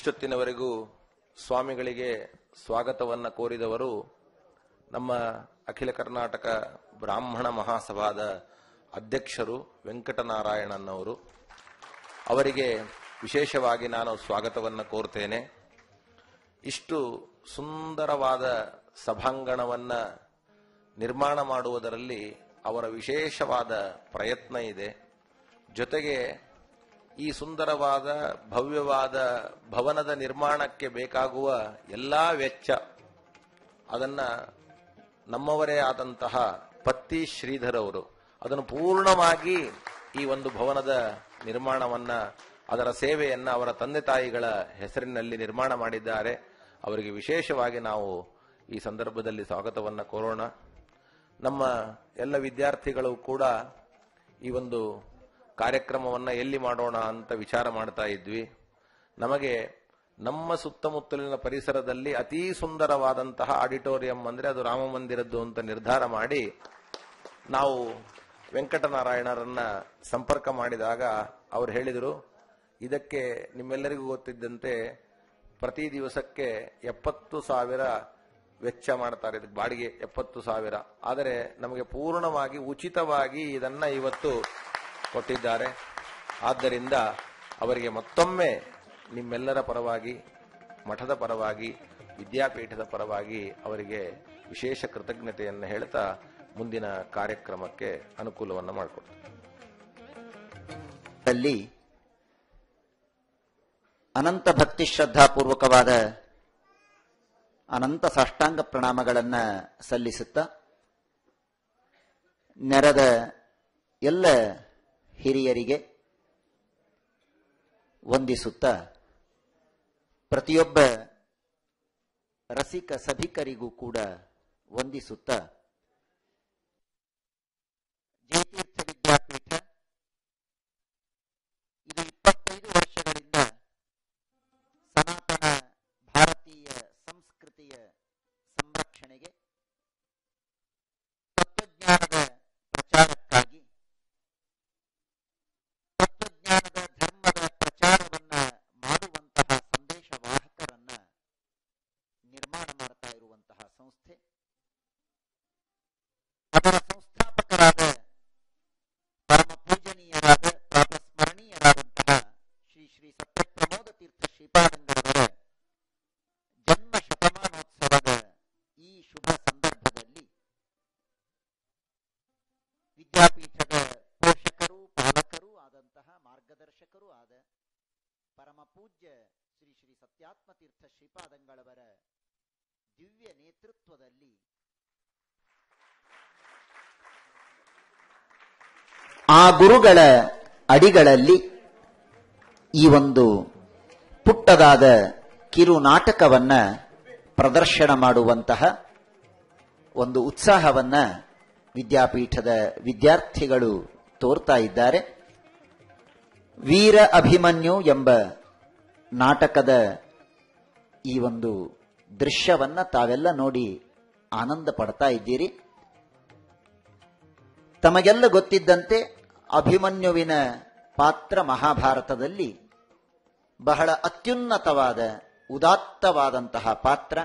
ಇಷ್ಟೊತ್ತಿನವರೆಗೂ ಸ್ವಾಮಿಗಳಿಗೆ ಸ್ವಾಗತವನ್ನ ಕೋರಿದವರು ನಮ್ಮ ಅಖಿಲ ಕರ್ನಾಟಕ ಬ್ರಾಹ್ಮಣ ಮಹಾಸಭಾದ ಅಧ್ಯಕ್ಷರು ವೆಂಕಟನಾರಾಯಣನ್ ಅವರು ಅವರಿಗೆ ವಿಶೇಷವಾಗಿ ನಾನು ಸ್ವಾಗತವನ್ನು ಕೋರ್ತೇನೆ ಇಷ್ಟು ಸುಂದರವಾದ ಸಭಾಂಗಣವನ್ನ ನಿರ್ಮಾಣ ಮಾಡುವುದರಲ್ಲಿ ಅವರ ವಿಶೇಷವಾದ ಪ್ರಯತ್ನ ಇದೆ ಜೊತೆಗೆ ಈ ಸುಂದರವಾದ ಭವ್ಯವಾದ ಭವನದ ನಿರ್ಮಾಣಕ್ಕೆ ಬೇಕಾಗುವ ಎಲ್ಲಾ ವೆಚ್ಚ ಅದನ್ನ ನಮ್ಮವರೇ ಆದಂತಹ ಪತ್ತಿ ಶ್ರೀಧರ್ ಅವರು ಅದನ್ನು ಪೂರ್ಣವಾಗಿ ಈ ಒಂದು ಭವನದ ನಿರ್ಮಾಣವನ್ನ ಅದರ ಸೇವೆಯನ್ನ ಅವರ ತಂದೆ ತಾಯಿಗಳ ಹೆಸರಿನಲ್ಲಿ ನಿರ್ಮಾಣ ಮಾಡಿದ್ದಾರೆ ಅವರಿಗೆ ವಿಶೇಷವಾಗಿ ನಾವು ಈ ಸಂದರ್ಭದಲ್ಲಿ ಸ್ವಾಗತವನ್ನ ಕೋರೋಣ ನಮ್ಮ ಎಲ್ಲ ವಿದ್ಯಾರ್ಥಿಗಳು ಕೂಡ ಈ ಒಂದು ಕಾರ್ಯಕ್ರಮವನ್ನ ಎಲ್ಲಿ ಮಾಡೋಣ ಅಂತ ವಿಚಾರ ಮಾಡ್ತಾ ಇದ್ವಿ ನಮಗೆ ನಮ್ಮ ಸುತ್ತಮುತ್ತಲಿನ ಪರಿಸರದಲ್ಲಿ ಅತೀ ಸುಂದರವಾದಂತಹ ಆಡಿಟೋರಿಯಂ ಅಂದ್ರೆ ಅದು ರಾಮ ಮಂದಿರದ್ದು ಅಂತ ನಿರ್ಧಾರ ಮಾಡಿ ನಾವು ವೆಂಕಟನಾರಾಯಣರನ್ನ ಸಂಪರ್ಕ ಮಾಡಿದಾಗ ಅವರು ಹೇಳಿದರು ಇದಕ್ಕೆ ನಿಮ್ಮೆಲ್ಲರಿಗೂ ಗೊತ್ತಿದ್ದಂತೆ ಪ್ರತಿ ದಿವಸಕ್ಕೆ ಎಪ್ಪತ್ತು ಸಾವಿರ ವೆಚ್ಚ ಮಾಡ್ತಾರೆ ಇದಕ್ಕೆ ಬಾಡಿಗೆ ಎಪ್ಪತ್ತು ಸಾವಿರ ಆದರೆ ನಮಗೆ ಪೂರ್ಣವಾಗಿ ಉಚಿತವಾಗಿ ಇದನ್ನ ಇವತ್ತು ಕೊಟ್ಟಿದ್ದಾರೆ ಆದ್ದರಿಂದ ಅವರಿಗೆ ಮತ್ತೊಮ್ಮೆ ನಿಮ್ಮೆಲ್ಲರ ಪರವಾಗಿ ಮಠದ ಪರವಾಗಿ ವಿದ್ಯಾಪೀಠದ ಪರವಾಗಿ ಅವರಿಗೆ ವಿಶೇಷ ಕೃತಜ್ಞತೆಯನ್ನು ಹೇಳ್ತಾ ಮುಂದಿನ ಕಾರ್ಯಕ್ರಮಕ್ಕೆ ಅನುಕೂಲವನ್ನು ಮಾಡಿಕೊಡ್ತಾರೆ ಅಲ್ಲಿ ಅನಂತ ಭಕ್ತಿ ಶ್ರದ್ಧಾಪೂರ್ವಕವಾದ ಅನಂತ ಸಾಷ್ಟಾಂಗ ಪ್ರಣಾಮಗಳನ್ನ ಸಲ್ಲಿಸುತ್ತಾ ನೆರೆದ ಎಲ್ಲ ಹಿರಿಯರಿಗೆ ವಂದಿಸುತ್ತಾ ಪ್ರತಿಯೊಬ್ಬ ರಸಿಕ ಸಭಿಕರಿಗೂ ಕೂಡ ವಂದಿಸುತ್ತಾ ಜಯತೀರ್ಥ ವಿದ್ಯಾಪೀಠ ಇದು ಇಪ್ಪತ್ತೈದು ವರ್ಷಗಳಿಂದ ಸನಾತನ ಭಾರತೀಯ ಸಂಸ್ಕೃತಿಯ ಸಂರಕ್ಷಣೆಗೆ ತತ್ವಜ್ಞಾನದ ಪ್ರಚಾರಕ್ಕಾಗಿ ತತ್ವಜ್ಞಾನದ ಧರ್ಮದ ಪ್ರಚಾರವನ್ನ ಮಾಡುವಂತಹ ಸಂದೇಶವಾಹಕರನ್ನ ನಿರ್ಮಾಣ ಮಾಡ್ತಾ ಇರುವಂತಹ ಸಂಸ್ಥೆ ಅದರ ಸಂಸ್ಥಾಪಕರಾದ ಪರಮ ಪೂಜನೀಯರಾದ ಪ್ರಾತಸ್ಮರಣೀಯರಾದಂತಹ ಶ್ರೀ ಶ್ರೀ ಸತ್ಯಪ್ರಮೋದ ತೀರ್ಥ ಶ್ರೀಪಾದಂಗರವರ ಜನ್ಮ ಶತಮಾನೋತ್ಸವದ ಈ ಶುಭ ಸಂದರ್ಭದಲ್ಲಿ ವಿದ್ಯಾಪೀಠದ ಪೋಷಕರು ಪಾಲಕರೂ ಆದಂತಹ ಮಾರ್ಗದರ್ಶಕರೂ ಆದ ಪರಮ ಪೂಜ್ಯ ಶ್ರೀ ಶ್ರೀ ಸತ್ಯಾತ್ಮ ತೀರ್ಥ ಶ್ರೀಪಾದಂಗಳವರ ದಿವ್ಯ ನೇತೃತ್ವದಲ್ಲಿ ಆ ಗುರುಗಳ ಅಡಿಗಳಲ್ಲಿ ಈ ಒಂದು ಪುಟ್ಟದಾದ ಕಿರು ನಾಟಕವನ್ನ ಪ್ರದರ್ಶನ ಮಾಡುವಂತಹ ಒಂದು ಉತ್ಸಾಹವನ್ನ ವಿದ್ಯಾಪೀಠದ ವಿದ್ಯಾರ್ಥಿಗಳು ತೋರ್ತಾ ಇದ್ದಾರೆ ವೀರ ಅಭಿಮನ್ಯು ಎಂಬ ನಾಟಕದ ಈ ಒಂದು ದೃಶ್ಯವನ್ನ ತಾವೆಲ್ಲ ನೋಡಿ ಆನಂದ ಪಡ್ತಾ ಇದ್ದೀರಿ ತಮಗೆಲ್ಲ ಗೊತ್ತಿದ್ದಂತೆ ಅಭಿಮನ್ಯುವಿನ ಪಾತ್ರ ಮಹಾಭಾರತದಲ್ಲಿ ಬಹಳ ಅತ್ಯುನ್ನತವಾದ ಉದಾತ್ತವಾದಂತಹ ಪಾತ್ರ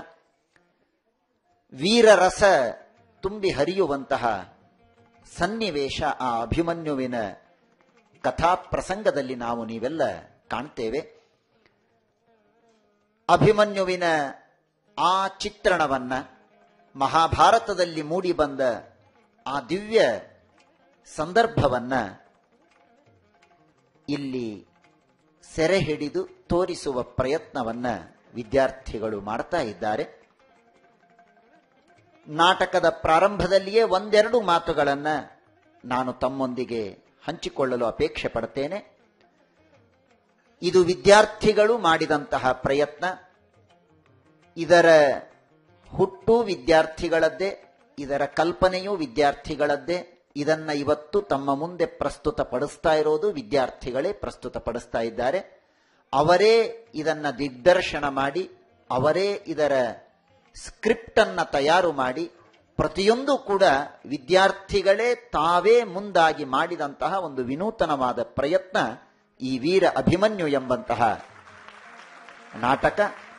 ವೀರರಸ ತುಂಬಿ ಹರಿಯುವಂತಹ ಸನ್ನಿವೇಶ ಆ ಅಭಿಮನ್ಯುವಿನ ಕಥಾ ಪ್ರಸಂಗದಲ್ಲಿ ನಾವು ನೀವೆಲ್ಲ ಕಾಣ್ತೇವೆ ಅಭಿಮನ್ಯುವಿನ ಆ ಚಿತ್ರಣವನ್ನ ಮಹಾಭಾರತದಲ್ಲಿ ಮೂಡಿಬಂದ ಆ ದಿವ್ಯ ಸಂದರ್ಭವನ್ನ ಇಲ್ಲಿ ಸೆರೆ ಹಿಡಿದು ತೋರಿಸುವ ಪ್ರಯತ್ನವನ್ನ ವಿದ್ಯಾರ್ಥಿಗಳು ಮಾಡ್ತಾ ಇದ್ದಾರೆ ನಾಟಕದ ಪ್ರಾರಂಭದಲ್ಲಿಯೇ ಒಂದೆರಡು ಮಾತುಗಳನ್ನ ನಾನು ತಮ್ಮೊಂದಿಗೆ ಹಂಚಿಕೊಳ್ಳಲು ಅಪೇಕ್ಷೆ ಪಡ್ತೇನೆ ಇದು ವಿದ್ಯಾರ್ಥಿಗಳು ಮಾಡಿದಂತಹ ಪ್ರಯತ್ನ ಇದರ ಹುಟ್ಟು ವಿದ್ಯಾರ್ಥಿಗಳದ್ದೇ ಇದರ ಕಲ್ಪನೆಯೂ ವಿದ್ಯಾರ್ಥಿಗಳದ್ದೇ ಇದನ್ನ ಇವತ್ತು ತಮ್ಮ ಮುಂದೆ ಪ್ರಸ್ತುತಪಡಿಸ್ತಾ ಇರೋದು ವಿದ್ಯಾರ್ಥಿಗಳೇ ಪ್ರಸ್ತುತಪಡಿಸ್ತಾ ಇದ್ದಾರೆ ಅವರೇ ಇದನ್ನ ದಿಗ್ದರ್ಶನ ಮಾಡಿ ಅವರೇ ಇದರ ಸ್ಕ್ರಿಪ್ಟ್ ಅನ್ನ ತಯಾರು ಮಾಡಿ ಪ್ರತಿಯೊಂದು ಕೂಡ ವಿದ್ಯಾರ್ಥಿಗಳೇ ತಾವೇ ಮುಂದಾಗಿ ಮಾಡಿದಂತಹ ಒಂದು ವಿನೂತನವಾದ ಪ್ರಯತ್ನ ಈ ವೀರ ಅಭಿಮನ್ಯು ಎಂಬಂತಹ ನಾಟಕ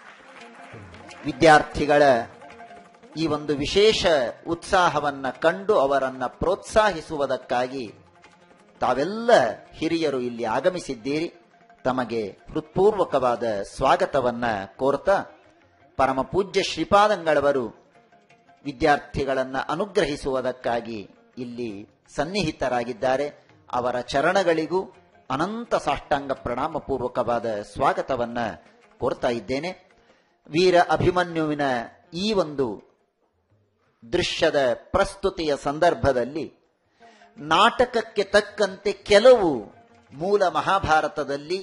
ವಿದ್ಯಾರ್ಥಿಗಳ ಈ ಒಂದು ವಿಶೇಷ ಉತ್ಸಾಹವನ್ನ ಕಂಡು ಅವರನ್ನ ಪ್ರೋತ್ಸಾಹಿಸುವುದಕ್ಕಾಗಿ ತಾವೆಲ್ಲ ಹಿರಿಯರು ಇಲ್ಲಿ ಆಗಮಿಸಿದ್ದೀರಿ ತಮಗೆ ಹೃತ್ಪೂರ್ವಕವಾದ ಸ್ವಾಗತವನ್ನ ಕೋರ್ತಾ ಪರಮ ಪೂಜ್ಯ ಶ್ರೀಪಾದಂಗಳವರು ವಿದ್ಯಾರ್ಥಿಗಳನ್ನ ಅನುಗ್ರಹಿಸುವುದಕ್ಕಾಗಿ ಇಲ್ಲಿ ಸನ್ನಿಹಿತರಾಗಿದ್ದಾರೆ ಅವರ ಚರಣಗಳಿಗೂ ಅನಂತ ಸಾಷ್ಟಾಂಗ ಪ್ರಣಾಮ ಪೂರ್ವಕವಾದ ಸ್ವಾಗತವನ್ನ ಕೋರ್ತಾ ಇದ್ದೇನೆ ವೀರ ಅಭಿಮನ್ಯುವಿನ ಈ ಒಂದು ದೃಶ್ಯದ ಪ್ರಸ್ತುತಿಯ ಸಂದರ್ಭದಲ್ಲಿ ನಾಟಕಕ್ಕೆ ತಕ್ಕಂತೆ ಕೆಲವು ಮೂಲ ಮಹಾಭಾರತದಲ್ಲಿ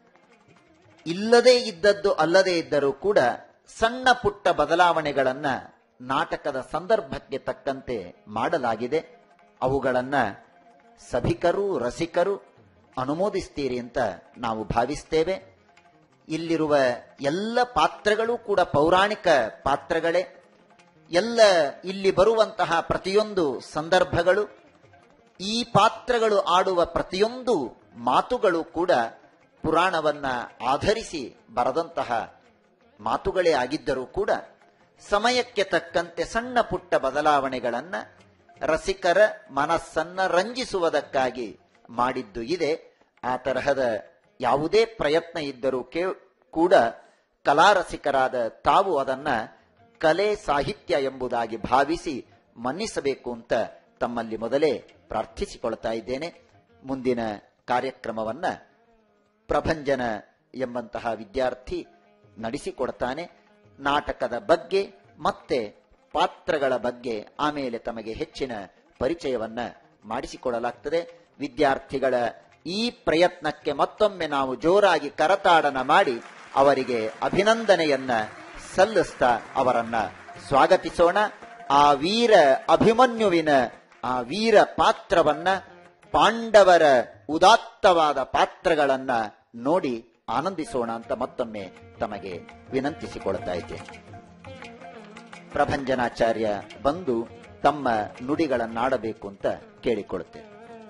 ಇಲ್ಲದೇ ಇದ್ದದ್ದು ಅಲ್ಲದೇ ಇದ್ದರೂ ಕೂಡ ಸಣ್ಣ ಪುಟ್ಟ ಬದಲಾವಣೆಗಳನ್ನ ನಾಟಕದ ಸಂದರ್ಭಕ್ಕೆ ತಕ್ಕಂತೆ ಮಾಡಲಾಗಿದೆ ಅವುಗಳನ್ನ ಸಭಿಕರು ರಸಿಕರು ಅನುಮೋದಿಸ್ತೀರಿ ಅಂತ ನಾವು ಭಾವಿಸ್ತೇವೆ ಇಲ್ಲಿರುವ ಎಲ್ಲ ಪಾತ್ರಗಳು ಕೂಡ ಪೌರಾಣಿಕ ಪಾತ್ರಗಳೇ ಎಲ್ಲ ಇಲ್ಲಿ ಬರುವಂತಹ ಪ್ರತಿಯೊಂದು ಸಂದರ್ಭಗಳು ಈ ಪಾತ್ರಗಳು ಆಡುವ ಪ್ರತಿಯೊಂದು ಮಾತುಗಳು ಕೂಡ ಪುರಾಣವನ್ನ ಆಧರಿಸಿ ಬರೆದಂತಹ ಮಾತುಗಳೇ ಆಗಿದ್ದರೂ ಕೂಡ ಸಮಯಕ್ಕೆ ತಕ್ಕಂತೆ ಸಣ್ಣ ಪುಟ್ಟ ಬದಲಾವಣೆಗಳನ್ನ ರಸಿಕರ ಮನಸ್ಸನ್ನ ರಂಜಿಸುವುದಕ್ಕಾಗಿ ಮಾಡಿದ್ದು ಇದೆ ಆ ತರಹದ ಯಾವುದೇ ಪ್ರಯತ್ನ ಇದ್ದರೂ ಕೇ ಕೂಡ ಕಲಾರಸಿಕರಾದ ತಾವು ಅದನ್ನ ಕಲೆ ಸಾಹಿತ್ಯ ಎಂಬುದಾಗಿ ಭಾವಿಸಿ ಮನ್ನಿಸಬೇಕು ಅಂತ ತಮ್ಮಲ್ಲಿ ಮೊದಲೇ ಪ್ರಾರ್ಥಿಸಿಕೊಳ್ತಾ ಇದ್ದೇನೆ ಮುಂದಿನ ಕಾರ್ಯಕ್ರಮವನ್ನ ಪ್ರಭಂಜನ ಎಂಬಂತಹ ವಿದ್ಯಾರ್ಥಿ ನಡೆಸಿಕೊಡ್ತಾನೆ ನಾಟಕದ ಬಗ್ಗೆ ಮತ್ತೆ ಪಾತ್ರಗಳ ಬಗ್ಗೆ ಆಮೇಲೆ ತಮಗೆ ಹೆಚ್ಚಿನ ಪರಿಚಯವನ್ನ ಮಾಡಿಸಿಕೊಡಲಾಗ್ತದೆ ವಿದ್ಯಾರ್ಥಿಗಳ ಈ ಪ್ರಯತ್ನಕ್ಕೆ ಮತ್ತೊಮ್ಮೆ ನಾವು ಜೋರಾಗಿ ಕರತಾಡನ ಮಾಡಿ ಅವರಿಗೆ ಅಭಿನಂದನೆಯನ್ನ ಸಲ್ಲಿಸ್ತಾ ಅವರನ್ನ ಸ್ವಾಗತಿಸೋಣ ಆ ವೀರ ಅಭಿಮನ್ಯುವಿನ ಆ ವೀರ ಪಾತ್ರವನ್ನ ಪಾಂಡವರ ಉದಾತ್ತವಾದ ಪಾತ್ರಗಳನ್ನ ನೋಡಿ ಆನಂದಿಸೋಣ ಅಂತ ಮತ್ತೊಮ್ಮೆ ತಮಗೆ ವಿನಂತಿಸಿಕೊಳ್ತಾ ಇದ್ದೇನೆ ಪ್ರಭಂಜನಾಚಾರ್ಯ ಬಂದು ತಮ್ಮ ನುಡಿಗಳನ್ನಾಡಬೇಕು ಅಂತ ಕೇಳಿಕೊಳ್ಳುತ್ತೇನೆ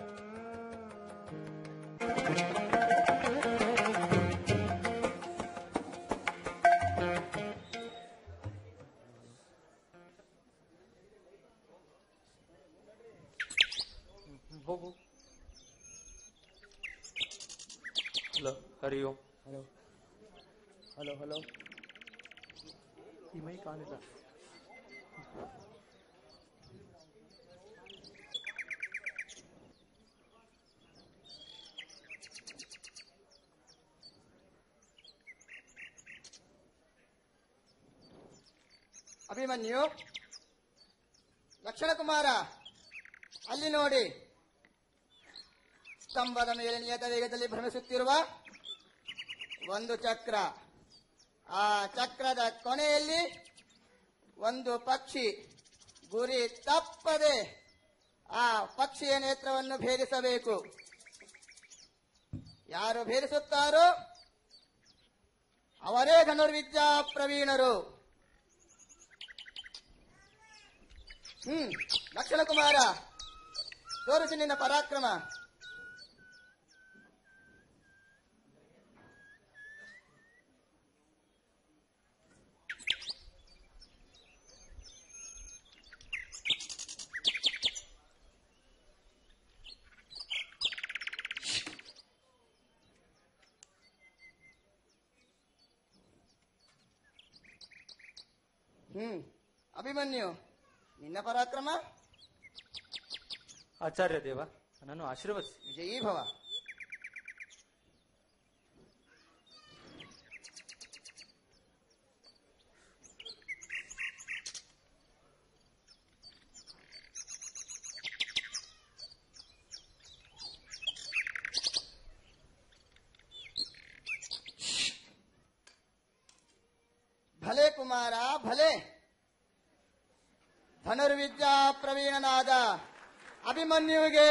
ಹೋಗು hello Hari Om hello hello hello ಈ ಮೈ ಕಾಣಿಲ್ಲ ಅಭಿಮನ್ಯು ಲಕ್ಷಣ ಕುಮಾರ ಅಲ್ಲಿ ನೋಡಿ ಸ್ತಂಭದ ಮೇಲೆ ನಿಯತ ವೇಗದಲ್ಲಿ ಭ್ರಮಿಸುತ್ತಿರುವ ಒಂದು ಚಕ್ರ ಆ ಚಕ್ರದ ಕೊನೆಯಲ್ಲಿ ಒಂದು ಪಕ್ಷಿ ಗುರಿ ತಪ್ಪದೆ ಆ ಪಕ್ಷಿಯ ನೇತ್ರವನ್ನು ಭೇದಿಸಬೇಕು ಯಾರು ಭೇದಿಸುತ್ತಾರೋ ಅವರೇ ಧನುರ್ವಿದ್ಯಾ ಪ್ರವೀಣರು ಹ್ಮ್ ಲಕ್ಷಣ ಕುಮಾರ ತೋರಿಸಿ ನಿನ್ನ ಪರಾಕ್ರಮ ಹ್ಮ್ ಅಭಿಮನ್ಯು ನಿನ್ನ ಪರಾಕ್ರಮ ಆಚಾರ್ಯ ದೇವ ನಾನು ಆಶೀರ್ವದಿಸಿ ವಿಜಯೀ ಭವ ಭಲೆ ಕುಮಾರ ಭಲೆ ಧನುರ್ವಿದ್ಯಾ ಪ್ರವೀಣನಾದ ಅಭಿಮನ್ಯುವಿಗೆ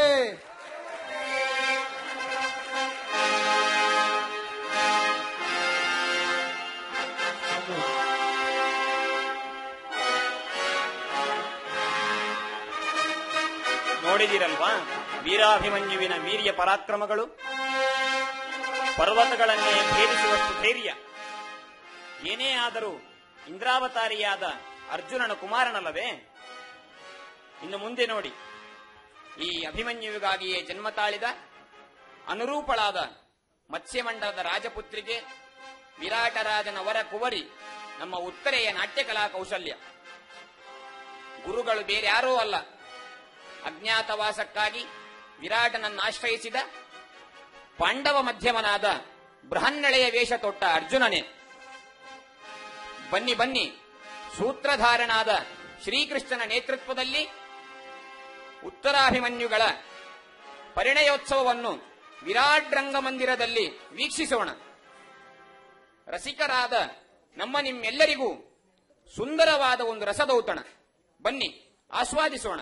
ನೋಡಿದಿರಲ್ವಾ ವೀರಾಭಿಮನ್ಯುವಿನ ವೀರ್ಯ ಪರಾಕ್ರಮಗಳು ಪರ್ವತಗಳನ್ನೇ ಭೇದಿಸುವಷ್ಟು ಧೈರ್ಯ ಏನೇ ಆದರೂ ಇಂದ್ರಾವತಾರಿಯಾದ ಅರ್ಜುನನ ಕುಮಾರನಲ್ಲವೇ ಇನ್ನು ಮುಂದೆ ನೋಡಿ ಈ ಅಭಿಮನ್ಯುವಿಗಾಗಿಯೇ ಜನ್ಮ ತಾಳಿದ ಅನುರೂಪಳಾದ ಮತ್ಸ್ಯಮಂಡಲದ ರಾಜಪುತ್ರಿಗೆ ವಿರಾಟರಾಜನ ವರ ಕುವರಿ ನಮ್ಮ ಉತ್ತರೆಯ ನಾಟ್ಯಕಲಾ ಕೌಶಲ್ಯ ಗುರುಗಳು ಬೇರ್ಯಾರೂ ಅಲ್ಲ ಅಜ್ಞಾತವಾಸಕ್ಕಾಗಿ ವಿರಾಟನನ್ನಾಶ್ರಯಿಸಿದ ಪಾಂಡವ ಮಧ್ಯಮನಾದ ಬೃಹನ್ನಳೆಯ ವೇಷ ತೊಟ್ಟ ಅರ್ಜುನನೇ ಬನ್ನಿ ಬನ್ನಿ ಸೂತ್ರಧಾರನಾದ ಶ್ರೀಕೃಷ್ಣನ ನೇತೃತ್ವದಲ್ಲಿ ಉತ್ತರಾಭಿಮನ್ಯುಗಳ ಪರಿಣಯೋತ್ಸವವನ್ನು ವಿರಾಟ್ ರಂಗಮಂದಿರದಲ್ಲಿ ವೀಕ್ಷಿಸೋಣ ರಸಿಕರಾದ ನಮ್ಮ ನಿಮ್ಮೆಲ್ಲರಿಗೂ ಸುಂದರವಾದ ಒಂದು ರಸದೌತಣ ಬನ್ನಿ ಆಸ್ವಾದಿಸೋಣ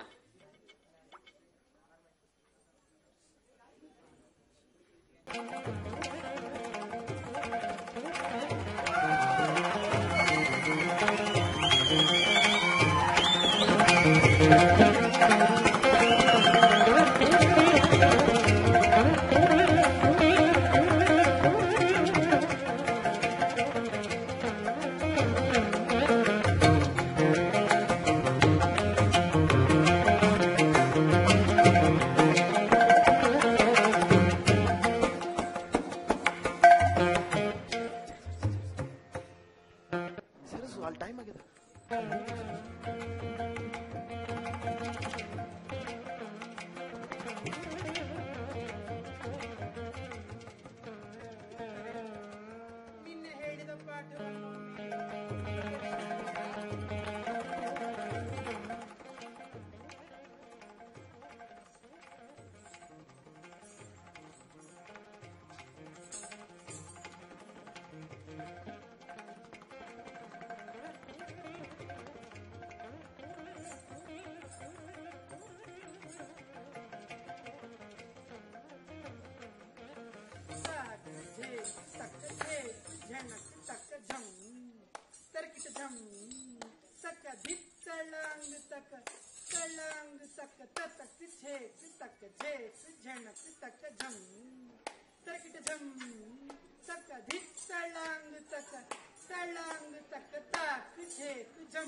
तड़ंग तक तड़ंग तक तक छेक तक झेक झनक तक झम तर्किट झम तक धिक तड़ंग तक तड़ंग तक तक झेक झम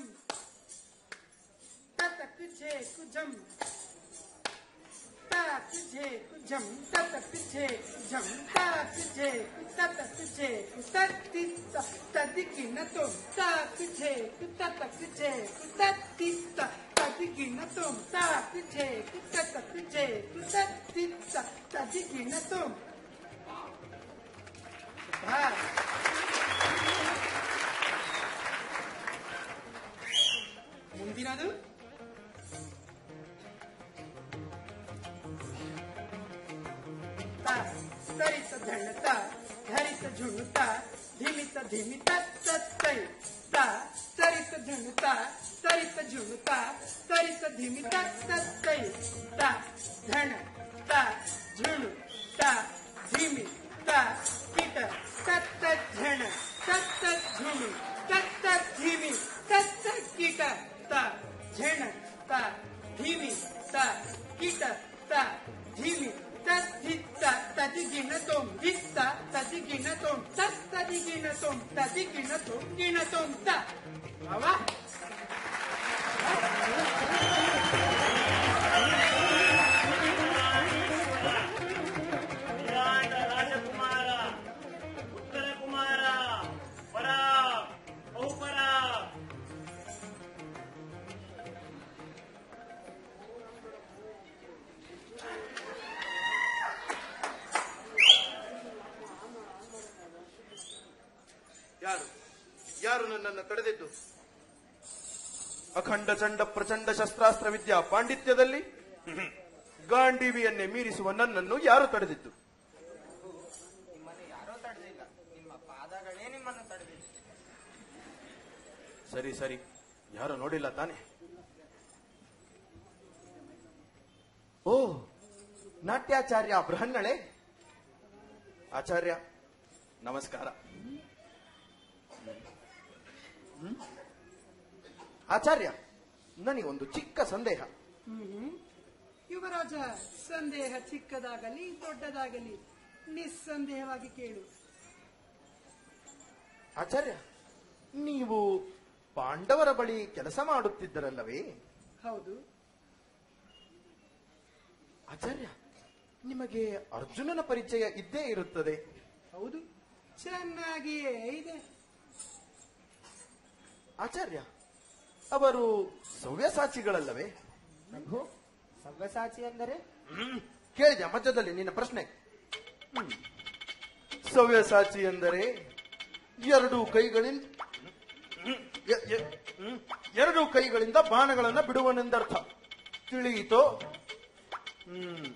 तक झेक झम तक झेक झम तक झेक झम तक झेक तक झेक तत्ति तदिकिन तुम तक झेक तक झेक तत्ति तदिकिन तुम तक झेक तक झेक तत्ति तदिकिन तुम ಮುಂದಿನದು ತರಿತ ಧಣತ ಧರಿತ ಝುಣುತ ಧಿಮಿತ ಧಿಮಿತ ತತ್ತೈ ತ ತರಿತ ಧಣುತ ತರಿತ ಝುಣುತ ತರಿತ ಧಿಮಿತ ತತ್ತೈ ತ ಧಣ ತ ಝುಣು ತ ಧಿಮಿ ತ ಕಿಟ ತತ್ತ ಝಣ ತತ್ತ ಝುಣು ತತ್ತ ಧಿಮಿ ತತ್ತ ಕಿಟ ತ ಝಣ ತ ಧಿಮಿ ತ ಕಿಟ ತ ಧಿಮಿ ತದ್ಧಿತ್ತ ತದಿಗಿಣ ತೊಂ ದಿತ್ತ ತದಿಗಿಣ ತೊಂ ತತ್ ತದಿಗಿಣ ತೊಂ ತದಿಗಿಣ ತೊಂ ಗಿಣ ತೊಂ ತ ಅವ ವಿರಾಟ ರಾಜಕುಮಾರ ಉತ್ತರ ಕುಮಾರ ಪರ ಬಹುಪರ ಯಾರು ಯಾರು ನನ್ನನ್ನು ತಡೆದಿದ್ದು ಅಖಂಡ ಚಂಡ ಪ್ರಚಂಡ ಶಸ್ತ್ರಾಸ್ತ್ರ ವಿದ್ಯಾ ಪಾಂಡಿತ್ಯದಲ್ಲಿ ಗಾಂಡೀವಿಯನ್ನೇ ಮೀರಿಸುವ ನನ್ನನ್ನು ಯಾರು ತಡೆದಿದ್ದು ನಿಮ್ಮನ್ನು ಯಾರೋ ತಡೆದಿಲ್ಲ ನಿಮ್ಮ ಪಾದಗಳೇ ನಿಮ್ಮನ್ನು ತಡೆದಿಲ್ಲ ಸರಿ ಸರಿ ಯಾರು ನೋಡಿಲ್ಲ ತಾನೆ ಓ ನಾಟ್ಯಾಚಾರ್ಯ ಬೃಹನ್ನಳೆ ಆಚಾರ್ಯ ನಮಸ್ಕಾರ ಹ್ಮ್? ಆಚಾರ್ಯ ನನಗೊಂದು ಚಿಕ್ಕ ಸಂದೇಹ ಹ್ಮ್. ಯುವರಾಜ ಸಂದೇಹ ಚಿಕ್ಕದಾಗಲಿ ದೊಡ್ಡದಾಗಲಿ ನಿಸ್ಸಂದೇಹವಾಗಿ ಕೇಳು ಆಚಾರ್ಯ ನೀವು ಪಾಂಡವರ ಬಳಿ ಕೆಲಸ ಮಾಡುತ್ತಿದ್ದರಲ್ಲವೇ ಹೌದು ಆಚಾರ್ಯ ನಿಮಗೆ ಅರ್ಜುನನ ಪರಿಚಯ ಇದ್ದೇ ಇರುತ್ತದೆ ಹೌದು ಚೆನ್ನಾಗಿಯೇ ಇದೆ ಆಚಾರ್ಯ ಅವರು ಸವ್ಯಸಾಚಿಗಳಲ್ಲವೇ ಪ್ರಭು ಸವ್ಯಸಾಚಿ ಎಂದರೆ ಹ್ಮ್. ಕೇಳಿದೆ ಮಧ್ಯದಲ್ಲಿ ನಿನ್ನ ಪ್ರಶ್ನೆ ಹ್ಮ್. ಸವ್ಯಸಾಚಿ ಎಂದರೆ ಎರಡು ಕೈಗಳಿಂದ ಹ್ಮ್. ಎ- ಎ- ಹ್ಮ್. ಎರಡು ಕೈಗಳಿಂದ ಬಾಣಗಳನ್ನ ಬಿಡುವನೆಂದರ್ಥ ತಿಳಿಯಿತೋ ಹ್ಮ್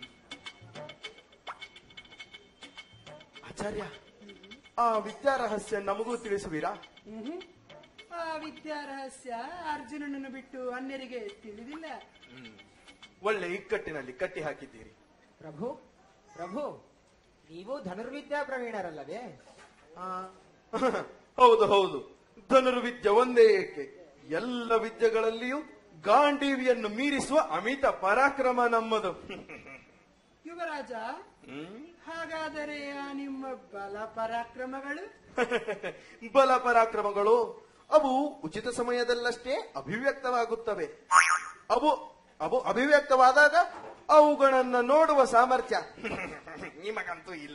ಆಚಾರ್ಯ ಆ ವಿದ್ಯಾರಹಸ್ಯ ನಮಗೂ ತಿಳಿಸುವಿರಾ ಮ್ಹೂ. ಆ ವಿದ್ಯಾ ರಹಸ್ಯ ಅರ್ಜುನನನ್ನು ಬಿಟ್ಟು ಅನ್ಯರಿಗೆ ತಿಳಿದಿಲ್ಲ ಒಳ್ಳೆ ಇಕ್ಕಟ್ಟಿನಲ್ಲಿ ಕಟ್ಟಿ ಹಾಕಿದ್ದೀರಿ ಪ್ರಭು ಪ್ರಭು ನೀವು ಧನುರ್ವಿದ್ಯಾ ಪ್ರವೀಣರಲ್ಲವೇ ಆ, ಹೌದು ಹೌದು ಧನುರ್ವಿದ್ಯೆ ಒಂದೇ ಏಕೆ ಎಲ್ಲ ವಿದ್ಯೆಗಳಲ್ಲಿಯೂ ಗಾಂಡೀವಿಯನ್ನು ಮೀರಿಸುವ ಅಮಿತ ಪರಾಕ್ರಮ ನಮ್ಮದು ಯುವರಾಜ ಹಾಗಾದರೆ ಆ ನಿಮ್ಮ ಬಲ ಪರಾಕ್ರಮಗಳು ಬಲ ಪರಾಕ್ರಮಗಳು ಅವು ಉಚಿತ ಸಮಯದಲ್ಲಷ್ಟೇ ಅಭಿವ್ಯಕ್ತವಾಗುತ್ತವೆ ಅವು ಅವು ಅಭಿವ್ಯಕ್ತವಾದಾಗ ಅವುಗಳನ್ನ ನೋಡುವ ಸಾಮರ್ಥ್ಯ ನಿಮಗಂತೂ ಇಲ್ಲ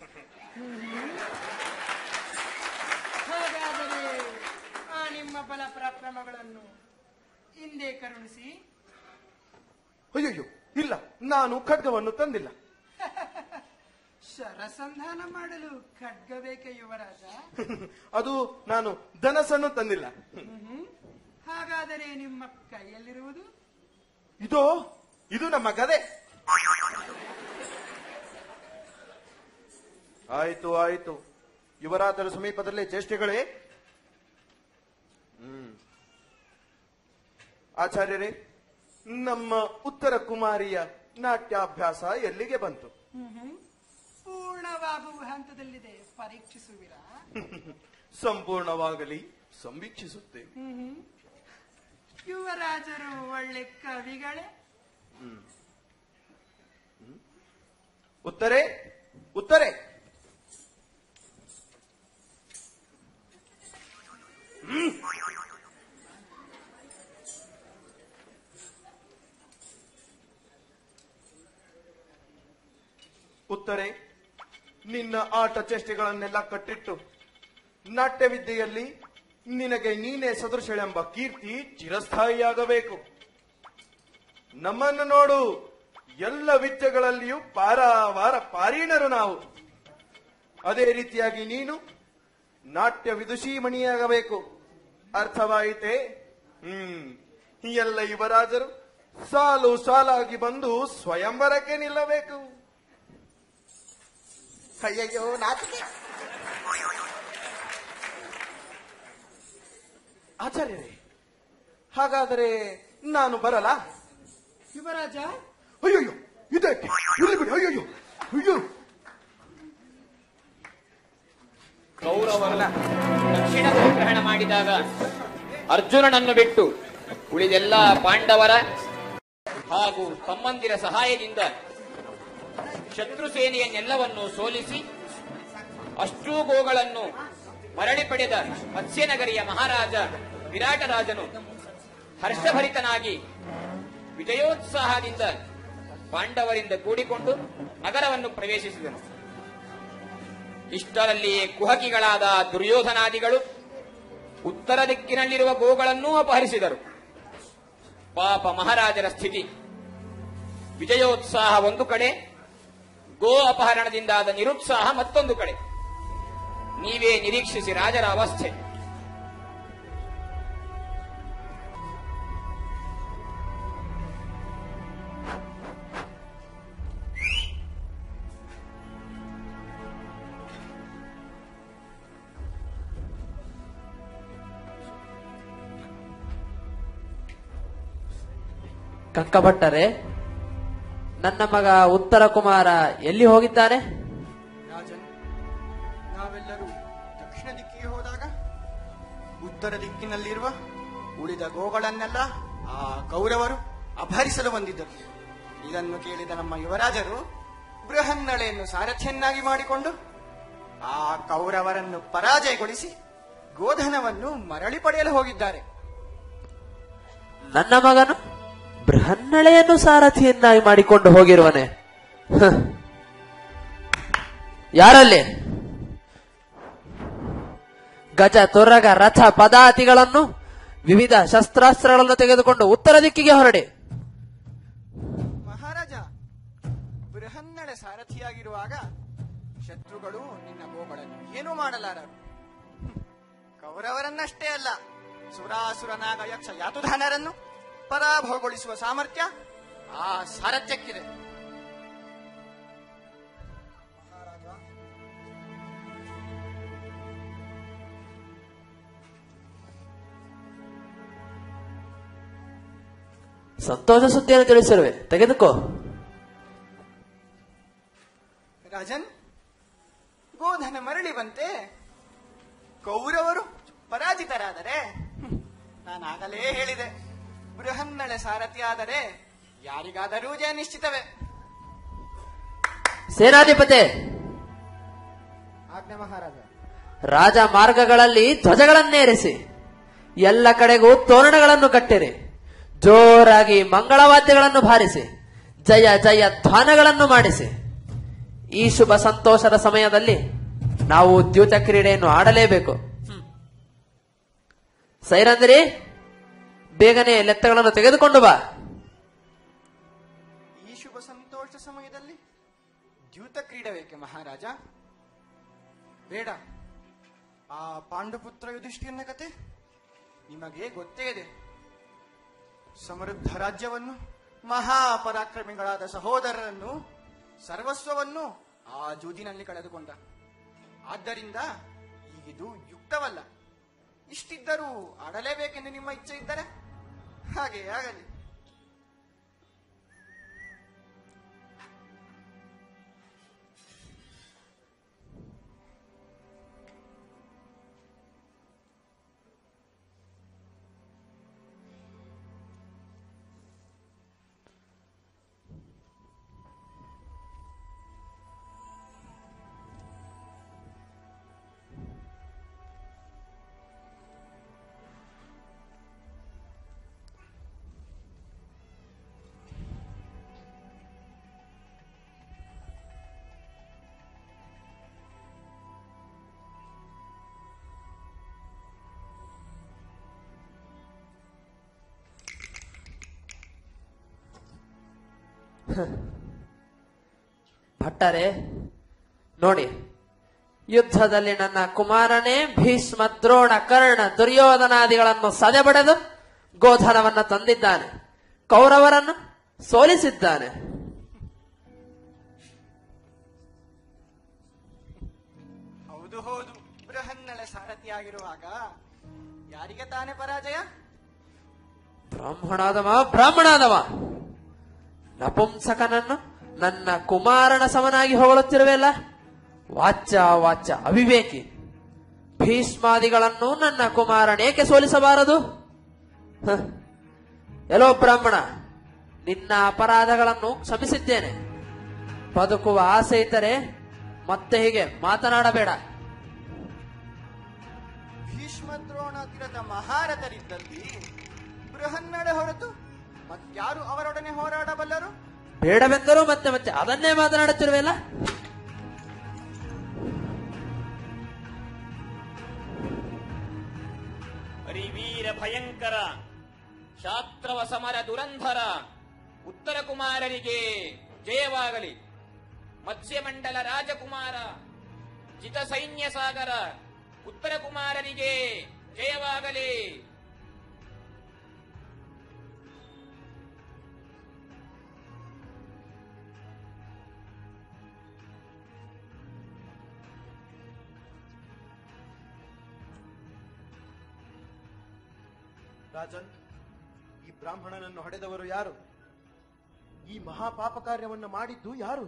ಹಾಗಾದರೆ ಆ ನಿಮ್ಮ ಬಲ ಪರಾಕ್ರಮಗಳನ್ನು ಹಿಂದೆ ಕರುಣಿಸಿ ಅಯ್ಯಯ್ಯೋ ಇಲ್ಲ ನಾನು ಖಡ್ಗವನ್ನು ತಂದಿಲ್ಲ ಶರಸಂಧಾನ ಮಾಡಲು ಖಡ್ಗ ಬೇಕೆ ಯುವರಾಜ ಅದು ನಾನು ಧನಸ್ಸನ್ನು ತಂದಿಲ್ಲ ಮ್ಹೂ. ಹಾಗಾದರೆ ನಿಮ್ಮ ಕೈಯಲ್ಲಿರುವುದು ಇದು ಇದು ನಮ್ಮ ಗದೆ ಆಯ್ತು ಆಯ್ತು ಯುವರಾಜರ ಸಮೀಪದಲ್ಲೇ ಚೇಷ್ಟೆಗಳೇ ಹ್ಮ್ ಆಚಾರ್ಯರೇ ನಮ್ಮ ಉತ್ತರ ಕುಮಾರಿಯ ನಾಟ್ಯಾಭ್ಯಾಸ ಎಲ್ಲಿಗೆ ಬಂತು ಮ್ಹೂ. ಪೂರ್ಣವಾಗುವ ಹಂತದಲ್ಲಿದೆ ಪರೀಕ್ಷಿಸುವಿರಾ ಸಂಪೂರ್ಣವಾಗಲಿ ಸಂವೀಕ್ಷಿಸುತ್ತೆ ಮ್ಹೂ. ಯುವರಾಜರು ಒಳ್ಳೆ ಕವಿಗಳೇ ಉತ್ತರೆ ಉತ್ತರೆ ಉತ್ತರೆ ನಿನ್ನ ಆಟ ಚೇಷ್ಟೆಗಳನ್ನೆಲ್ಲ ಕಟ್ಟಿಟ್ಟು ನಾಟ್ಯವಿದ್ಯೆಯಲ್ಲಿ ನಿನಗೆ ನೀನೇ ಸದೃಶಳೆಂಬ ಕೀರ್ತಿ ಚಿರಸ್ಥಾಯಿಯಾಗಬೇಕು ನಮ್ಮನ್ನು ನೋಡು ಎಲ್ಲ ವಿದ್ಯೆಗಳಲ್ಲಿಯೂ ಪಾರಾವಾರ ಪಾರೀಣರು ನಾವು ಅದೇ ರೀತಿಯಾಗಿ ನೀನು ನಾಟ್ಯ ವಿದುಷೀಮಣಿಯಾಗಬೇಕು ಅರ್ಥವಾಯಿತೆ ಹ್ಮ್ ಎಲ್ಲ ಯುವರಾಜರು ಸಾಲು ಸಾಲಾಗಿ ಬಂದು ಸ್ವಯಂವರಕ್ಕೆ ನಿಲ್ಲಬೇಕು ಅಯ್ಯಯ್ಯೋ ನಾಚಿಕೆ ಆಚಾರ್ಯರೇ ಹಾಗಾದರೆ ನಾನು ಬರಲಾ ಯುವರಾಜ ಅಯ್ಯಯ್ಯೋ ಇದಕ್ಕೆ ಇಲ್ಲಿ ಬಿಡಿ ಅಯ್ಯಯ್ಯೋ ಅಯ್ಯೋ ಕೌರವರ ದಕ್ಷಿಣ ಗ್ರಹಣ ಮಾಡಿದಾಗ ಅರ್ಜುನನನ್ನು ಬಿಟ್ಟು ಉಳಿದೆಲ್ಲ ಪಾಂಡವರ ಹಾಗೂ ತಮ್ಮಂದಿರ ಸಹಾಯದಿಂದ ಶತ್ರು ಸೇನೆಯನ್ನೆಲ್ಲವನ್ನು ಸೋಲಿಸಿ ಅಷ್ಟೂ ಗೋಗಳನ್ನು ಮರಳಿ ಪಡೆದ ಮತ್ಸ್ಯನಗರಿಯ ಮಹಾರಾಜ ವಿರಾಟರಾಜನು ಹರ್ಷಭರಿತನಾಗಿ ವಿಜಯೋತ್ಸಾಹದಿಂದ ಪಾಂಡವರಿಂದ ಕೂಡಿಕೊಂಡು ನಗರವನ್ನು ಪ್ರವೇಶಿಸಿದನು ಇಷ್ಟರಲ್ಲಿಯೇ ಕುಹಕಿಗಳಾದ ದುರ್ಯೋಧನಾದಿಗಳು ಉತ್ತರ ದಿಕ್ಕಿನಲ್ಲಿರುವ ಗೋಗಳನ್ನೂ ಅಪಹರಿಸಿದರು ಪಾಪ ಮಹಾರಾಜರ ಸ್ಥಿತಿ ವಿಜಯೋತ್ಸಾಹ ಒಂದು ಕಡೆ ಗೋ ಅಪಹರಣದಿಂದಾದ ನಿರುತ್ಸಾಹ ಮತ್ತೊಂದು ಕಡೆ ನೀವೇ ನಿರೀಕ್ಷಿಸಿ ರಾಜರ ಅವಸ್ಥೆ ಕಂಕಭಟ್ಟರೆ ನನ್ನ ಮಗ ಉತ್ತರ ಕುಮಾರ ಎಲ್ಲಿ ಹೋಗಿದ್ದಾನೆ ರಾಜನ್ ನಾವೆಲ್ಲರೂ ದಕ್ಷಿಣ ದಿಕ್ಕಿಗೆ ಹೋದಾಗ ಉತ್ತರ ದಿಕ್ಕಿನಲ್ಲಿರುವ ಉಳಿದ ಗೋಗಳನ್ನೆಲ್ಲ ಆ ಕೌರವರು ಅಪಹರಿಸಲು ಬಂದಿದ್ದರು ಇದನ್ನು ಕೇಳಿದ ನಮ್ಮ ಯುವರಾಜರು ಬೃಹನ್ನಳೆಯನ್ನು ಸಾರಥ್ಯನ್ನಾಗಿ ಮಾಡಿಕೊಂಡು ಆ ಕೌರವರನ್ನು ಪರಾಜಯಗೊಳಿಸಿ ಗೋಧನವನ್ನು ಮರಳಿ ಪಡೆಯಲು ಹೋಗಿದ್ದಾರೆ ನನ್ನ ಮಗನು ಬೃಹನ್ನಳೆಯನ್ನು ಸಾರಥಿಯನ್ನಾಗಿ ಮಾಡಿಕೊಂಡು ಹೋಗಿರುವನೆ ಹ. ಯಾರಲ್ಲಿ ಗಜ ತುರಗ ರಥ ಪದಾತಿಗಳನ್ನು ವಿವಿಧ ಶಸ್ತ್ರಾಸ್ತ್ರಗಳನ್ನು ತೆಗೆದುಕೊಂಡು ಉತ್ತರ ದಿಕ್ಕಿಗೆ ಹೊರಡಿ ಮಹಾರಾಜ ಬೃಹನ್ನಳೆ ಸಾರಥಿಯಾಗಿರುವಾಗ ಶತ್ರುಗಳು ನಿನ್ನ ಗೋಗಳನ್ನು ಏನೂ ಮಾಡಲಾರರು ಹ್ಮ್. ಕೌರವರನ್ನಷ್ಟೇ ಅಲ್ಲ ಸುರಾಸುರನಾಗ ಯಕ್ಷ ಯಾತುಧಾನರನ್ನು ಪರಾಭವಗೊಳಿಸುವ ಸಾಮರ್ಥ್ಯ ಆ ಸಾರಥ್ಯಕ್ಕಿದೆ ಸಂತೋಷ ಸುದ್ದಿಯನ್ನು ತಿಳಿಸಿರುವೆ ತೆಗೆದುಕೋ ರಾಜನ್ ಗೋಧನ ಮರಳಿ ಬಂತೆ ಕೌರವರು ಪರಾಜಿತರಾದರೆ ಹ್ಮ್, ನಾನಾಗಲೇ ಹೇಳಿದೆ ಬೃಹನ್ನಳೆ ಸಾರಥಿಯಾದರೆ ಯಾರಿಗಾದರೂ ಜಯ ನಿಶ್ಚಿತವೇ ಸೇನಾಧಿಪತಿ ಆಜ್ಞೆ ಮಹಾರಾಜ ರಾಜ ಮಾರ್ಗಗಳಲ್ಲಿ ಧ್ವಜಗಳನ್ನೇರಿಸಿ ಎಲ್ಲ ಕಡೆಗೂ ತೋರಣಗಳನ್ನು ಕಟ್ಟಿರಿ ಜೋರಾಗಿ ಮಂಗಳವಾದ್ಯಗಳನ್ನು ಬಾರಿಸಿ ಜಯ ಜಯ ಧ್ವಾನಗಳನ್ನು ಮಾಡಿಸಿ ಈ ಶುಭ ಸಂತೋಷದ ಸಮಯದಲ್ಲಿ ನಾವು ದ್ಯೂತ ಕ್ರೀಡೆಯನ್ನು ಆಡಲೇಬೇಕು ಹ್ಮ್. ಸೈರಂದ್ರಿ ಬೇಗನೆ ಲೆತ್ತಗಳನ್ನು ತೆಗೆದುಕೊಂಡು ಬಾ ಈ ಶುಭ ಸಂತೋಷ ಸಮಯದಲ್ಲಿ ದ್ಯೂತ ಕ್ರೀಡಬೇಕೆ ಮಹಾರಾಜ ಬೇಡ ಆ ಪಾಂಡುಪುತ್ರ ಯುಧಿಷ್ಠಿರನ ಕತೆ ನಿಮಗೆ ಗೊತ್ತೇ ಇದೆ ಸಮೃದ್ಧ ರಾಜ್ಯವನ್ನು ಮಹಾಪರಾಕ್ರಮಿಗಳಾದ ಸಹೋದರರನ್ನು ಸರ್ವಸ್ವವನ್ನು ಆ ಜೂಜಿನಲ್ಲಿ ಕಳೆದುಕೊಂಡ ಆದ್ದರಿಂದ ಈಗಿದು ಯುಕ್ತವಲ್ಲ ಇಷ್ಟಿದ್ದರೂ ಆಡಲೇಬೇಕೆಂದು ನಿಮ್ಮ ಇಚ್ಛೆ ಇದ್ದರೆ ಹಾಗೆ ಆಗಲಿ ಭಟ್ಟರೆ ನೋಡಿ ಯುದ್ಧದಲ್ಲಿ ನನ್ನ ಕುಮಾರನೇ ಭೀಷ್ಮ ದ್ರೋಣ ಕರ್ಣ ದುರ್ಯೋಧನಾದಿಗಳನ್ನು ಸದೆಬಡೆದು ಗೋಧನವನ್ನ ತಂದಿದ್ದಾನೆ ಕೌರವರನ್ನು ಸೋಲಿಸಿದ್ದಾನೆ ಹೌದು ಹೌದು ಬೃಹನ್ನಳೆ ಸಾರಥಿಯಾಗಿರುವಾಗ ಯಾರಿಗೆ ತಾನೇ ಪರಾಜಯ ಬ್ರಾಹ್ಮಣಾದವ ಬ್ರಾಹ್ಮಣಾದವ ನಪುಂಸಕನನ್ನು ನನ್ನ ಕುಮಾರನ ಸಮನಾಗಿ ಹೊಗಳುತ್ತಿರುವೆಲ್ಲ ವಾಚ್ಯ ವಾಚ್ಯ ಅವಿವೇಕಿ ಭೀಷ್ಮಾದಿಗಳನ್ನು ನನ್ನ ಕುಮಾರನೇಕೆ ಸೋಲಿಸಬಾರದು ಹ. ಎಲ್ಲೋ ಬ್ರಾಹ್ಮಣ ನಿನ್ನ ಅಪರಾಧಗಳನ್ನು ಕ್ಷಮಿಸಿದ್ದೇನೆ ಬದುಕುವ ಆಸೆ ಇದ್ದರೆ ಮತ್ತೆ ಹೀಗೆ ಮಾತನಾಡಬೇಡ ಭೀಷ್ಮ ದ್ರೋಣ ತಿರದ ಮಹಾರಥರಿದ್ದಲ್ಲಿ ಬೃಹನ್ನಡೆ ಹೊರತು ಮತ್ಯಾರು ಅವರೊಡನೆ ಹೋರಾಡಬಲ್ಲರು ಬೇಡವೆಂದರೂ ಮತ್ತೆ ಮತ್ತೆ ಅದನ್ನೇ ಮಾತನಾಡುತ್ತಿರುವೆಲ್ಲ ಹರಿವೀರ ಭಯಂಕರ ಶಾಸ್ತ್ರವ ಸಮರ ದುರಂಧರ ಉತ್ತರ ಕುಮಾರರಿಗೆ ಜಯವಾಗಲಿ ಮತ್ಸ್ಯಮಂಡಲ ರಾಜಕುಮಾರ ಜಿತ ಸೈನ್ಯ ಸಾಗರ ಉತ್ತರ ಕುಮಾರರಿಗೆ ಜಯವಾಗಲಿ ರಾಜನ್ ಈ ಬ್ರಾಹ್ಮಣನನ್ನು ಹೊಡೆದವರು ಯಾರು ಈ ಮಹಾಪಾಪ ಕಾರ್ಯವನ್ನು ಮಾಡಿದ್ದು ಯಾರು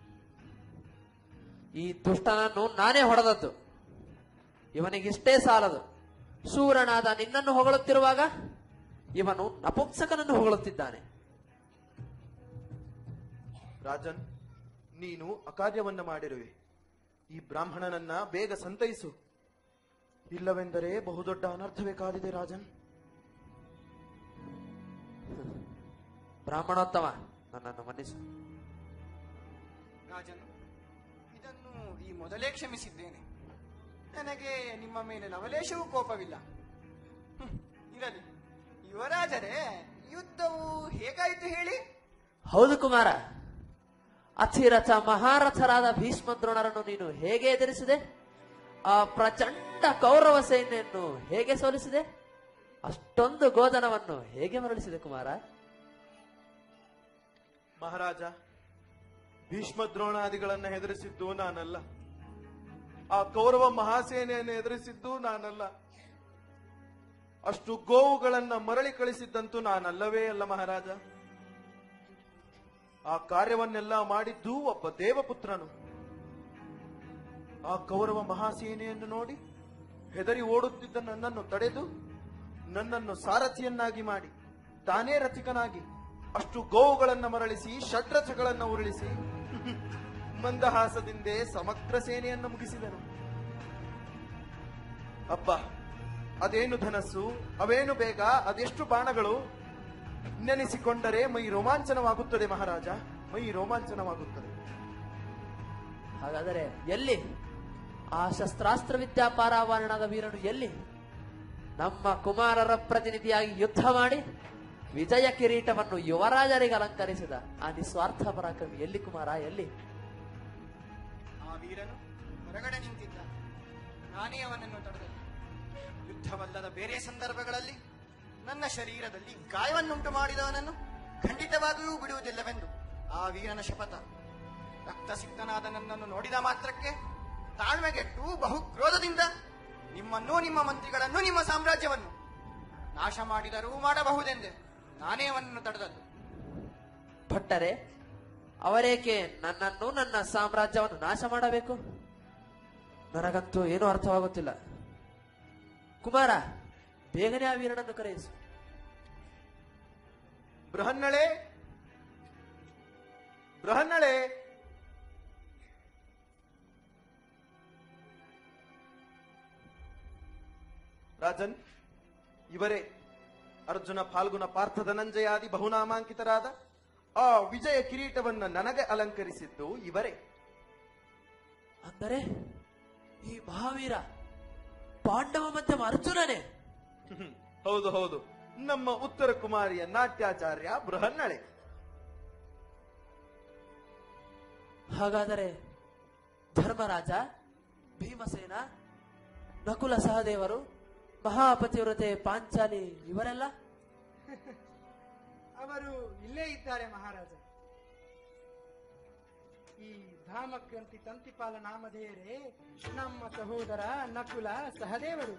ಈ ದುಷ್ಟನನ್ನು ನಾನೇ ಹೊಡೆದದ್ದು ಇವನಿಗಿಷ್ಟೇ ಸಾಲದು ಶೂರನಾದ ನಿನ್ನನ್ನು ಹೊಗಳುತ್ತಿರುವಾಗ ಇವನು ನಪುಂಸಕನನ್ನು ಹೊಗಳುತ್ತಿದ್ದಾನೆ ರಾಜನ್ ನೀನು ಅಕಾರ್ಯವನ್ನ ಮಾಡಿರುವೆ ಈ ಬ್ರಾಹ್ಮಣನನ್ನ ಬೇಗ ಸಂತೈಸು ಇಲ್ಲವೆಂದರೆ ಬಹುದೊಡ್ಡ ಅನರ್ಥವೇ ಕಾದಿದೆ ರಾಜನ್ ಬ್ರಾಹ್ಮಣೋತ್ತಮ ನನ್ನನ್ನು ಮನ್ನಿಸು ರಾಜನು ಇದನ್ನು ಈ ಮೊದಲೇ ಕ್ಷಮಿಸಿದ್ದೇನೆ ನನಗೆ ನಿಮ್ಮ ಮೇಲೆ ಲವಲೇಶವೂ ಕೋಪವಿಲ್ಲ ಹ್ಮ್, ಇರಲಿ ಯುವರಾಜರೇ ಯುದ್ಧವು ಹೇಗಾಯಿತು ಹೇಳಿ ಹೌದು ಕುಮಾರ ಅತಿರಥ ಮಹಾರಥರಾದ ಭೀಷ್ಮ ದ್ರೋಣರನ್ನು ನೀನು ಹೇಗೆ ಎದುರಿಸಿದೆ ಆ ಪ್ರಚಂಡ ಕೌರವ ಸೈನ್ಯನ್ನು ಹೇಗೆ ಸೋಲಿಸಿದೆ ಅಷ್ಟೊಂದು ಗೋಧನವನ್ನು ಹೇಗೆ ಮರಳಿಸಿದೆ ಕುಮಾರ ಮಹಾರಾಜ ಭೀಷ್ಮ ದ್ರೋಣಾದಿಗಳನ್ನ ಹೆದರಿಸಿದ್ದು ನಾನಲ್ಲ ಆ ಕೌರವ ಮಹಾಸೇನೆಯನ್ನು ಎದುರಿಸಿದ್ದು ನಾನಲ್ಲ ಅಷ್ಟು ಗೋವುಗಳನ್ನ ಮರಳಿ ಕಳಿಸಿದ್ದಂತೂ ನಾನಲ್ಲವೇ ಅಲ್ಲ ಮಹಾರಾಜ ಆ ಕಾರ್ಯವನ್ನೆಲ್ಲ ಮಾಡಿದ್ದು ಒಬ್ಬ ದೇವಪುತ್ರನು ಆ ಕೌರವ ಮಹಾಸೇನೆಯನ್ನು ನೋಡಿ ಹೆದರಿ ಓಡುತ್ತಿದ್ದ ನನ್ನನ್ನು ತಡೆದು ನನ್ನನ್ನು ಸಾರಥಿಯನ್ನಾಗಿ ಮಾಡಿ ತಾನೇ ರಥಿಕನಾಗಿ ಅಷ್ಟು ಗೋವುಗಳನ್ನ ಮರಳಿಸಿ ಷಡ್ರಥಗಳನ್ನ ಉರುಳಿಸಿ ಮಂದಹಾಸದಿಂದೇ ಸಮಗ್ರ ಸೇನೆಯನ್ನು ಮುಗಿಸಿದನು ಅಬ್ಬ ಅದೇನು ಧನಸ್ಸು ಅವೇನು ಬೇಗ ಅದೆಷ್ಟು ಬಾಣಗಳು ನೆನೆಸಿಕೊಂಡರೆ ಮೈ ರೋಮಾಂಚನವಾಗುತ್ತದೆ ಮಹಾರಾಜ ಮೈ ರೋಮಾಂಚನವಾಗುತ್ತದೆ ಹಾಗಾದರೆ ಎಲ್ಲಿ ಆ ಶಸ್ತ್ರಾಸ್ತ್ರ ವಿದ್ಯಾಪಾರಾವರಣದ ವೀರನು ಎಲ್ಲಿ ನಮ್ಮ ಕುಮಾರರ ಪ್ರತಿನಿಧಿಯಾಗಿ ಯುದ್ಧ ಮಾಡಿ ವಿಜಯ ಕಿರೀಟವನ್ನು ಯುವರಾಜರಿಗೆ ಅಲಂಕರಿಸಿದ ಆ ನಿಸ್ವಾರ್ಥ ಪರಾಕ್ರಮಿ ಎಲ್ಲಿ ಕುಮಾರ ಎಲ್ಲಿ ಆ ವೀರನು ಹೊರಗಡೆ ನಿಂತಿದ್ದ ನಾನೇ ಅವನನ್ನು ತಡೆದೆ ಯುದ್ಧವಲ್ಲದ ಬೇರೆ ಸಂದರ್ಭಗಳಲ್ಲಿ ನನ್ನ ಶರೀರದಲ್ಲಿ ಗಾಯವನ್ನುಂಟು ಮಾಡಿದವನನ್ನು ಖಂಡಿತವಾಗಿಯೂ ಬಿಡುವುದಿಲ್ಲವೆಂದು ಆ ವೀರನ ಶಪಥ ರಕ್ತಸಿಕ್ತನಾದ ನನ್ನನ್ನು ನೋಡಿದ ಮಾತ್ರಕ್ಕೆ ತಾಳ್ಮೆಗೆಟ್ಟು ಬಹು ಕ್ರೋಧದಿಂದ ನಿಮ್ಮನ್ನೂ ನಿಮ್ಮ ಮಂತ್ರಿಗಳನ್ನು ನಿಮ್ಮ ಸಾಮ್ರಾಜ್ಯವನ್ನು ನಾಶ ಮಾಡಿದರೂ ಮಾಡಬಹುದೆಂದೆ ನಾನೇ ಅವನನ್ನು ತಡೆದದ್ದು ಭಟ್ಟರೆ ಅವರೇಕೆ ನನ್ನನ್ನು ನನ್ನ ಸಾಮ್ರಾಜ್ಯವನ್ನು ನಾಶ ಮಾಡಬೇಕು ನನಗಂತೂ ಏನೂ ಅರ್ಥವಾಗುತ್ತಿಲ್ಲ ಕುಮಾರ ಬೇಗನೆ ಆ ವೀರನನ್ನು ಕರೆಯಿಸು ಬೃಹನ್ನಳೆ ಬೃಹನ್ನಳೆ ರಾಜನ್ ಇವರೇ ಅರ್ಜುನ ಫಾಲ್ಗುನ ಪಾರ್ಥ ಧನಂಜಯಾದಿ ಬಹುನಾಮಾಂಕಿತರಾದ ಆ ವಿಜಯ ಕಿರೀಟವನ್ನ ನನಗೆ ಅಲಂಕರಿಸಿದ್ದು ಇವರೇ ಅಂದರೆ ಈ ಮಹಾವೀರ ಪಾಂಡವ ಮಧ್ಯಮ ಅರ್ಜುನನೇ ಹ್ಮ್. ಹೌದು ಹೌದು ನಮ್ಮ ಉತ್ತರ ಕುಮಾರಿಯ ನಾಟ್ಯಾಚಾರ್ಯ ಬೃಹನ್ನಳೆ ಹಾಗಾದರೆ ಧರ್ಮರಾಜ ಭೀಮಸೇನ ನಕುಲ ಸಹದೇವರು ಮಹಾಪತಿವ್ರತೆ ಪಾಂಚಾಲಿ ಇವರೆಲ್ಲ ಅವರು ಇಲ್ಲೇ ಇದ್ದಾರೆ ಮಹಾರಾಜ ಈ ಧಾಮಕ್ಕಂತಿ ತಂತಿಪಾಲ ನಾಮಧೇಯರೇ ನಮ್ಮ ಸಹೋದರ ನಕುಲ ಸಹದೇವರು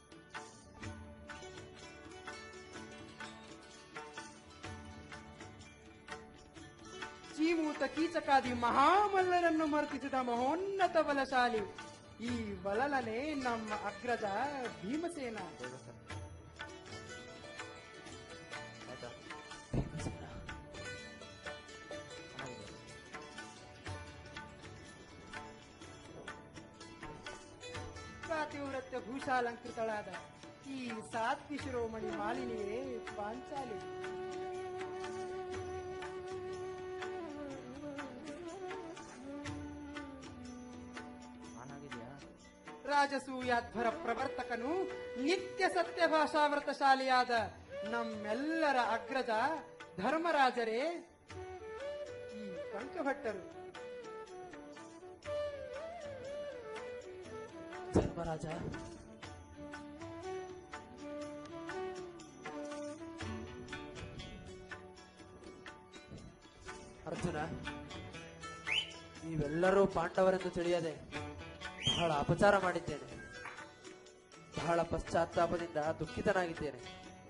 ಚೀಮೂತ ಕೀಚಕಾದಿ ಮಹಾಮಲ್ಲರನ್ನು ಮರ್ತಿಸಿದ ಮಹೋನ್ನತ ಬಲಶಾಲಿ ಈ ಬಲಲನೆ ನಮ್ಮ ಅಗ್ರಜ ಭೀಮಸೇನ ಪಾತಿವ್ರತ್ಯ ಭೂಷಾಲಂಕೃತಳಾದ ಈ ಸಾತ್ವಿ ಶಿರೋಮಣಿ ಮಾಲಿನಿಯೇ ಪಾಂಚಾಲಿ ರಾಜಸೂಯಾಧ್ವರ ಪ್ರವರ್ತಕನು ನಿತ್ಯ ಸತ್ಯ ಭಾಷಾವ್ರತಶಾಲಿಯಾದ ನಮ್ಮೆಲ್ಲರ ಅಗ್ರಜ ಧರ್ಮರಾಜರೇ ಈ ಪಂಕಭಟ್ಟರು ಧರ್ಮರಾಜ ಅರ್ಜುನ ನೀವೆಲ್ಲರೂ ಪಾಂಡವರೆಂದು ತಿಳಿಯದೆ ಬಹಳ ಅಪಚಾರ ಮಾಡಿದ್ದೇನೆ ಬಹಳ ಪಶ್ಚಾತ್ತಾಪದಿಂದ ದುಃಖಿತನಾಗಿದ್ದೇನೆ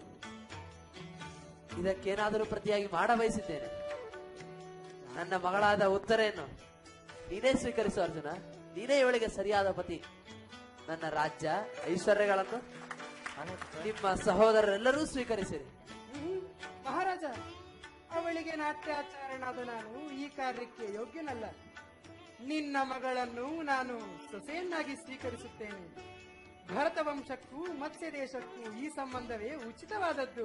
ಇದಕ್ಕೇನಾದರೂ ಪ್ರತಿಯಾಗಿ ಮಾಡ ಬಯಸಿದ್ದೇನೆ ನನ್ನ ಮಗಳಾದ ಉತ್ತರೆಯನ್ನು ನೀನೇ ಸ್ವೀಕರಿಸು ಅರ್ಜುನ ನೀನೇ ಇವಳಿಗೆ ಸರಿಯಾದ ಪತಿ ನನ್ನ ರಾಜ್ಯ ಐಶ್ವರ್ಯಗಳನ್ನು ನಿಮ್ಮ ಸಹೋದರರೆಲ್ಲರೂ ಸ್ವೀಕರಿಸಿರಿ ಹ್ಮ್, ಮಹಾರಾಜ ಅವಳಿಗೆ ನಾಟ್ಯಾಚಾರನಾದ ನಾನು ಈ ಕಾರ್ಯಕ್ಕೆ ಯೋಗ್ಯನಲ್ಲ ನಿನ್ನ ಮಗಳನ್ನು ನಾನು ಸೊಸೆಯನ್ನಾಗಿ ಸ್ವೀಕರಿಸುತ್ತೇನೆ ಭರತ ವಂಶಕ್ಕೂ ಮತ್ಸ್ಯ ದೇಶಕ್ಕೂ ಈ ಸಂಬಂಧವೇ ಉಚಿತವಾದದ್ದು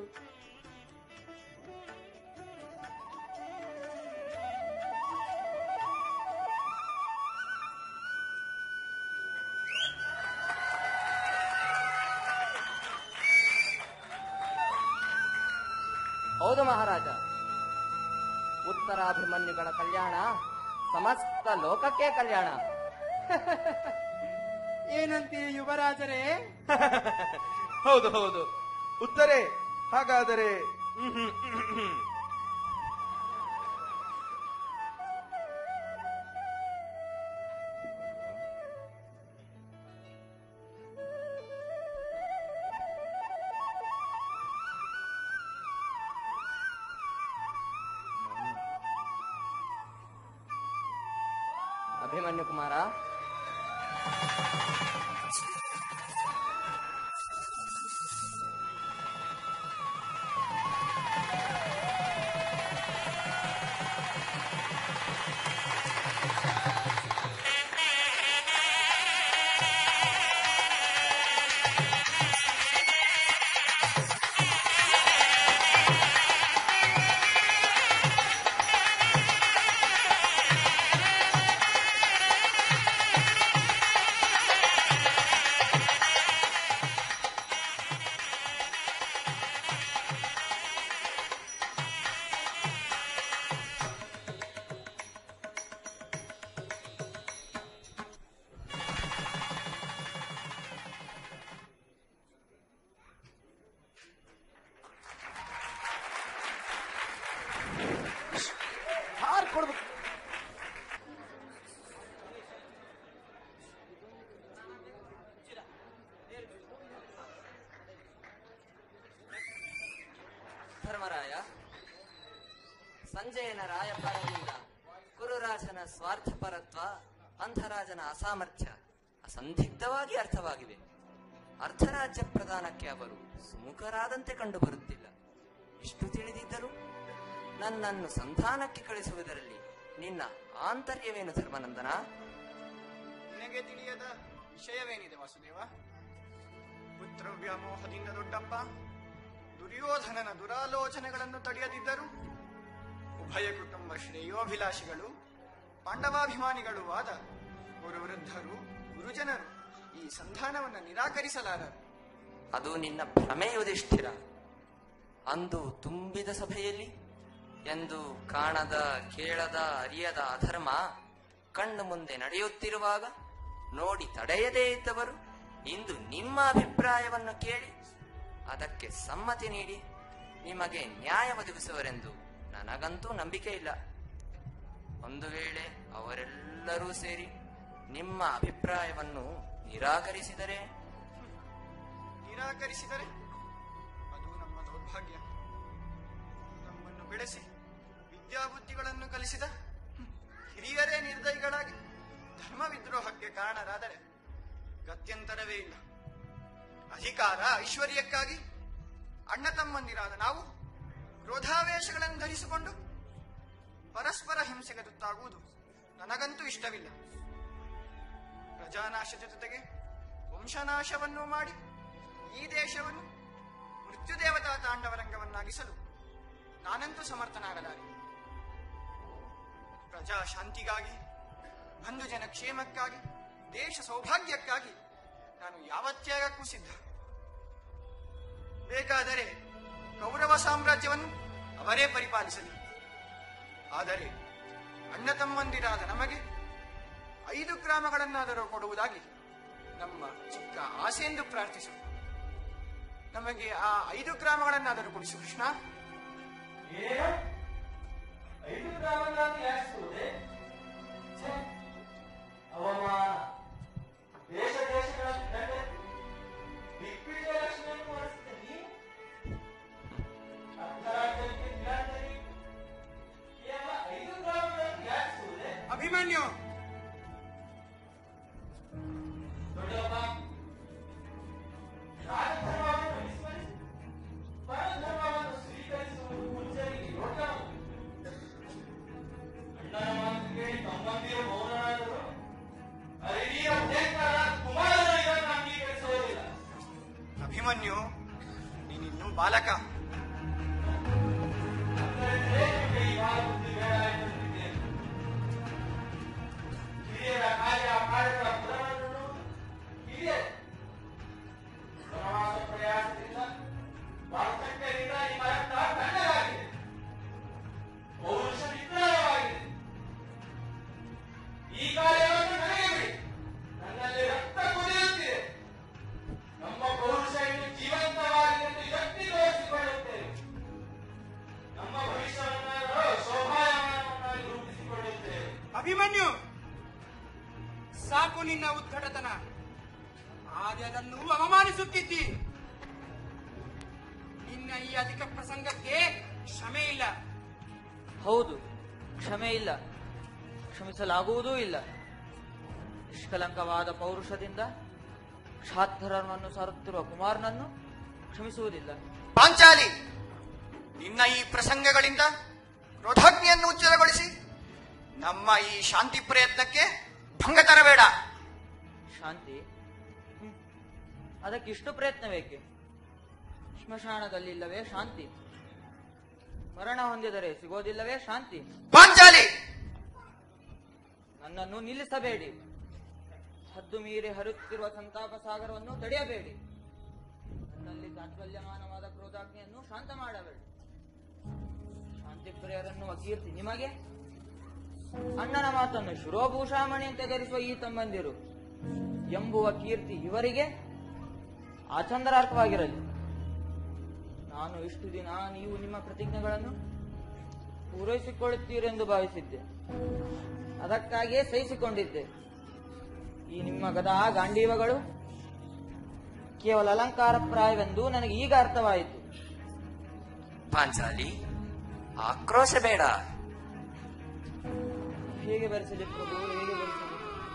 ಹೌದು ಮಹಾರಾಜ ಉತ್ತರಾಭಿಮನ್ಯುಗಳ ಕಲ್ಯಾಣ ಸಮಸ್ತ ಲೋಕಕ್ಕೆ ಕಲ್ಯಾಣ ಏನಂತೀಯ ಯುವರಾಜರೇ ಹೌದು ಹೌದು ಉತ್ತರೆ ಹಾಗಾದರೆ ಹ್ಮ್, ಹ್ಮ್, ಹ್ಮ್, ಹ್ಮ್. ಅಭಿಮನ್ಯು ಕುಮಾರ ಹಾರ್ ಕೊಡ್ಬೇಕು ಧರ್ಮರಾಯ ಸಂಜಯನ ರಾಯಭಾರದಿಂದ ಕುರುರಾಜನ ಸ್ವಾರ್ಥಪರತ್ವ ಅಂಧರಾಜನ ಅಸಾಮರ್ಥ್ಯ ಅಸಂದಿಗ್ಧವಾಗಿ ಅರ್ಥವಾಗಿವೆ ಅರ್ಧರಾಜ್ಯ ಪ್ರದಾನಕ್ಕೆ ಅವರು ಸುಮುಖರಾದಂತೆ ಕಂಡುಬರುತ್ತಿಲ್ಲ ಇಷ್ಟು ತಿಳಿದಿದ್ದರೂ ನನ್ನನ್ನು ಸಂಧಾನಕ್ಕೆ ಕಳಿಸುವುದರಲ್ಲಿ ನಿನ್ನ ಆಂತರ್ಯವೇನು ಧರ್ಮನಂದನ ನಿನಗೆ ತಿಳಿಯದ ವಿಷಯವೇನಿದೆ ವಾಸುದೇವ ಪುತ್ರ ವ್ಯಾಮೋಹದಿಂದ ದೊಡ್ಡಪ್ಪ ದುರ್ಯೋಧನನ ದುರಾಲೋಚನೆಗಳನ್ನು ತಡೆಯದಿದ್ದರು ಉಭಯ ಕುಟುಂಬ ಶ್ರೇಯೋಭಿಲಾಷಿಗಳು ಪಾಂಡವಾಭಿಮಾನಿಗಳೂ ಆದ ಗುರುವೃದ್ಧರು ಗುರುಜನರು ಈ ಸಂಧಾನವನ್ನು ನಿರಾಕರಿಸಲಾರರು ಅದು ನಿನ್ನ ಭ್ರಮೆ ಯುಧಿಷ್ಠಿರ ಅಂದು ತುಂಬಿದ ಸಭೆಯಲ್ಲಿ ಎಂದು ಕಾಣದ ಕೇಳದ ಅರಿಯದ ಅಧರ್ಮ ಕಣ್ಣು ಮುಂದೆ ನಡೆಯುತ್ತಿರುವಾಗ ನೋಡಿ ತಡೆಯದೇ ಇದ್ದವರು ಇಂದು ನಿಮ್ಮ ಅಭಿಪ್ರಾಯವನ್ನು ಕೇಳಿ ಅದಕ್ಕೆ ಸಮ್ಮತಿ ನೀಡಿ ನಿಮಗೆ ನ್ಯಾಯ ಒದಗಿಸುವರೆಂದು ನನಗಂತೂ ನಂಬಿಕೆ ಇಲ್ಲ ಒಂದು ವೇಳೆ ಅವರೆಲ್ಲರೂ ಸೇರಿ ನಿಮ್ಮ ಅಭಿಪ್ರಾಯವನ್ನು ನಿರಾಕರಿಸಿದರೆ ನಿರಾಕರಿಸಿದರೆ ಅದು ನಮ್ಮ ದೌರ್ಭಾಗ್ಯ ನಮ್ಮನ್ನು ಬೆಳೆಸಿ ವಿದ್ಯಾಬುದ್ಧಿಗಳನ್ನು ಕಲಿಸಿದ ಹಿರಿಯರೇ ನಿರ್ದಯಿಗಳಾಗಿ ಧರ್ಮ ವಿದ್ರೋಹಕ್ಕೆ ಕಾರಣರಾದರೆ ಗತ್ಯಂತರವೇ ಇಲ್ಲ ಅಧಿಕಾರ ಐಶ್ವರ್ಯಕ್ಕಾಗಿ ಅಣ್ಣ ತಮ್ಮಂದಿರಾದ ನಾವು ಕ್ರೋಧಾವೇಶಗಳನ್ನು ಧರಿಸಿಕೊಂಡು ಪರಸ್ಪರ ಹಿಂಸೆಗೆ ತುತ್ತಾಗುವುದು ನನಗಂತೂ ಇಷ್ಟವಿಲ್ಲ ಪ್ರಜಾನಾಶದ ಜೊತೆಗೆ ವಂಶನಾಶವನ್ನು ಮಾಡಿ ಈ ದೇಶವನ್ನು ಮೃತ್ಯುದೇವತಾ ತಾಂಡವರಂಗವನ್ನಾಗಿಸಲು ನಾನಂತೂ ಸಮರ್ಥನಾಗಲಾರೆ ಪ್ರಜಾ ಶಾಂತಿಗಾಗಿ ಬಂಧು ಜನ ಕ್ಷೇಮಕ್ಕಾಗಿ ದೇಶ ಸೌಭಾಗ್ಯಕ್ಕಾಗಿ ನಾನು ಯಾವ ತ್ಯಾಗಕ್ಕೂ ಸಿದ್ಧ ಬೇಕಾದರೆ ಕೌರವ ಸಾಮ್ರಾಜ್ಯವನ್ನು ಅವರೇ ಪರಿಪಾಲಿಸಲಿ ಆದರೆ ಅಣ್ಣ ತಮ್ಮಂದಿರಾದ ನಮಗೆ ಐದು ಗ್ರಾಮಗಳನ್ನಾದರೂ ಕೊಡುವುದಾಗಿ ನಮ್ಮ ಚಿಕ್ಕ ಆಸೆ ಎಂದು ಪ್ರಾರ್ಥಿಸು ನಮಗೆ ಆ ಐದು ಗ್ರಾಮಗಳನ್ನಾದರೂ ಕೊಡಿಸು ಕೃಷ್ಣ ಐದು ಗ್ರಾಮಗಳನ್ನು ಯಾಚಿಸುವುದೇ ಛೆ, ಅವಮಾನ ದೇಶ ದೇಶಗಳ ಗಂಡೆ ದಿಗ್ವಿಜಯ ಲಕ್ಷ್ಮಿಯನ್ನು ಮಾಡಿಸಿದ ನೀವು ಅರ್ಧರಾಜ್ಯಕ್ಕೆ ನಿರಾಕರಿ ಕೇವಲ ಐದು ಗ್ರಾಮಗಳನ್ನು ಯಾಚಿಸುವುದೇ ಅಭಿಮನ್ಯು ದೊಡ್ಡಪ್ಪ ರಾಜಧರ್ಮವನ್ನು ವಿಸ್ಮರಿಸಿ ಪರಧರ್ಮವನ್ನು ಸ್ವೀಕರಿಸುವುದು ಹುಚ್ಚರಿಗೆ ಯೋಗ್ಯವು ಅಣ್ಣನ ಮಾತು ಕೇಳಿ ತಮ್ಮಂದಿರು ಮೌನರಾದರು ಅರಿವಿಯ ಅಧ್ಯಕ್ಷರ ಕುಮಾರನಿಗೆ ಅಂಗೀಕರಿಸುವುದಿಲ್ಲ ಬಾಲಕ ಹಿರಿಯರ ಕಾರ್ಯ ಕಾರ್ಯಗಳ ಫಲವನ್ನು ಹಿರಿಯರು ವನವಾಸ ಪ್ರಯಾಸದಿಂದ ವಾರ್ತಕ್ಯದಿಂದ ಈ ಮರತ್ತ ತಣ್ಣಗಾಗಿದೆ ಪೌರುಷ ವಿಗ್ರಹವಾಗಿದೆ ಈ ಕಾರ್ಯವನ್ನು ನನಗೆ ಬಿಡಿ ನನ್ನಲ್ಲಿ ರಕ್ತ ಕುದಿಯುತ್ತಿದೆ ನಮ್ಮ ಪೌರುಷ ಇನ್ನು ಜೀವಂತವಾಗಿದೆ ಎಂದು ಎತ್ತಿ ತೋರಿಸಿಕೊಳ್ಳುತ್ತೇವೆ ನಮ್ಮ ಭವಿಷ್ಯವನ್ನ ಶೋಭಾಯಮಾನವನ್ನಾಗಿ ರೂಪಿಸಿಕೊಳ್ಳುತ್ತೇವೆ ಅಭಿಮನ್ಯು ಸಾಕು ನಿನ್ನ ಉದ್ದಟತನ ಆದ್ರೆ ಅದನ್ನು ಅವಮಾನಿಸುತ್ತಿದ್ದಿ ನಿನ್ನ ಈ ಅಧಿಕ ಪ್ರಸಂಗಕ್ಕೆ ಕ್ಷಮೆ ಇಲ್ಲ ಹೌದು ಕ್ಷಮೆ ಇಲ್ಲ ಕ್ಷಮಿಸಲಾಗುವುದೂ ಇಲ್ಲ ನಿಷ್ಕಲಂಕವಾದ ಪೌರುಷದಿಂದ ಕ್ಷಾತ್ರರನ್ನು ಸಾರುತ್ತಿರುವ ಕುಮಾರನನ್ನು ಕ್ಷಮಿಸುವುದಿಲ್ಲ ಪಾಂಚಾಲಿ ನಿನ್ನ ಈ ಪ್ರಸಂಗಗಳಿಂದ ಕ್ರೋಧಾಗ್ನಿಯನ್ನು ಉಜ್ವಲಗೊಳಿಸಿ ನಮ್ಮ ಈ ಶಾಂತಿ ಪ್ರಯತ್ನಕ್ಕೆ ಭಂಗ ತರಬೇಡ ಶಾಂತಿ ಹ್ಮ್. ಅದಕ್ಕಿಷ್ಟು ಪ್ರಯತ್ನ ಬೇಕೆ ಸ್ಮಶಾನದಲ್ಲಿಲ್ಲವೇ ಶಾಂತಿ ಮರಣ ಹೊಂದಿದರೆ ಸಿಗೋದಿಲ್ಲವೇ ಶಾಂತಿ ಪಾಂಚಾಲಿ ನನ್ನನ್ನು ನಿಲ್ಲಿಸಬೇಡಿ ಹದ್ದು ಮೀರಿ ಹರಿಯುತ್ತಿರುವ ಸಂತಾಪ ಸಾಗರವನ್ನು ತಡೆಯಬೇಡಿ ನನ್ನಲ್ಲಿ ತಾತ್ಸಲ್ಯಮಾನವಾದ ಕ್ರೋಧಾಗ್ನಿಯನ್ನು ಶಾಂತ ಮಾಡಬೇಡಿ ಶಾಂತಿ ಪ್ರಿಯರನ್ನುವ ಕೀರ್ತಿ ನಿಮಗೆ ಅಣ್ಣನ ಮಾತನ್ನು ಶಿರೋಭೂಷಾಮಣಿ ಅಂತ ಧರಿಸುವ ಈ ತಮ್ಮಂದಿರು ಎಂಬುವ ಕೀರ್ತಿ ಇವರಿಗೆ ಆಚಂದರಾರ್ಥವಾಗಿರಲಿ ನಾನು ಇಷ್ಟು ದಿನ ನೀವು ನಿಮ್ಮ ಪ್ರತಿಜ್ಞೆಗಳನ್ನು ಪೂರೈಸಿಕೊಳ್ಳುತ್ತೀರೆಂದು ಭಾವಿಸಿದ್ದೆ ಅದಕ್ಕಾಗಿಯೇ ಸಹಿಸಿಕೊಂಡಿದ್ದೆ ಈ ನಿಮ್ಮ ಗದಾ ಗಾಂಡೀವಗಳು ಕೇವಲ ಅಲಂಕಾರ ಪ್ರಾಯವೆಂದು ನನಗೆ ಈಗ ಅರ್ಥವಾಯಿತು ಪಾಂಚಾಲಿ ಆಕ್ರೋಶ ಬೇಡ ಹೇಗೆ ಬರೆಸಲಿ ಪ್ರಭು ಹೇಗೆ ಬರೆಸಲಿ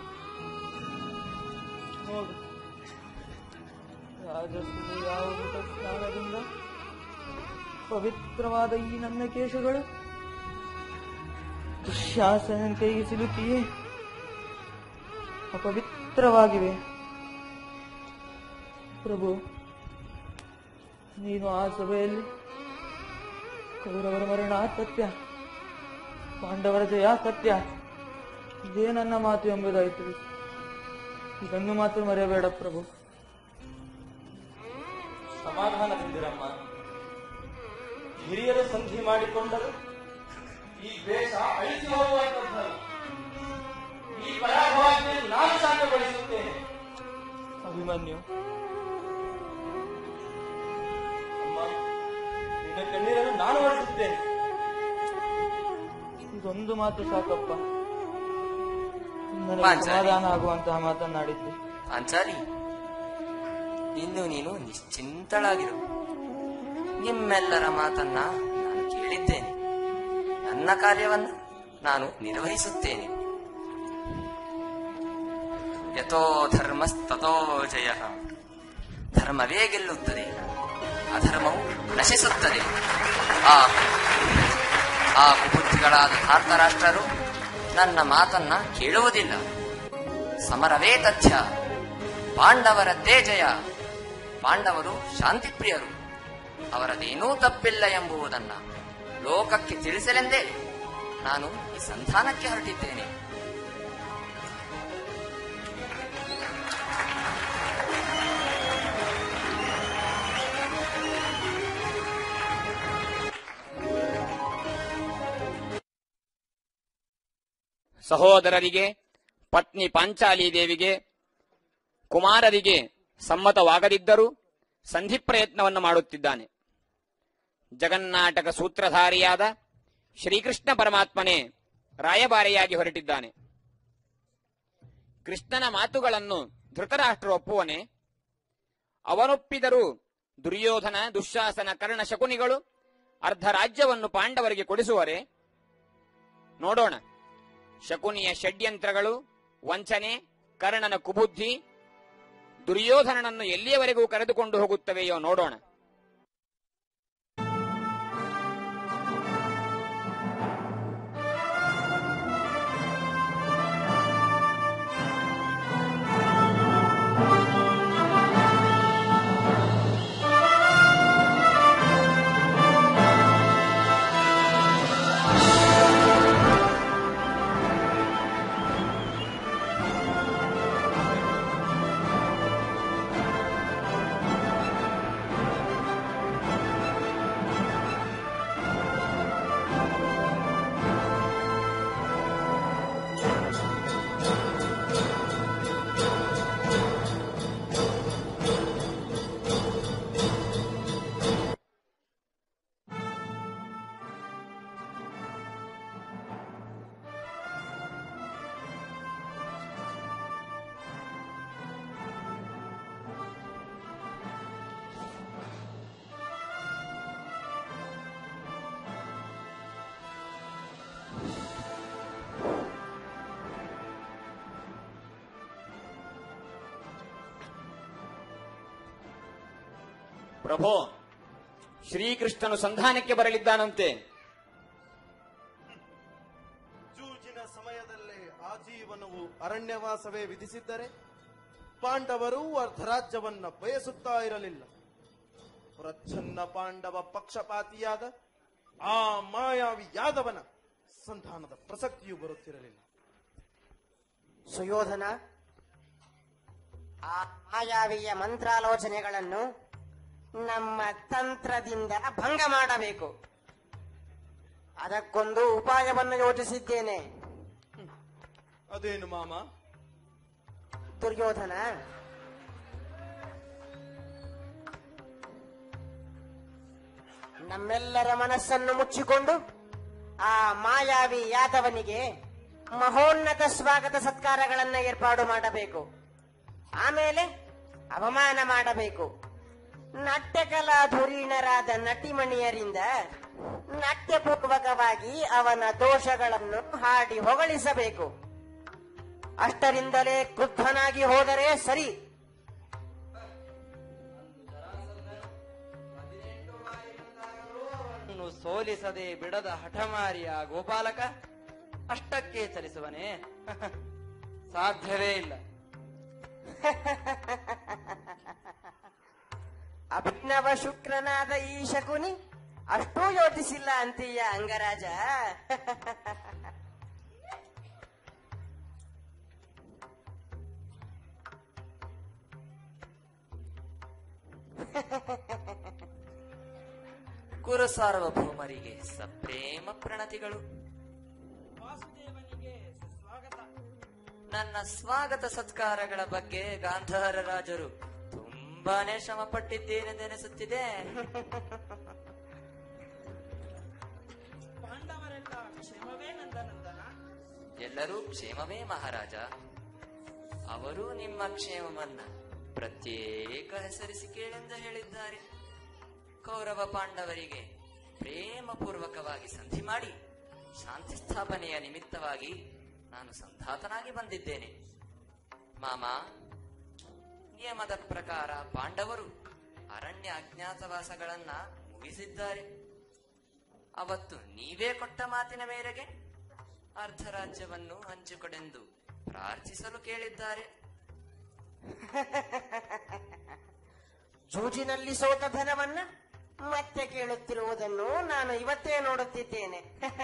ನೋಡು ರಾಜಸ್ವಿ ಯಾವ ಊಟ ಸ್ನಾನದಿಂದ ಪವಿತ್ರವಾದ ಈ ನನ್ನ ಕೇಶಗಳು ದುಶ್ಯಾಸನ ಕೈಗೆ ಸಿಲುಕಿಯೇ ಅಪವಿತ್ರವಾಗಿವೆ ಪ್ರಭು ನೀನು ಆ ಸಭೆಯಲ್ಲಿ ಕೌರವರ ಮರಣ ಸತ್ಯ ಪಾಂಡವರ ಜಯ ಸತ್ಯ ಇದೇ ನನ್ನ ಮಾತು ಎಂಬುದಾಯಿತು ಇದನ್ನು ಮಾತ್ರ ಮರೆಯಬೇಡ ಪ್ರಭು ಸಮಾಧಾನದಿಂದಿರಮ್ಮ ಹಿರಿಯರು ಸಂಧಿ ಮಾಡಿಕೊಂಡರು ಈ ದ್ವೇಷ ಅಳಿಸಿ ಹೋಗುವಂತದ್ದು ಈ ಪರಾಭವಕ್ಕೆ ನಾನು ಶಾಂತಗೊಳಿಸುತ್ತೇನೆ ಅಭಿಮನ್ಯು ಅಮ್ಮ ನಿನ್ನ ಕಣ್ಣೀರನ್ನು ನಾನು ಹೊರಡಿಸುತ್ತೇನೆ ಇದೊಂದು ಮಾತು ಸಾಕಪ್ಪ ನನಗೆ ಪಾಂಚಾಲಿ. ಸಮಾಧಾನ ಆಗುವಂತಹ ಮಾತನ್ನಾಡಿದ್ದು ಪಾಂಚಾಲಿ ಇನ್ನು ನೀನು ನಿಶ್ಚಿಂತಳಾಗಿರು ನಿಮ್ಮೆಲ್ಲರ ಮಾತನ್ನ ನಾನು ಕೇಳಿದ್ದೇನೆ ನನ್ನ ಕಾರ್ಯವನ್ನ ನಾನು ನಿರ್ವಹಿಸುತ್ತೇನೆ ಯಥೋ ಧರ್ಮಸ್ತಥೋ ಜಯ ಧರ್ಮವೇ ಗೆಲ್ಲುತ್ತದೆ ಅಧರ್ಮವು ನಶಿಸುತ್ತದೆ ಆ ಆ ಕುಬುದ್ಧಿಗಳಾದ ಧಾರ್ತರಾಷ್ಟ್ರರು ನನ್ನ ಮಾತನ್ನ ಕೇಳುವುದಿಲ್ಲ ಸಮರವೇ ತಥ್ಯ ಪಾಂಡವರದ್ದೇ ಜಯ ಪಾಂಡವರು ಶಾಂತಿಪ್ರಿಯರು ಅವರದೇನೂ ತಪ್ಪಿಲ್ಲ ಎಂಬುದನ್ನ ಲೋಕಕ್ಕೆ ತಿಳಿಸಲೆಂದೇ ನಾನು ಈ ಸಂಧಾನಕ್ಕೆ ಹೊರಟಿದ್ದೇನೆ ಸಹೋದರರಿಗೆ ಪತ್ನಿ ಪಾಂಚಾಲಿ ದೇವಿಗೆ ಕುಮಾರರಿಗೆ ಸಮ್ಮತವಾಗದಿದ್ದರೂ ಸಂಧಿ ಪ್ರಯತ್ನವನ್ನು ಮಾಡುತ್ತಿದ್ದಾನೆ ಜಗನ್ನಾಟಕ ಸೂತ್ರಧಾರಿಯಾದ ಶ್ರೀಕೃಷ್ಣ ಪರಮಾತ್ಮನೇ ರಾಯಭಾರಿಯಾಗಿ ಹೊರಟಿದ್ದಾನೆ ಕೃಷ್ಣನ ಮಾತುಗಳನ್ನು ಧೃತರಾಷ್ಟ್ರ ಒಪ್ಪುವನೆ ಅವನೊಪ್ಪಿದರೂ ದುರ್ಯೋಧನ ದುಶ್ಯಾಸನ ಕರ್ಣ ಶಕುನಿಗಳು ಅರ್ಧ ರಾಜ್ಯವನ್ನು ಪಾಂಡವರಿಗೆ ಕೊಡಿಸುವರೆ ನೋಡೋಣ ಶಕುನಿಯ ಷಡ್ಯಂತ್ರಗಳು ವಂಚನೆ ಕರ್ಣನ ಕುಬುದ್ಧಿ ದುರ್ಯೋಧನನನ್ನು ಎಲ್ಲಿಯವರೆಗೂ ಕರೆದುಕೊಂಡು ಹೋಗುತ್ತವೆಯೋ ನೋಡೋಣ ಪ್ರಭೋ ಶ್ರೀಕೃಷ್ಣನು ಸಂಧಾನಕ್ಕೆ ಬರಲಿದ್ದಾನಂತೆ ಜೂಜಿನ ಸಮಯದಲ್ಲೇ ಆಜೀವನವು ಅರಣ್ಯವಾಸವೇ ವಿಧಿಸಿದ್ದರೆ ಪಾಂಡವರು ಅರ್ಧರಾಜ್ಯವನ್ನ ಬಯಸುತ್ತಾ ಇರಲಿಲ್ಲ ಪ್ರಚ್ಛನ್ನ ಪಾಂಡವ ಪಕ್ಷಪಾತಿಯಾದ ಆ ಮಾಯಾವಿ ಯಾದವನ ಸಂಧಾನದ ಪ್ರಸಕ್ತಿಯೂ ಬರುತ್ತಿರಲಿಲ್ಲ ಸುಯೋಧನ ಆ ಮಾಯಾವಿಯ ಮಂತ್ರಾಲೋಚನೆಗಳನ್ನು ನಮ್ಮ ತಂತ್ರದಿಂದ ಭಂಗ ಮಾಡಬೇಕು ಅದಕ್ಕೊಂದು ಉಪಾಯವನ್ನು ಯೋಚಿಸಿದ್ದೇನೆ ಅದೇನು ಮಾಮ ದುರ್ಯೋಧನ ನಮ್ಮೆಲ್ಲರ ಮನಸ್ಸನ್ನು ಮುಚ್ಚಿಕೊಂಡು ಆ ಮಾಯಾವಿ ಯಾದವನಿಗೆ ಮಹೋನ್ನತ ಸ್ವಾಗತ ಸತ್ಕಾರಗಳನ್ನ ಏರ್ಪಾಡು ಮಾಡಬೇಕು ಆಮೇಲೆ ಅವಮಾನ ಮಾಡಬೇಕು ನಾಟ್ಯಕಲಾ ಧುರೀಣರಾದ ನಟಿಮಣಿಯರಿಂದ ನಾಟ್ಯಪೂರ್ವಕವಾಗಿ ಅವನ ದೋಷಗಳನ್ನು ಹಾಡಿ ಹೊಗಳಿಸಬೇಕು ಅಷ್ಟರಿಂದಲೇ ಕ್ರುದ್ಧನಾಗಿ ಹೋದರೆ ಸರಿ ಅವನನ್ನು ಸೋಲಿಸದೆ ಬಿಡದ ಹಠಮಾರಿಯ ಗೋಪಾಲಕ ಅಷ್ಟಕ್ಕೆ ಚಲಿಸುವನೇ ಸಾಧ್ಯವೇ ಇಲ್ಲ ಅಭಿನವ ಶುಕ್ರನಾದ ಈ ಶಕುನಿ ಅಷ್ಟೂ ಯೋಚಿಸಿಲ್ಲ ಅಂತೀಯ ಅಂಗರಾಜ ಕುರು ಸಾರ್ವಭೌಮರಿಗೆ ಸಪ್ರೇಮ ಪ್ರಣತಿಗಳು ನನ್ನ ಸ್ವಾಗತ ಸತ್ಕಾರಗಳ ಬಗ್ಗೆ ಗಾಂಧಾರ ರಾಜರು ತುಂಬಾನೇ ಶ್ರಮ ಪಟ್ಟಿದ್ದೇನೆಂದೆನಿಸುತ್ತಿದೆ ಪಾಂಡವರೆಲ್ಲ ಕ್ಷೇಮವೇ ನಂದನಂದನ ಎಲ್ಲರೂ ಕ್ಷೇಮವೇ ಮಹಾರಾಜ ಅವರು ನಿಮ್ಮ ಕ್ಷೇಮವನ್ನ ಪ್ರತ್ಯೇಕ ಹೆಸರಿಸಿ ಕೇಳೆಂದು ಹೇಳಿದ್ದಾರೆ ಕೌರವ ಪಾಂಡವರಿಗೆ ಪ್ರೇಮಪೂರ್ವಕವಾಗಿ ಸಂಧಿ ಮಾಡಿ ಶಾಂತಿ ಸ್ಥಾಪನೆಯ ನಿಮಿತ್ತವಾಗಿ ನಾನು ಸಂಧಾತನಾಗಿ ಬಂದಿದ್ದೇನೆ ಮಾಮ ನಿಯಮದ ಪ್ರಕಾರ ಪಾಂಡವರು ಅರಣ್ಯ ಅಜ್ಞಾತವಾಸಗಳನ್ನ ಮುಗಿಸಿದ್ದಾರೆ ಅವತ್ತು ನೀವೇ ಕೊಟ್ಟ ಮಾತಿನ ಮೇರೆಗೆ ಅರ್ಧ ರಾಜ್ಯವನ್ನು ಹಂಚಿಕೊಡೆಂದು ಪ್ರಾರ್ಥಿಸಲು ಕೇಳಿದ್ದಾರೆ ಜೂಜಿನಲ್ಲಿ ಸೋತ ಧನವನ್ನ ಮತ್ತೆ ಕೇಳುತ್ತಿರುವುದನ್ನು ನಾನು ಇವತ್ತೇ ನೋಡುತ್ತಿದ್ದೇನೆ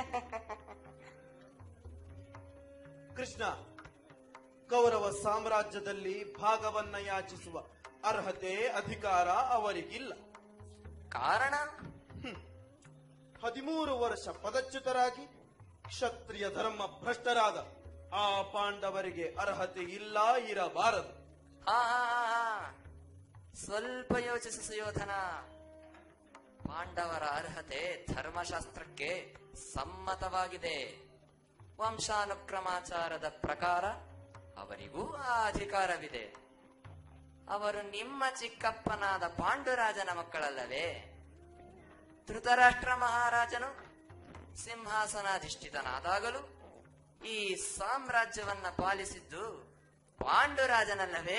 ಕೃಷ್ಣ ಕೌರವ ಸಾಮ್ರಾಜ್ಯದಲ್ಲಿ ಭಾಗವನ್ನ ಯಾಚಿಸುವ ಅರ್ಹತೆ ಅಧಿಕಾರ ಅವರಿಗಿಲ್ಲ ಕಾರಣ ಹದಿಮೂರು ವರ್ಷ ಪದಚ್ಯುತರಾಗಿ ಕ್ಷತ್ರಿಯ ಧರ್ಮ ಭ್ರಷ್ಟರಾದ ಆ ಪಾಂಡವರಿಗೆ ಅರ್ಹತೆ ಇಲ್ಲ ಇರಬಾರದು ಆ ಸ್ವಲ್ಪ ಯೋಚಿಸು ಸುಯೋಧನ ಪಾಂಡವರ ಅರ್ಹತೆ ಧರ್ಮಶಾಸ್ತ್ರಕ್ಕೆ ಸಮ್ಮತವಾಗಿದೆ ವಂಶಾನುಕ್ರಮಾಚಾರದ ಪ್ರಕಾರ ಅವರಿಗೂ ಆ ಅಧಿಕಾರವಿದೆ ಅವರು ನಿಮ್ಮ ಚಿಕ್ಕಪ್ಪನಾದ ಪಾಂಡುರಾಜನ ಮಕ್ಕಳಲ್ಲವೇ ಧೃತರಾಷ್ಟ್ರ ಮಹಾರಾಜನು ಸಿಂಹಾಸನಾಧಿಷ್ಠಿತನಾದಾಗಲೂ ಈ ಸಾಮ್ರಾಜ್ಯವನ್ನ ಪಾಲಿಸಿದ್ದು ಪಾಂಡುರಾಜನಲ್ಲವೇ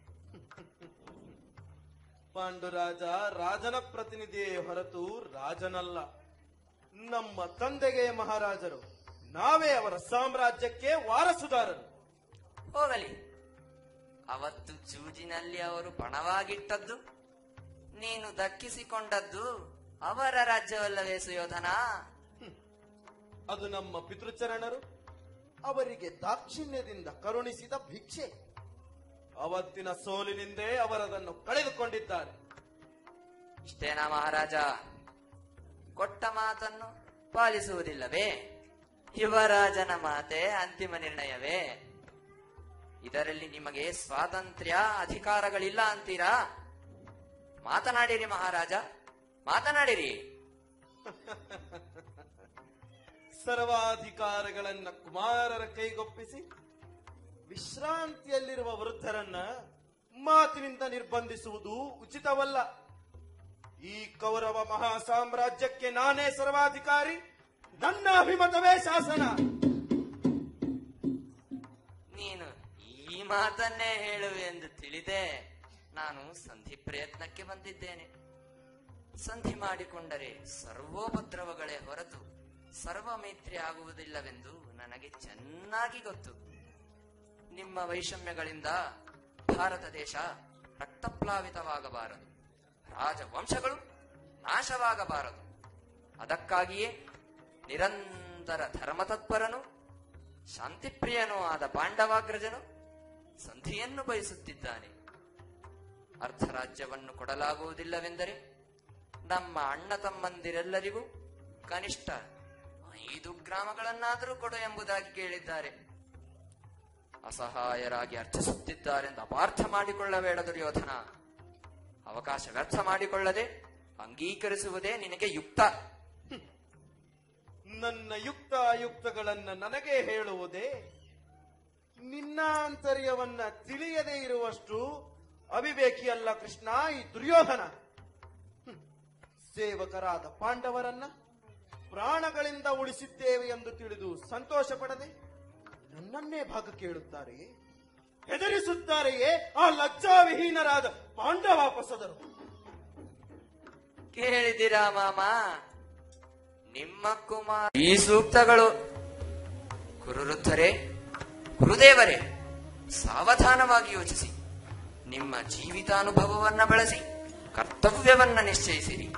ಪಾಂಡುರಾಜ ರಾಜನ ಪ್ರತಿನಿಧಿಯೇ ಹೊರತು ರಾಜನಲ್ಲ ನಮ್ಮ ತಂದೆಗೆ ಮಹಾರಾಜರು ನಾವೇ ಅವರ ಸಾಮ್ರಾಜ್ಯಕ್ಕೆ ವಾರಸುದಾರರು ಹೋಗಲಿ ಅವತ್ತು ಜೂಜಿನಲ್ಲಿ ಅವರು ಪಣವಾಗಿಟ್ಟದ್ದು ನೀನು ದಕ್ಕಿಸಿಕೊಂಡದ್ದು ಅವರ ರಾಜ್ಯವಲ್ಲವೇ ಸುಯೋಧನ ಅದು ನಮ್ಮ ಪಿತೃಚರಣರು ಅವರಿಗೆ ದಾಕ್ಷಿಣ್ಯದಿಂದ ಕರುಣಿಸಿದ ಭಿಕ್ಷೆ ಅವತ್ತಿನ ಸೋಲಿನಿಂದೇ ಅವರದನ್ನು ಕಳೆದುಕೊಂಡಿದ್ದಾರೆ ಇಷ್ಟೇನಾ ಮಹಾರಾಜ ಕೊಟ್ಟ ಮಾತನ್ನು ಪಾಲಿಸುವುದಿಲ್ಲವೇ ಯುವರಾಜನ ಮಾತೆ ಅಂತಿಮ ನಿರ್ಣಯವೇ ಇದರಲ್ಲಿ ನಿಮಗೆ ಸ್ವಾತಂತ್ರ್ಯ ಅಧಿಕಾರಗಳಿಲ್ಲ ಅಂತೀರಾ ಮಾತನಾಡಿರಿ ಮಹಾರಾಜ ಮಾತನಾಡಿರಿ ಸರ್ವಾಧಿಕಾರಗಳನ್ನ ಕುಮಾರರ ಕೈಗೊಪ್ಪಿಸಿ ವಿಶ್ರಾಂತಿಯಲ್ಲಿರುವ ವೃದ್ಧರನ್ನ ಮಾತಿನಿಂದ ನಿರ್ಬಂಧಿಸುವುದು ಉಚಿತವಲ್ಲ ಈ ಕೌರವ ಮಹಾ ಸಾಮ್ರಾಜ್ಯಕ್ಕೆ ನಾನೇ ಸರ್ವಾಧಿಕಾರಿ ನನ್ನ ಅಭಿಮತವೇ ಶಾಸನ ನೀನು ಈ ಮಾತನ್ನೇ ಹೇಳುವೆ ಎಂದು ತಿಳಿದೆ ನಾನು ಸಂಧಿ ಪ್ರಯತ್ನಕ್ಕೆ ಬಂದಿದ್ದೇನೆ ಸಂಧಿ ಮಾಡಿಕೊಂಡರೆ ಸರ್ವೋಪದ್ರವಗಳೇ ಹೊರತು ಸರ್ವ ಮೈತ್ರಿ ಆಗುವುದಿಲ್ಲವೆಂದು ನನಗೆ ಚೆನ್ನಾಗಿ ಗೊತ್ತು ನಿಮ್ಮ ವೈಷಮ್ಯಗಳಿಂದ ಭಾರತ ದೇಶ ರಕ್ತಪ್ಲಾವಿತವಾಗಬಾರದು ರಾಜವಂಶಗಳು ನಾಶವಾಗಬಾರದು ಅದಕ್ಕಾಗಿಯೇ ನಿರಂತರ ಧರ್ಮತತ್ಪರನು ಶಾಂತಿಪ್ರಿಯನೂ ಆದ ಪಾಂಡವಾಗ್ರಜನು ಸಂಧಿಯನ್ನು ಬಯಸುತ್ತಿದ್ದಾನೆ ಅರ್ಧ ರಾಜ್ಯವನ್ನು ಕೊಡಲಾಗುವುದಿಲ್ಲವೆಂದರೆ ನಮ್ಮ ಅಣ್ಣ ತಮ್ಮಂದಿರೆಲ್ಲರಿಗೂ ಕನಿಷ್ಠ ಐದು ಗ್ರಾಮಗಳನ್ನಾದರೂ ಕೊಡು ಎಂಬುದಾಗಿ ಕೇಳಿದ್ದಾರೆ ಅಸಹಾಯರಾಗಿ ಅರ್ಥಿಸುತ್ತಿದ್ದಾರೆಂದು ಅಪಾರ್ಥ ಮಾಡಿಕೊಳ್ಳಬೇಡ ದುರ್ಯೋಧನ ಅವಕಾಶ ವ್ಯರ್ಥ ಮಾಡಿಕೊಳ್ಳದೆ ಅಂಗೀಕರಿಸುವುದೇ ನಿನಗೆ ಯುಕ್ತ ನನ್ನ ಯುಕ್ತ ಅಯುಕ್ತಗಳನ್ನ ನನಗೆ ಹೇಳುವುದೇ ನಿನ್ನ ಆಂತರ್ಯವನ್ನ ತಿಳಿಯದೇ ಇರುವಷ್ಟು ಅವಿವೇಕಿಯಲ್ಲ ಕೃಷ್ಣ ಈ ದುರ್ಯೋಧನ ಹ್ಮ್. ಸೇವಕರಾದ ಪಾಂಡವರನ್ನ ಪ್ರಾಣಗಳಿಂದ ಉಳಿಸಿದ್ದೇವೆ ಎಂದು ತಿಳಿದು ಸಂತೋಷ ಪಡದೆ ನನ್ನನ್ನೇ ಭಾಗ ಕೇಳುತ್ತಾರೆಯೇ ಹೆದರಿಸುತ್ತಾರೆಯೇ ಆ ಲಜ್ಜಾವಿಹೀನರಾದ ಪಾಂಡವಾಪಸದರು ಕೇಳಿದಿರಾ ಮಾಮ ನಿಮ್ಮ ಕುಮಾರ ಈ ಸೂಕ್ತಗಳು ಕುರುರುದ್ಧರೇ ಗುರುದೇವರೇ ಸಾವಧಾನವಾಗಿ ಯೋಚಿಸಿ ನಿಮ್ಮ ಜೀವಿತಾನುಭವವನ್ನ ಬಳಸಿ ಕರ್ತವ್ಯವನ್ನ ನಿಶ್ಚಯಿಸಿರಿ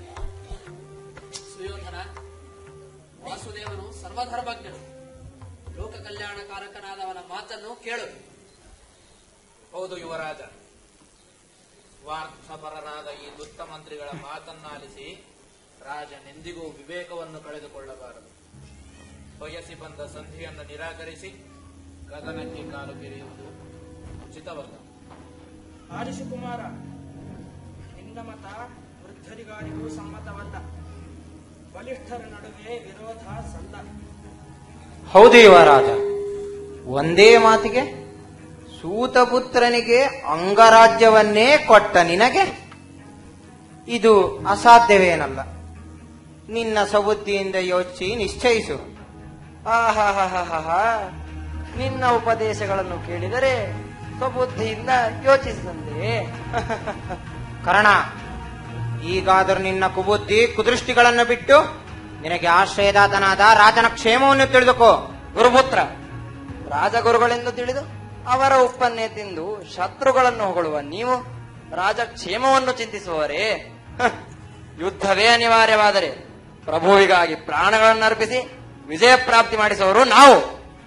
ಸುಯೋಧನ ವಾಸುದೇವನು ಸರ್ವಧರ್ಮಜ್ಞನು ಲೋಕ ಕಲ್ಯಾಣಕಾರಕನಾದವನ ಮಾತನ್ನು ಕೇಳು ಹೌದು ಯುವರಾಜ ಸ್ವಾರ್ಥಪರರಾದ ಈ ದುಷ್ಟ ಮಂತ್ರಿಗಳ ಮಾತನ್ನಾಲಿಸಿ ರಾಜನೆಂದಿಗೂ ವಿವೇಕವನ್ನು ಕಳೆದುಕೊಳ್ಳಬಾರದು ಬಯಸಿ ಬಂದ ಸಂಧಿಯನ್ನು ನಿರಾಕರಿಸಿ ಗಗನಕ್ಕೆ ಕಾಲು ಕೆರೆಯುವುದು ಉಚಿತವಲ್ಲ ಆದಿಶು ಕುಮಾರ ನಿನ್ನ ಮತ ವೃದ್ಧರಿಗಾರಿಗೂ ಸಮ್ಮತವಲ್ಲ ಬಲಿಷ್ಠರ ನಡುವೆ ವಿರೋಧ ಸಂದ ಹೌದು ಯುವರಾಜ ಒಂದೇ ಮಾತಿಗೆ ಸೂತಪುತ್ರನಿಗೆ ಅಂಗರಾಜ್ಯವನ್ನೇ ಕೊಟ್ಟ ನಿನಗೆ ಇದು ಅಸಾಧ್ಯವೇನಲ್ಲ ನಿನ್ನ ಸಬುದ್ಧಿಯಿಂದ ಯೋಚಿಸಿ ನಿಶ್ಚಯಿಸು ಆಹಾಹಾಹಾಹಾ ನಿನ್ನ ಉಪದೇಶಗಳನ್ನು ಕೇಳಿದರೆ ಸ್ವಬುದ್ಧಿಯಿಂದ ಯೋಚಿಸಿದಂತೆ ಕರ್ಣ ಈಗಾದರೂ ನಿನ್ನ ಕುಬುದ್ಧಿ ಕುದೃಷ್ಟಿಗಳನ್ನು ಬಿಟ್ಟು ನಿನಗೆ ಆಶ್ರಯದಾತನಾದ ರಾಜನ ಕ್ಷೇಮವನ್ನು ತಿಳಿದುಕೋ ಗುರುಪುತ್ರ ರಾಜಗುರುಗಳೆಂದು ತಿಳಿದು ಅವರ ಉಪ್ಪನ್ನೇ ತಿಂದು ಶತ್ರುಗಳನ್ನು ಹೊಗಳುವ ನೀವು ರಾಜಕ್ಷೇಮವನ್ನು ಚಿಂತಿಸುವವರೇ ಹ, ಯುದ್ಧವೇ ಅನಿವಾರ್ಯವಾದರೆ ಪ್ರಭುವಿಗಾಗಿ ಪ್ರಾಣಗಳನ್ನು ಅರ್ಪಿಸಿ ವಿಜಯ ಪ್ರಾಪ್ತಿ ಮಾಡಿಸುವವರು ನಾವು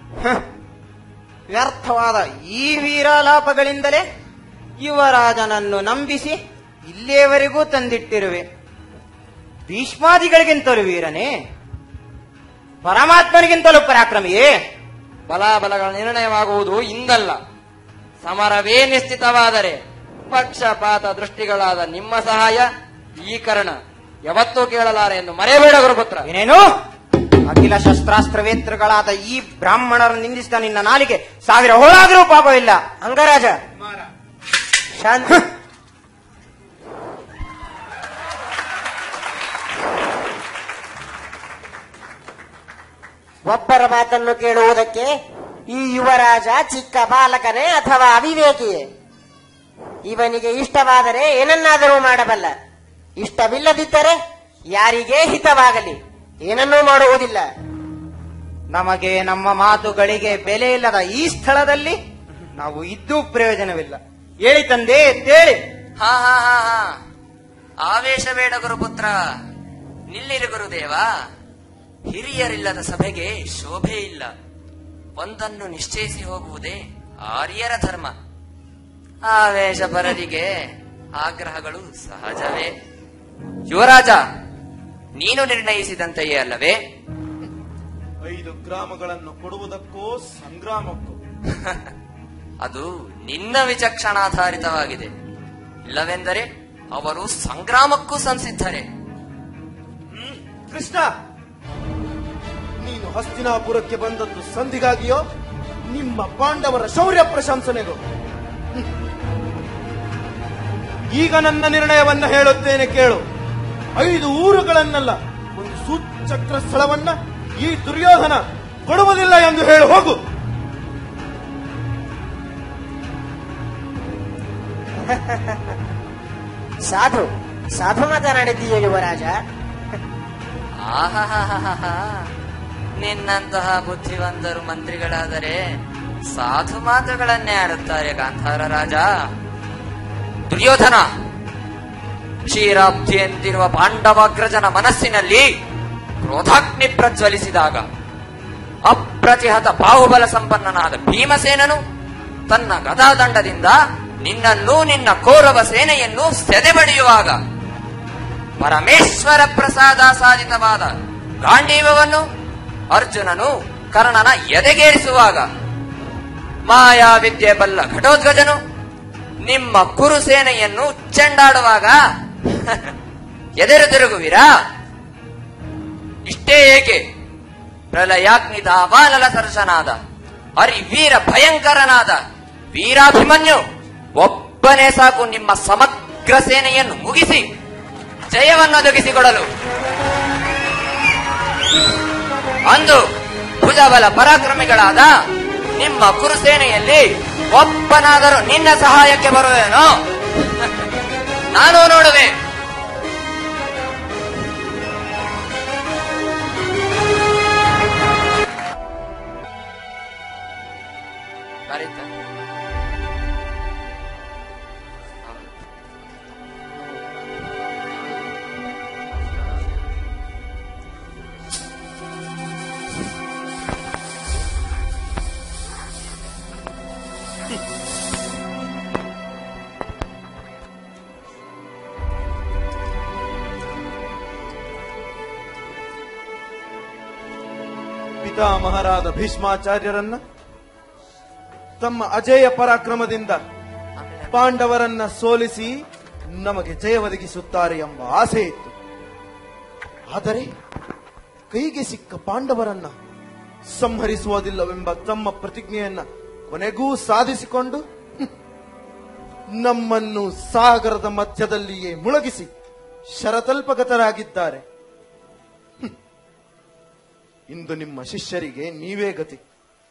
ವ್ಯರ್ಥವಾದ ಈ ವೀರಾಲಾಪಗಳಿಂದಲೇ ಯುವರಾಜನನ್ನು ನಂಬಿಸಿ ಇಲ್ಲಿಯವರೆಗೂ ತಂದಿಟ್ಟಿರುವೆ ಭೀಷ್ಮಾದಿಗಳಿಗಿಂತಲೂ ವೀರನೇ ಪರಮಾತ್ಮನಿಗಿಂತಲೂ ಪರಾಕ್ರಮಿಯೇ ಬಲಾಬಲಗಳ ನಿರ್ಣಯವಾಗುವುದು ಇಂದಲ್ಲ ಸಮರವೇ ನಿಶ್ಚಿತವಾದರೆ ಪಕ್ಷಪಾತ ದೃಷ್ಟಿಗಳಾದ ನಿಮ್ಮ ಸಹಾಯ ಈ ಕರ್ಣ ಯಾವತ್ತೂ ಕೇಳಲಾರೆ ಎಂದು ಮರೆಯಬೇಡ ಗುರುಪುತ್ರ ಏನೇನು ಅಖಿಲ ಶಸ್ತ್ರಾಸ್ತ್ರವೇತ್ರಗಳಾದ ಈ ಬ್ರಾಹ್ಮಣರ ನಿಂದಿಸಿದ ನಿನ್ನ ನಾಲಿಗೆ ಸಾವಿರ ಹೋಳಾದರೂ ಪಾಪವಿಲ್ಲ ಅಂಗರಾಜ ಶಾಂತಿ ಒಬ್ಬರ ಮಾತನ್ನು ಕೇಳುವುದಕ್ಕೆ ಈ ಯುವರಾಜ ಚಿಕ್ಕ ಬಾಲಕನೇ ಅಥವಾ ಅವಿವೇಕಿಯೇ ಇವನಿಗೆ ಇಷ್ಟವಾದರೆ ಏನನ್ನಾದರೂ ಮಾಡಬಲ್ಲ ಇಷ್ಟವಿಲ್ಲದಿದ್ದರೆ ಯಾರಿಗೇ ಹಿತವಾಗಲಿ ಏನನ್ನೂ ಮಾಡುವುದಿಲ್ಲ ನಮಗೆ ನಮ್ಮ ಮಾತುಗಳಿಗೆ ಬೆಲೆ ಇಲ್ಲದ ಈ ಸ್ಥಳದಲ್ಲಿ ನಾವು ಇದ್ದೂ ಪ್ರಯೋಜನವಿಲ್ಲ ಹೇಳಿ ತಂದೆ ತೇಳಿ ಹಾ ಹಾ ಹಾ ಹಾ ಆವೇಶ ಬೇಡ ಗುರುಪುತ್ರ ನಿಲ್ಲಿರು ಗುರುದೇವ ಹಿರಿಯರಿಲ್ಲದ ಸಭೆಗೆ ಶೋಭೆ ಇಲ್ಲ ಒಂದನ್ನು ನಿಶ್ಚಯಿಸಿ ಹೋಗುವುದೇ ಆರ್ಯರ ಧರ್ಮ ಆವೇಶ ಪರರಿಗೆ ಆಗ್ರಹಗಳು ಸಹಜವೇ ಯುವರಾಜ ನೀನು ನಿರ್ಣಯಿಸಿದಂತೆಯೇ ಅಲ್ಲವೇ ಐದು ಗ್ರಾಮಗಳನ್ನು ಕೊಡುವುದಕ್ಕೋ ಸಂಗ್ರಾಮಕ್ಕೂ ಅದು ನಿನ್ನ ವಿಚಕ್ಷಣಾಧಾರಿತವಾಗಿದೆ ಇಲ್ಲವೆಂದರೆ ಅವರು ಸಂಗ್ರಾಮಕ್ಕೂ ಸಂಸಿದ್ಧರೇ ಕೃಷ್ಣ ನೀನು ಹಸ್ತಿನಾಪುರಕ್ಕೆ ಬಂದದ್ದು ಸಂಧಿಗಾಗಿಯೋ ನಿಮ್ಮ ಪಾಂಡವರ ಶೌರ್ಯ ಪ್ರಶಂಸನೆಗೂ ಹ್ಮ್. ಈಗ ನನ್ನ ನಿರ್ಣಯವನ್ನ ಹೇಳುತ್ತೇನೆ ಕೇಳು ಐದು ಊರುಗಳನ್ನಲ್ಲ ಒಂದು ಸೂಚಕ್ರ ಸ್ಥಳವನ್ನ ಈ ದುರ್ಯೋಧನ ಕೊಡುವುದಿಲ್ಲ ಎಂದು ಹೇಳು ಹೋಗು ಸಾಧು ಸಾಧು ಮಾತನಾಡಿದ್ದೀಯ ಯುವರಾಜ ಆಹಾಹಾಹಾಹಾ. ನಿನ್ನಂತಹ ಬುದ್ಧಿವಂತರು ಮಂತ್ರಿಗಳಾದರೆ ಸಾಧು ಮಾತುಗಳನ್ನೇ ಆಡುತ್ತಾರೆ ಗಾಂಧಾರ ರಾಜ ದುರ್ಯೋಧನ ಕ್ಷೀರಾಬ್ಧಿ ಎಂದಿರುವ ಪಾಂಡವಾಗ್ರಜನ ಮನಸ್ಸಿನಲ್ಲಿ ಕ್ರೋಧಾಗ್ನಿ ಪ್ರಜ್ವಲಿಸಿದಾಗ ಅಪ್ರತಿಹತ ಬಾಹುಬಲ ಸಂಪನ್ನನಾದ ಭೀಮಸೇನನು ತನ್ನ ಗದಾದಂಡದಿಂದ ನಿನ್ನನ್ನು ನಿನ್ನ ಕೌರವ ಸೇನೆಯನ್ನು ಸೆದೆಬಡಿಯುವಾಗ ಪರಮೇಶ್ವರ ಪ್ರಸಾದ ಸಾಧಿತವಾದ ಗಾಂಡೀವವನ್ನು ಅರ್ಜುನನು ಕರ್ಣನ ಎದೆಗೇರಿಸುವಾಗ ಮಾಯಾ ವಿದ್ಯೆ ಬಲ್ಲ ಘಟೋದ್ಗಜನು ನಿಮ್ಮ ಕುರು ಸೇನೆಯನ್ನು ಚೆಂಡಾಡುವಾಗ ಎದುರು ತಿರುಗುವಿರಾ ಇಷ್ಟೇ ಏಕೆ ಪ್ರಲಯಾಗ್ನಿ ದಾವಾನಲ ಸರಸನಾದ ಹರಿವೀರ ಭಯಂಕರನಾದ ವೀರಾಭಿಮನ್ಯು ಒಬ್ಬನೇ ಸಾಕು ನಿಮ್ಮ ಸಮಗ್ರ ಸೇನೆಯನ್ನು ಮುಗಿಸಿ ಜಯವನ್ನು ಒದಗಿಸಿಕೊಡಲು ಅಂದು ಭುಜಬಲ ಪರಾಕ್ರಮಿಗಳಾದ ನಿಮ್ಮ ಕುರುಸೇನೆಯಲ್ಲಿ ಒಬ್ಬನಾದರೂ ನಿನ್ನ ಸಹಾಯಕ್ಕೆ ಬರುವೇನೋ ನಾನು ನೋಡುವೆ ಬರೀತಾ ಪಿತಾಮಹರಾದ ಭೀಷ್ಮಾಚಾರ್ಯರನ್ನ ತಮ್ಮ ಅಜೇಯ ಪರಾಕ್ರಮದಿಂದ ಪಾಂಡವರನ್ನ ಸೋಲಿಸಿ ನಮಗೆ ಜಯ ಒದಗಿಸುತ್ತಾರೆ ಎಂಬ ಆಸೆ ಇತ್ತು ಆದರೆ ಕೈಗೆ ಸಿಕ್ಕ ಪಾಂಡವರನ್ನ ಸಂಹರಿಸುವುದಿಲ್ಲವೆಂಬ ತಮ್ಮ ಪ್ರತಿಜ್ಞೆಯನ್ನ ಕೊನೆಗೂ ಸಾಧಿಸಿಕೊಂಡು ಹ್ಮ್, ನಮ್ಮನ್ನು ಸಾಗರದ ಮಧ್ಯದಲ್ಲಿಯೇ ಮುಳುಗಿಸಿ ಶರತಲ್ಪಗತರಾಗಿದ್ದಾರೆ ಹ್ಮ್. ಇಂದು ನಿಮ್ಮ ಶಿಷ್ಯರಿಗೆ ನೀವೇ ಗತಿ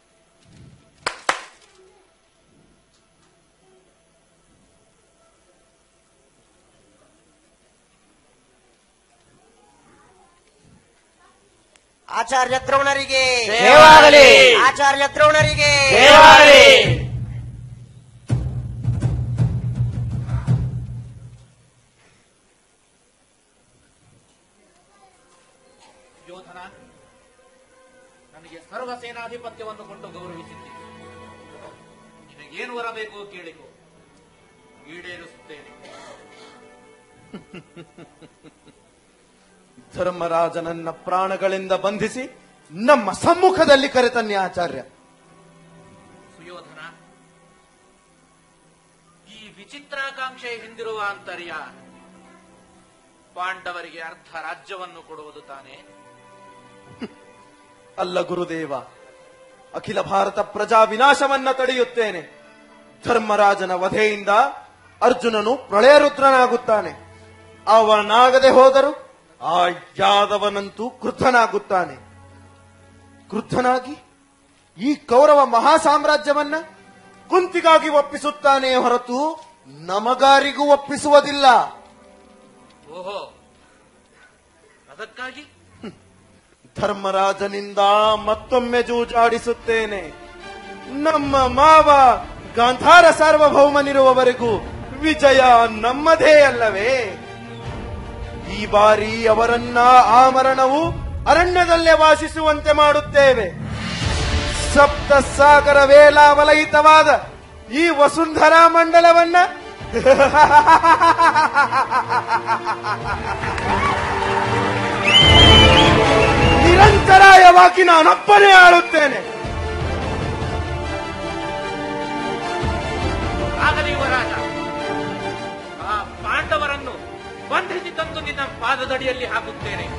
ಆಚಾರ್ಯ ದ್ರೋಣರಿಗೆ ಜಯವಾಗಲಿ. ಆಚಾರ್ಯ ದ್ರೋಣರಿಗೆ ಜಯವಾಗಲಿ. ಯೋಧನ ನನಗೆ ಸರ್ವ ಸೇನಾಧಿಪತ್ಯವನ್ನು ಕೊಟ್ಟು ಗೌರವಿಸಿದ್ದೀರಿ ನಿನಗೇನು ಬರಬೇಕು ಕೇಳಿಕೊ ಈಡೇರಿಸುತ್ತೇನೆ ಧರ್ಮರಾಜನನ್ನ ಪ್ರಾಣಗಳಿಂದ ಬಂಧಿಸಿ ನಮ್ಮ ಸಮ್ಮುಖದಲ್ಲಿ ಕರೆತನ್ನಿ ಆಚಾರ್ಯ ಸುಯೋಧನ ಈ ವಿಚಿತ್ರಾಕಾಂಕ್ಷೆ ಹಿಂದಿರುವ ಅಂತರ್ಯ ಪಾಂಡವರಿಗೆ ಅರ್ಧ ರಾಜ್ಯವನ್ನು ಕೊಡುವುದು ತಾನೇ ಅಲ್ಲ ಗುರುದೇವ ಅಖಿಲ ಭಾರತ ಪ್ರಜಾ ವಿನಾಶವನ್ನ ತಡೆಯುತ್ತೇನೆ ಧರ್ಮರಾಜನ ವಧೆಯಿಂದ ಅರ್ಜುನನು ಪ್ರಳಯರುದ್ರನಾಗುತ್ತಾನೆ ಅವನಾಗದೆ ಹೋದರು ಆ ಯಾದವನಂತೂ ಕ್ರುದ್ಧನಾಗುತ್ತಾನೆ ಕ್ರುದ್ಧನಾಗಿ ಈ ಕೌರವ ಮಹಾ ಸಾಮ್ರಾಜ್ಯವನ್ನ ಕುಂತಿಗಾಗಿ ಒಪ್ಪಿಸುತ್ತಾನೆ ಹೊರತು ನಮಗಾರಿಗೂ ಒಪ್ಪಿಸುವುದಿಲ್ಲ ಓಹೋ ಅದಕ್ಕಾಗಿ ಧರ್ಮರಾಜನಿಂದ ಮತ್ತೊಮ್ಮೆ ಜೂಜಾಡಿಸುತ್ತೇನೆ ನಮ್ಮ ಮಾವ ಗಾಂಧಾರ ಸಾರ್ವಭೌಮನಿರುವವರೆಗೂ ವಿಜಯ ನಮ್ಮದೇ ಅಲ್ಲವೇ ಈ ಬಾರಿ ಅವರನ್ನ ಆಮರಣವು ಅರಣ್ಯದಲ್ಲೇ ವಾಸಿಸುವಂತೆ ಮಾಡುತ್ತೇವೆ ಸಪ್ತ ಸಾಗರ ವೇಲಾವಲಯಿತವಾದ ಈ ವಸುಂಧರಾ ಮಂಡಲವನ್ನ ನಿರಂತರಾಯವಾಗಿ ನಾನೊಬ್ಬನೇ ಆಳುತ್ತೇನೆ ಆಗಲಿ ಯುವರಾಜ ಆ ಪಾಂಡವರನ್ನು ಬಂಧಿಸಿ ತಂದು ನಿನ್ನ ಪಾದದಡಿಯಲ್ಲಿ ಹಾಕುತ್ತೇನೆ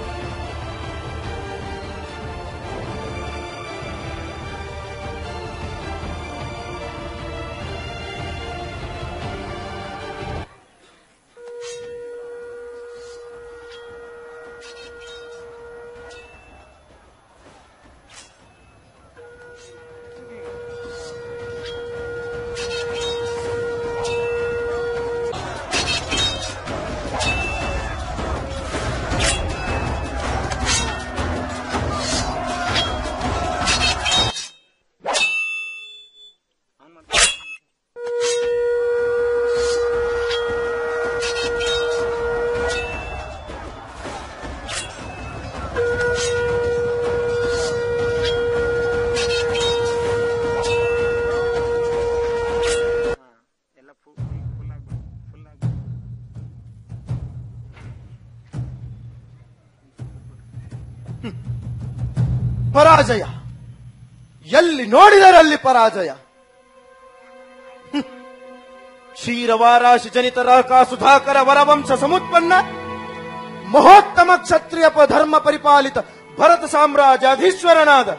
ಪರಾಜಯ ಎಲ್ಲಿ ನೋಡಿದರಲ್ಲಿ ಪರಾಜಯ ಹ್ಮ್. ಕ್ಷೀರವಾರಾಶಿ ಜನಿತ ರಾಕ ಸುಧಾಕರ ವರವಂಶ ಸಮುತ್ಪನ್ನ ಮಹೋತ್ತಮ ಕ್ಷತ್ರಿಯ ಪ- ಧರ್ಮ ಪರಿಪಾಲಿತ ಭರತ ಸಾಮ್ರಾಜ್ಯಾಧೀಶ್ವರನಾದ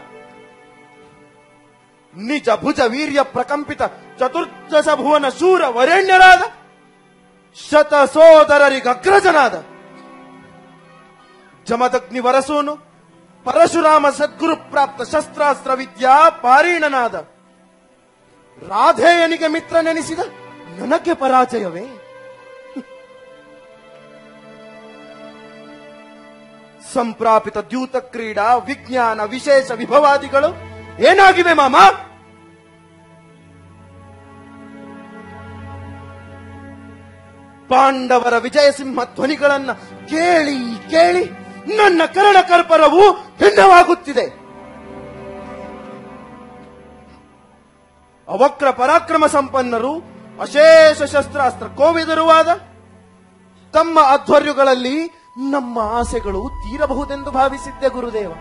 ನಿಜ ಭುಜ ವೀರ್ಯ ಪ್ರಕಂಪಿತ ಚತುರ್ದಶ ಭುವನ ಶೂರ ವರೇಣ್ಯರಾದ ಶತ ಸೋದರರಿಗಗ್ರಜನಾದ ಜಮದಗ್ನಿ ವರಸೂನು ಪರಶುರಾಮ ಸದ್ಗುರು ಪ್ರಾಪ್ತ ಶಸ್ತ್ರಾಸ್ತ್ರ ವಿದ್ಯಾ ಪಾರೀಣನಾದ ರಾಧೇಯನಿಗೆ ಮಿತ್ರನೆನಿಸಿದ ನನಗೆ ಪರಾಜಯವೇ ಸಂಪ್ರಾಪಿತ ದ್ಯೂತ ಕ್ರೀಡಾ ವಿಜ್ಞಾನ ವಿಶೇಷ ವಿಭವಾದಿಗಳು ಏನಾಗಿವೆ ಮಾಮ ಪಾಂಡವರ ವಿಜಯಸಿಂಹ ಧ್ವನಿಗಳನ್ನ ಕೇಳಿ ಕೇಳಿ ನನ್ನ ಕರಣ ಕರ್ಪರವು ಭಿನ್ನವಾಗುತ್ತಿದೆ ಅವಕ್ರ ಪರಾಕ್ರಮ ಸಂಪನ್ನರು ಅಶೇಷ ಶಸ್ತ್ರಾಸ್ತ್ರ ಕೋವಿದರುವಾದ ತಮ್ಮ ಅಧ್ವರ್ಯುಗಳಲ್ಲಿ ನಮ್ಮ ಆಸೆಗಳು ತೀರಬಹುದೆಂದು ಭಾವಿಸಿದ್ದೆ ಗುರುದೇವ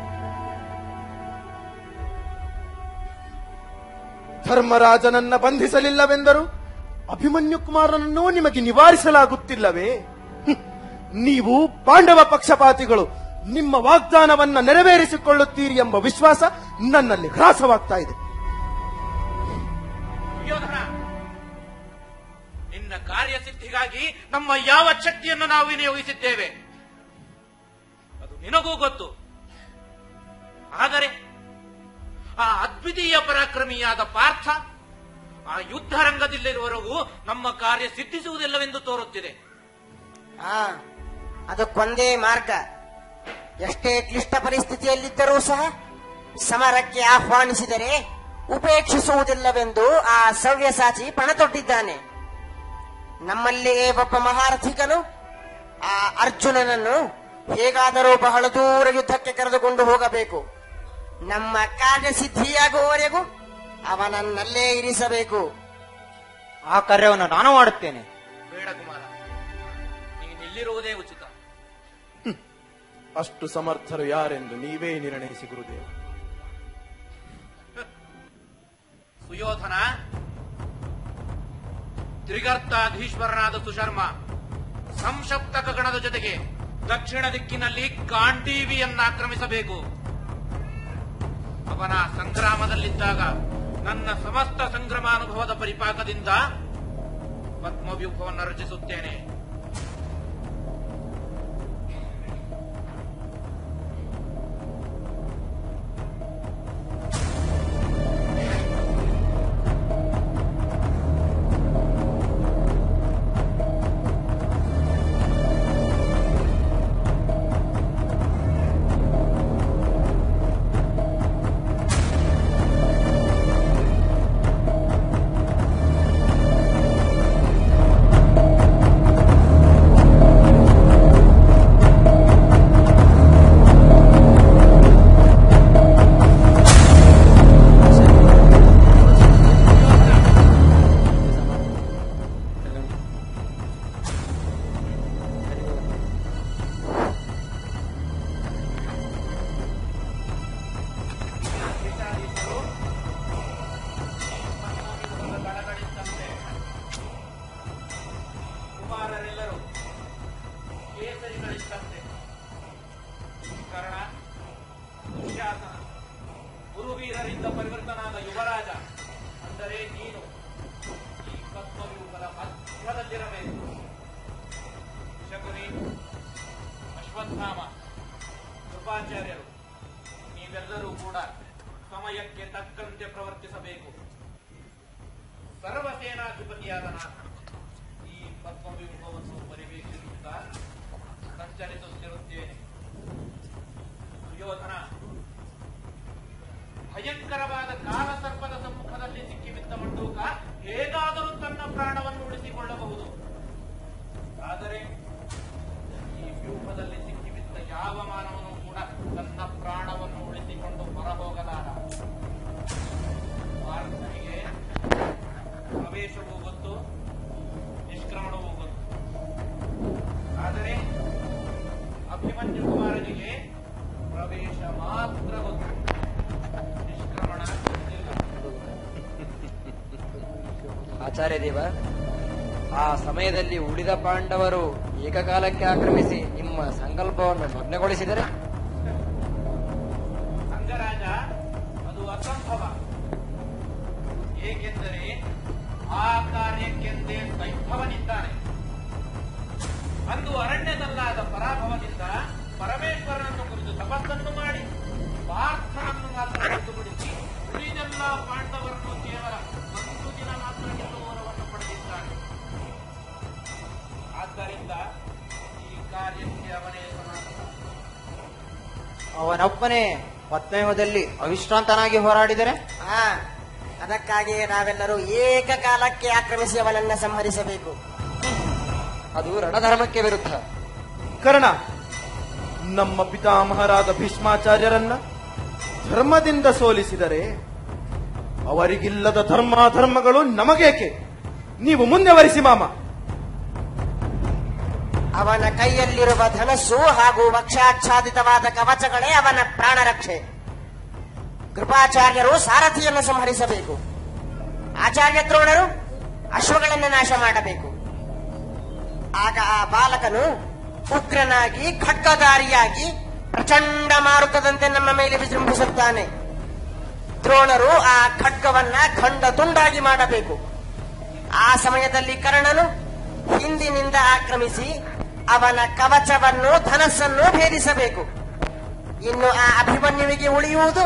ಧರ್ಮರಾಜನನ್ನ ಬಂಧಿಸಲಿಲ್ಲವೆಂದರು ಅಭಿಮನ್ಯು ಕುಮಾರನನ್ನೂ ನಿಮಗೆ ನಿವಾರಿಸಲಾಗುತ್ತಿಲ್ಲವೇ ಹ್ಮ್. ನೀವು ಪಾಂಡವ ಪಕ್ಷಪಾತಿಗಳು ನಿಮ್ಮ ವಾಗ್ದಾನವನ್ನ ನೆರವೇರಿಸಿಕೊಳ್ಳುತ್ತೀರಿ ಎಂಬ ವಿಶ್ವಾಸ ನನ್ನಲ್ಲಿ ಹ್ರಾಸವಾಗ್ತಾ ಇದೆ ದುರ್ಯೋಧನ ನಿನ್ನ ಕಾರ್ಯಸಿದ್ಧಿಗಾಗಿ ನಮ್ಮ ಯಾವ ಶಕ್ತಿಯನ್ನು ನಾವು ವಿನಿಯೋಗಿಸಿದ್ದೇವೆ ಅದು ನಿನಗೂ ಗೊತ್ತು ಆದರೆ ಆ ಅದ್ವಿತೀಯ ಪರಾಕ್ರಮಿಯಾದ ಪಾರ್ಥ ಆ ಯುದ್ಧ ರಂಗದಲ್ಲಿರುವವರೆಗೂ ನಮ್ಮ ಕಾರ್ಯ ಸಿದ್ಧಿಸುವುದಿಲ್ಲವೆಂದು ತೋರುತ್ತಿದೆ ಆ ಅದಕ್ಕೊಂದೇ ಮಾರ್ಗ ಎಷ್ಟೇ ಕ್ಲಿಷ್ಟ ಪರಿಸ್ಥಿತಿಯಲ್ಲಿದ್ದರೂ ಸಹ ಸಮರಕ್ಕೆ ಆಹ್ವಾನಿಸಿದರೆ ಉಪೇಕ್ಷಿಸುವುದಿಲ್ಲವೆಂದು ಆ ಸವ್ಯಸಾಚಿ ಪಣತೊಟ್ಟಿದ್ದಾನೆ ನಮ್ಮಲ್ಲಿಯೇ ಒಬ್ಬ ಮಹಾರಥಿಕನು ಆ ಅರ್ಜುನನನ್ನು ಹೇಗಾದರೂ ಬಹಳ ದೂರ ಯುದ್ಧಕ್ಕೆ ಕರೆದುಕೊಂಡು ಹೋಗಬೇಕು ನಮ್ಮ ಕಾರ್ಯಸಿದ್ಧಿಯಾಗುವವರೆಗೂ ಅವನನ್ನಲ್ಲೇ ಇರಿಸಬೇಕು ಆ ಕಾರ್ಯವನ್ನು ನಾನು ಮಾಡುತ್ತೇನೆ ಬೇಡ ಕುಮಾರ ನೀನು ಇಲ್ಲಿರುವುದೇ ಉಚಿತ ಅಷ್ಟು ಸಮರ್ಥರು ಯಾರೆಂದು ನೀವೇ ನಿರ್ಣಯಿಸಿ ಗುರುದೇವ ಸುಯೋಧನ ತ್ರಿಗರ್ತಾಧೀಶ್ವರನಾದ ಸುಶರ್ಮ ಸಂಶಪ್ತಕ ಗಣದ ಜೊತೆಗೆ ದಕ್ಷಿಣ ದಿಕ್ಕಿನಲ್ಲಿ ಗಾಂಡೀವಿಯನ್ನ ಆಕ್ರಮಿಸಬೇಕು ಅವನ ಸಂಗ್ರಾಮದಲ್ಲಿದ್ದಾಗ ನನ್ನ ಸಮಸ್ತ ಸಂಗ್ರಮಾನುಭವದ ಪರಿಪಾಕದಿಂದ ಪದ್ಮವ್ಯೂಹವನ್ನು ರಚಿಸುತ್ತೇನೆ ಕುಮಾರರೆಲ್ಲರೂ ಕೇಸರಿಗಳಿದ್ದಂತೆ ಕರ್ಣ ದುಶ್ಯಾಸನ ಗುರುವೀರರಿಂದ ಪರಿವರ್ತನಾದ ಯುವರಾಜ ಅಂದರೆ ನೀನು ಈ ಪದ್ಮವ್ಯೂಹದ ಮಧ್ಯದಲ್ಲಿರಬೇಕು ಶಕುನಿ ಅಶ್ವತ್ಥಾಮ ಕೃಪಾಚಾರ್ಯರು ನೀವೆಲ್ಲರೂ ಕೂಡ ಸಮಯಕ್ಕೆ ತಕ್ಕಂತೆ ಪ್ರವರ್ತಿಸಬೇಕು ಸರ್ವಸೇನಾಧಿಪತಿಯಾದ ನಾನು ಈ ಪದ್ಮವ್ಯೂಹವನ್ನು ಪರಿವೀಕ್ಷಿಸುತ್ತಾ ಸಂಚರಿಸುತ್ತಿರುತ್ತೇನೆ ದುರ್ಯೋಧನ ಭಯಂಕರವಾದ ಕಾಲಸರ್ಪದ ಸಮ್ಮುಖದಲ್ಲಿ ಸಿಕ್ಕಿಬಿದ್ದ ಮಂಡೂಕ ಹೇಗಾದರೂ ತನ್ನ ಪ್ರಾಣವನ್ನು ಉಳಿಸಿಕೊಳ್ಳಬಹುದು ಆದರೆ ಈ ವ್ಯೂಹದಲ್ಲಿ ಸಿಕ್ಕಿಬಿದ್ದ ಯಾವ ಮಾನವನು ಕೂಡ ತನ್ನ ಪ್ರಾಣವನ್ನು ಉಳಿಸಿಕೊಂಡು ಹೊರಹೋಗಲಾರ ಪಾರ್ಥನಿಗೆ ಪ್ರವೇಶವೂ ಗೊತ್ತು ನಿಷ್ಕ್ರಮಣವೂ ಗೊತ್ತು ಆದರೆ ಅಭಿಮನ್ಯು ಕುಮಾರನಿಗೆ ಪ್ರವೇಶ ಮಾತ್ರ ಗೊತ್ತು ಆಚಾರ್ಯ ದೇವ ಆ ಸಮಯದಲ್ಲಿ ಉಳಿದ ಪಾಂಡವರು ಏಕಕಾಲಕ್ಕೆ ಆಕ್ರಮಿಸಿ ನಿಮ್ಮ ಸಂಕಲ್ಪವನ್ನು ಭಗ್ನಗೊಳಿಸಿದರೆ ಅಂಗರಾಜ ಅದು ಅಸಂಭವ ಏಕೆಂದರೆ ಆ ಕಾರ್ಯಕ್ಕೆಂದೇ ವೈಭವನಿದ್ದಾನೆ ಅಂದು ಅರಣ್ಯದಲ್ಲಾದ ಪರಾಭವದಿಂದ ಪರಮೇಶ್ವರನನ್ನು ಕುರಿತು ತಪಸ್ಸನ್ನು ಮಾಡಿ ಪಾರ್ಥನನ್ನು ಮಾತ್ರ ಹೊರತುಪಡಿಸಿ ಉಳಿದೆಲ್ಲ ಪಾಂಡವರನ್ನು ಕೇವಲ ಒಂದು ದಿನ ಮಾತ್ರ ಗೆಲ್ಲುವವರವನ್ನು ಪಡೆದಿದ್ದಾನೆ ಆದ್ದರಿಂದ ಈ ಕಾರ್ಯಕ್ಕೆ ಅವನೇ ಸಮಾನ ಅವನೊಬ್ಬನೇ ಪದ್ಮಯುಗದಲ್ಲಿ ಅವಿಶ್ರಾಂತನಾಗಿ ಹೋರಾಡಿದರೆ ಹಾ ಅದಕ್ಕಾಗಿಯೇ ನಾವೆಲ್ಲರೂ ಏಕಕಾಲಕ್ಕೆ ಆಕ್ರಮಿಸಿ ಅವನನ್ನ ಸಂಹರಿಸಬೇಕು ಅದು ರಣಧರ್ಮಕ್ಕೆ ವಿರುದ್ಧ ಕರ್ಣ ನಮ್ಮ ಪಿತಾಮಹರಾದ ಭೀಷ್ಮಾಚಾರ್ಯರನ್ನ ಧರ್ಮದಿಂದ ಸೋಲಿಸಿದರೆ ಅವರಿಗಿಲ್ಲದ ಧರ್ಮಾಧರ್ಮಗಳು ನಮಗೇಕೆ ನೀವು ಮುಂದೆ ವರಿಸಿ ಮಾಮ ಅವನ ಕೈಯಲ್ಲಿರುವ ಧನಸ್ಸು ಹಾಗೂ ವಕ್ಷಾಚ್ಛಾದಿತವಾದ ಕವಚಗಳೇ ಅವನ ಪ್ರಾಣರಕ್ಷೆ ಕೃಪಾಚಾರ್ಯರು ಸಾರಥಿಯನ್ನು ಸಂಹರಿಸಬೇಕು ಆಚಾರ್ಯ ದ್ರೋಣರು ಅಶ್ವಗಳನ್ನು ನಾಶ ಮಾಡಬೇಕು ಆಗ ಆ ಬಾಲಕನು ಉಗ್ರನಾಗಿ ಖಡ್ಗಧಾರಿಯಾಗಿ ಪ್ರಚಂಡ ಮಾರುತದಂತೆ ನಮ್ಮ ಮೇಲೆ ವಿಜೃಂಭಿಸುತ್ತಾನೆ ದ್ರೋಣರು ಆ ಖಡ್ಗವನ್ನ ಖಂಡ ತುಂಡಾಗಿ ಮಾಡಬೇಕು ಆ ಸಮಯದಲ್ಲಿ ಕರ್ಣನು ಹಿಂದಿನಿಂದ ಆಕ್ರಮಿಸಿ ಅವನ ಕವಚವನ್ನು ಧನಸ್ಸನ್ನು ಭೇದಿಸಬೇಕು ಇನ್ನು ಆ ಅಭಿಮನ್ಯುವಿಗೆ ಉಳಿಯುವುದು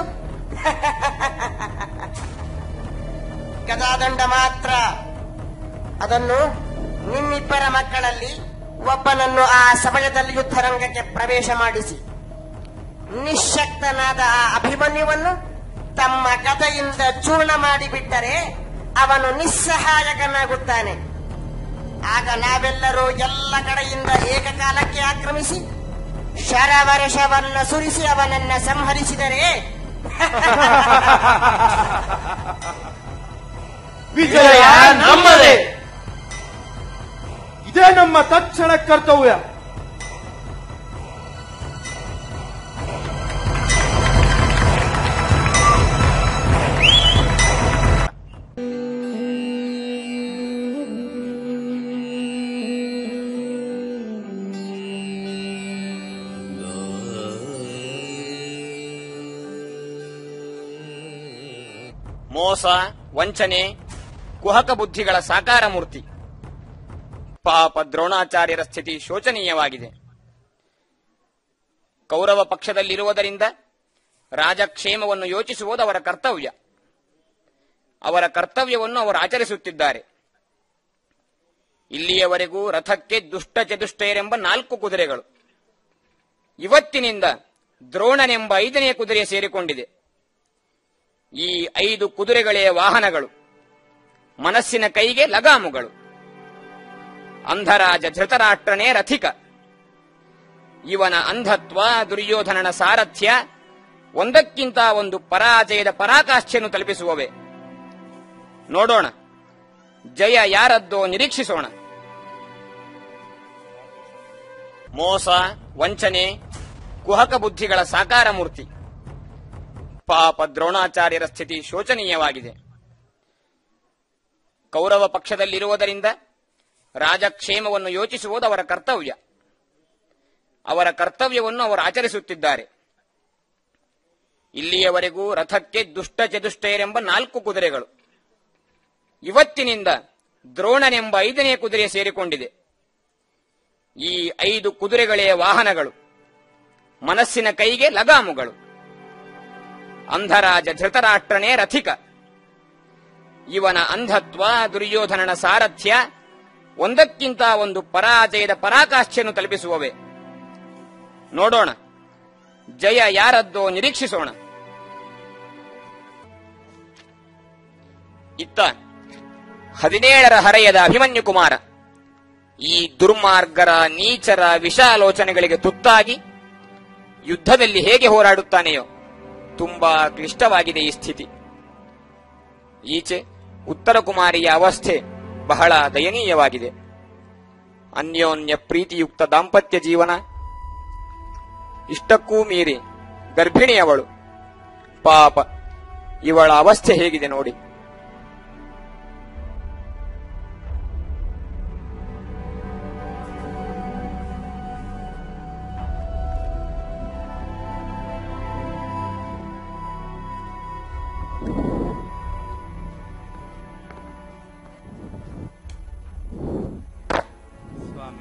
ಗದಾದಂಡ ಮಾತ್ರ ಅದನ್ನು ನಿಮ್ಮಿಬ್ಬರ ಮಕ್ಕಳಲ್ಲಿ ಒಬ್ಬನನ್ನು ಆ ಸಮಯದಲ್ಲಿ ಯುದ್ಧರಂಗಕ್ಕೆ ಪ್ರವೇಶ ಮಾಡಿಸಿ ನಿಶಕ್ತನಾದ ಆ ಅಭಿಮನ್ಯುವನ್ನು ತಮ್ಮ ಗದೆಯಿಂದ ಚೂರ್ಣ ಮಾಡಿಬಿಟ್ಟರೆ ಅವನು ನಿಸ್ಸಹಾಯಕನಾಗುತ್ತಾನೆ ಆಗ ನಾವೆಲ್ಲರೂ ಎಲ್ಲ ಕಡೆಯಿಂದ ಏಕಕಾಲಕ್ಕೆ ಆಕ್ರಮಿಸಿ ಶರವರ್ಷವನ್ನ ಸುರಿಸಿ ಅವನನ್ನ ಸಂಹರಿಸಿದರೆ ವಿಜಯ ನಮ್ಮದೇ ಇದೇ ನಮ್ಮ ತಕ್ಷಣ ಕರ್ತವ್ಯ ಮೋಸ ವಂಚನೆ ಕುಹಕ ಬುದ್ಧಿಗಳ ಸಾಕಾರ ಮೂರ್ತಿ ಪಾಪ ದ್ರೋಣಾಚಾರ್ಯರ ಸ್ಥಿತಿ ಶೋಚನೀಯವಾಗಿದೆ ಕೌರವ ಪಕ್ಷದಲ್ಲಿರುವುದರಿಂದ ರಾಜಕ್ಷೇಮವನ್ನು ಯೋಚಿಸುವುದು ಅವರ ಕರ್ತವ್ಯ ಅವರ ಕರ್ತವ್ಯವನ್ನು ಅವರು ಆಚರಿಸುತ್ತಿದ್ದಾರೆ ಇಲ್ಲಿಯವರೆಗೂ ರಥಕ್ಕೆ ದುಷ್ಟ ಚತುಷ್ಟಯರೆಂಬ ನಾಲ್ಕು ಕುದುರೆಗಳು ಇವತ್ತಿನಿಂದ ದ್ರೋಣನೆಂಬ ಐದನೆಯ ಕುದುರೆ ಸೇರಿಕೊಂಡಿದೆ ಈ ಐದು ಕುದುರೆಗಳೇ ವಾಹನಗಳು ಮನಸ್ಸಿನ ಕೈಗೆ ಲಗಾಮುಗಳು ಅಂಧರಾಜ ಧೃತರಾಷ್ಟ್ರನೇ ರಥಿಕ ಇವನ ಅಂಧತ್ವ ದುರ್ಯೋಧನನ ಸಾರಥ್ಯ ಒಂದಕ್ಕಿಂತ ಒಂದು ಪರಾಜಯದ ಪರಾಕಾಷ್ಠೆಯನ್ನು ತಲುಪಿಸುವವೆ ನೋಡೋಣ ಜಯ ಯಾರದ್ದೋ ನಿರೀಕ್ಷಿಸೋಣ ಮೋಸ ವಂಚನೆ ಕುಹಕ ಬುದ್ಧಿಗಳ ಸಾಕಾರ ಮೂರ್ತಿ ಪಾಪ ದ್ರೋಣಾಚಾರ್ಯರ ಸ್ಥಿತಿ ಶೋಚನೀಯವಾಗಿದೆ ಕೌರವ ಪಕ್ಷದಲ್ಲಿರುವುದರಿಂದ ರಾಜಕ್ಷೇಮವನ್ನು ಯೋಚಿಸುವುದು ಅವರ ಕರ್ತವ್ಯ ಅವರ ಕರ್ತವ್ಯವನ್ನು ಅವರು ಆಚರಿಸುತ್ತಿದ್ದಾರೆ ಇಲ್ಲಿಯವರೆಗೂ ರಥಕ್ಕೆ ದುಷ್ಟ ಚತುಷ್ಟಯರೆಂಬ ನಾಲ್ಕು ಕುದುರೆಗಳು ಇವತ್ತಿನಿಂದ ದ್ರೋಣನೆಂಬ ಐದನೆಯ ಕುದುರೆ ಸೇರಿಕೊಂಡಿದೆ ಈ ಐದು ಕುದುರೆಗಳೇ ವಾಹನಗಳು ಮನಸ್ಸಿನ ಕೈಗೆ ಲಗಾಮುಗಳು ಅಂಧರಾಜ ಧೃತರಾಷ್ಟ್ರನೇ ರಥಿಕ ಇವನ ಅಂಧತ್ವ ದುರ್ಯೋಧನನ ಸಾರಥ್ಯ ಒಂದಕ್ಕಿಂತ ಒಂದು ಪರಾಜಯದ ಪರಾಕಾಷ್ಠೆಯನ್ನು ತಲುಪಿಸುವವೆ ನೋಡೋಣ ಜಯ ಯಾರದ್ದೋ ನಿರೀಕ್ಷಿಸೋಣ ಇತ್ತ ಹದಿನೇಳರ ಹರೆಯದ ಅಭಿಮನ್ಯು ಕುಮಾರ ಈ ದುರ್ಮಾರ್ಗರ ನೀಚರ ವಿಷಾಲೋಚನೆಗಳಿಗೆ ತುತ್ತಾಗಿ ಯುದ್ಧದಲ್ಲಿ ಹೇಗೆ ಹೋರಾಡುತ್ತಾನೆಯೋ ತುಂಬಾ ಕ್ಲಿಷ್ಟವಾಗಿದೆ ಈ ಸ್ಥಿತಿ ಈಚೆ ಉತ್ತರ ಕುಮಾರಿಯ ಅವಸ್ಥೆ ಬಹಳ ದಯನೀಯವಾಗಿದೆ ಅನ್ಯೋನ್ಯ ಪ್ರೀತಿಯುಕ್ತ ದಾಂಪತ್ಯ ಜೀವನ ಇಷ್ಟಕ್ಕೂ ಮೀರಿ ಗರ್ಭಿಣಿಯವಳು ಪಾಪ ಇವಳ ಅವಸ್ಥೆ ಹೇಗಿದೆ ನೋಡಿ ಸ್ವಾಮಿ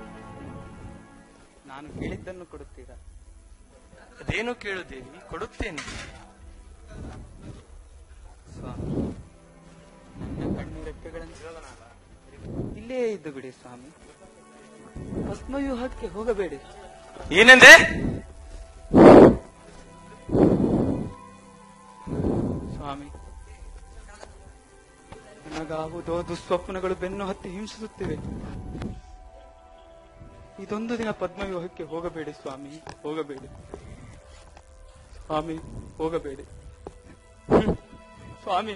ನಾನು ಕೇಳಿದ್ದನ್ನು ಕೊಡುತ್ತೀರಾ ಅದೇನು ಕೇಳುದೇವಿ ಕೊಡುತ್ತೇನೆ ಸ್ವಾಮಿ ನನ್ನ ಕಣ್ಣು ರೆಪ್ಪೆಗಳನ್ನು ಇಲ್ಲೇ ಇದ್ದು ಬಿಡಿ ಸ್ವಾಮಿ ಭಸ್ಮವ್ಯೂಹಕ್ಕೆ ಹೋಗಬೇಡಿ ಏನೆಂದೆ ಸ್ವಾಮಿ ನನಗಾವುದೋ ದುಸ್ವಪ್ನಗಳು ಬೆನ್ನು ಹತ್ತಿ ಹಿಂಸಿಸುತ್ತಿವೆ ಇದೊಂದು ದಿನ ಪದ್ಮವ್ಯೂಹಕ್ಕೆ ಹೋಗಬೇಡಿ ಸ್ವಾಮಿ ಹೋಗಬೇಡಿ ಸ್ವಾಮಿ ಹೋಗಬೇಡಿ ಹ್ಮ್. ಸ್ವಾಮಿ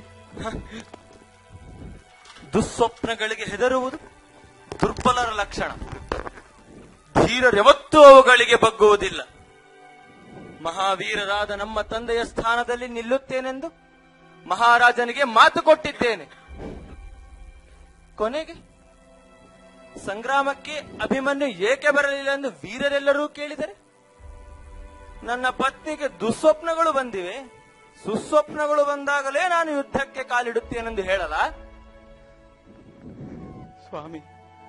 ದುಸ್ವಪ್ನಗಳಿಗೆ ಹೆದರುವುದು ದುರ್ಬಲರ ಲಕ್ಷಣ ಧೀರರೆವತ್ತೂ ಅವುಗಳಿಗೆ ಬಗ್ಗುವುದಿಲ್ಲ ಮಹಾವೀರರಾದ ನಮ್ಮ ತಂದೆಯ ಸ್ಥಾನದಲ್ಲಿ ನಿಲ್ಲುತ್ತೇನೆಂದು ಮಹಾರಾಜನಿಗೆ ಮಾತು ಕೊಟ್ಟಿದ್ದೇನೆ ಕೊನೆಗೆ ಸಂಗ್ರಾಮಕ್ಕೆ ಅಭಿಮನ್ಯು ಏಕೆ ಬರಲಿಲ್ಲ ಎಂದು ವೀರರೆಲ್ಲರೂ ಕೇಳಿದರೆ ನನ್ನ ಪತ್ನಿಗೆ ದುಸ್ವಪ್ನಗಳು ಬಂದಿವೆ ಸುಸ್ವಪ್ನಗಳು ಬಂದಾಗಲೇ ನಾನು ಯುದ್ಧಕ್ಕೆ ಕಾಲಿಡುತ್ತೇನೆಂದು ಹೇಳಲ ಸ್ವಾಮಿ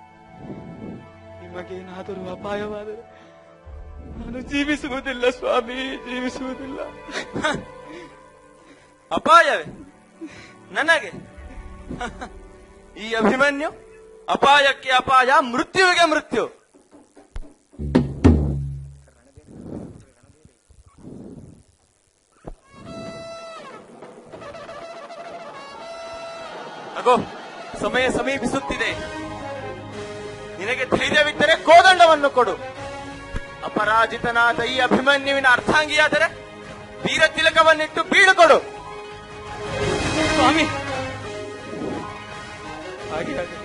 ನಿಮಗೇನಾದರೂ ಅಪಾಯವಾದರೆ ನಾನು ಜೀವಿಸುವುದಿಲ್ಲ ಸ್ವಾಮಿ ಜೀವಿಸುವುದಿಲ್ಲ ಅಪಾಯವೇ ನನಗೆ ಈ ಅಭಿಮನ್ಯು ಅಪಾಯಕ್ಕೆ ಅಪಾಯ ಮೃತ್ಯುವಿಗೆ ಮೃತ್ಯು ಅಗೋ ಸಮಯ ಸಮೀಪಿಸುತ್ತಿದೆ ನಿನಗೆ ಧೈರ್ಯವಿದ್ದರೆ ಕೋದಂಡವನ್ನು ಕೊಡು ಅಪರಾಜಿತನಾದ ಈ ಅಭಿಮನ್ಯುವಿನ ಅರ್ಥಾಂಗಿಯಾದರೆ ವೀರ ತಿಲಕವನ್ನಿಟ್ಟು ಬೀಳುಕೊಡು ಸ್ವಾಮಿ ಹಾಗೆ ಹಾಗೆ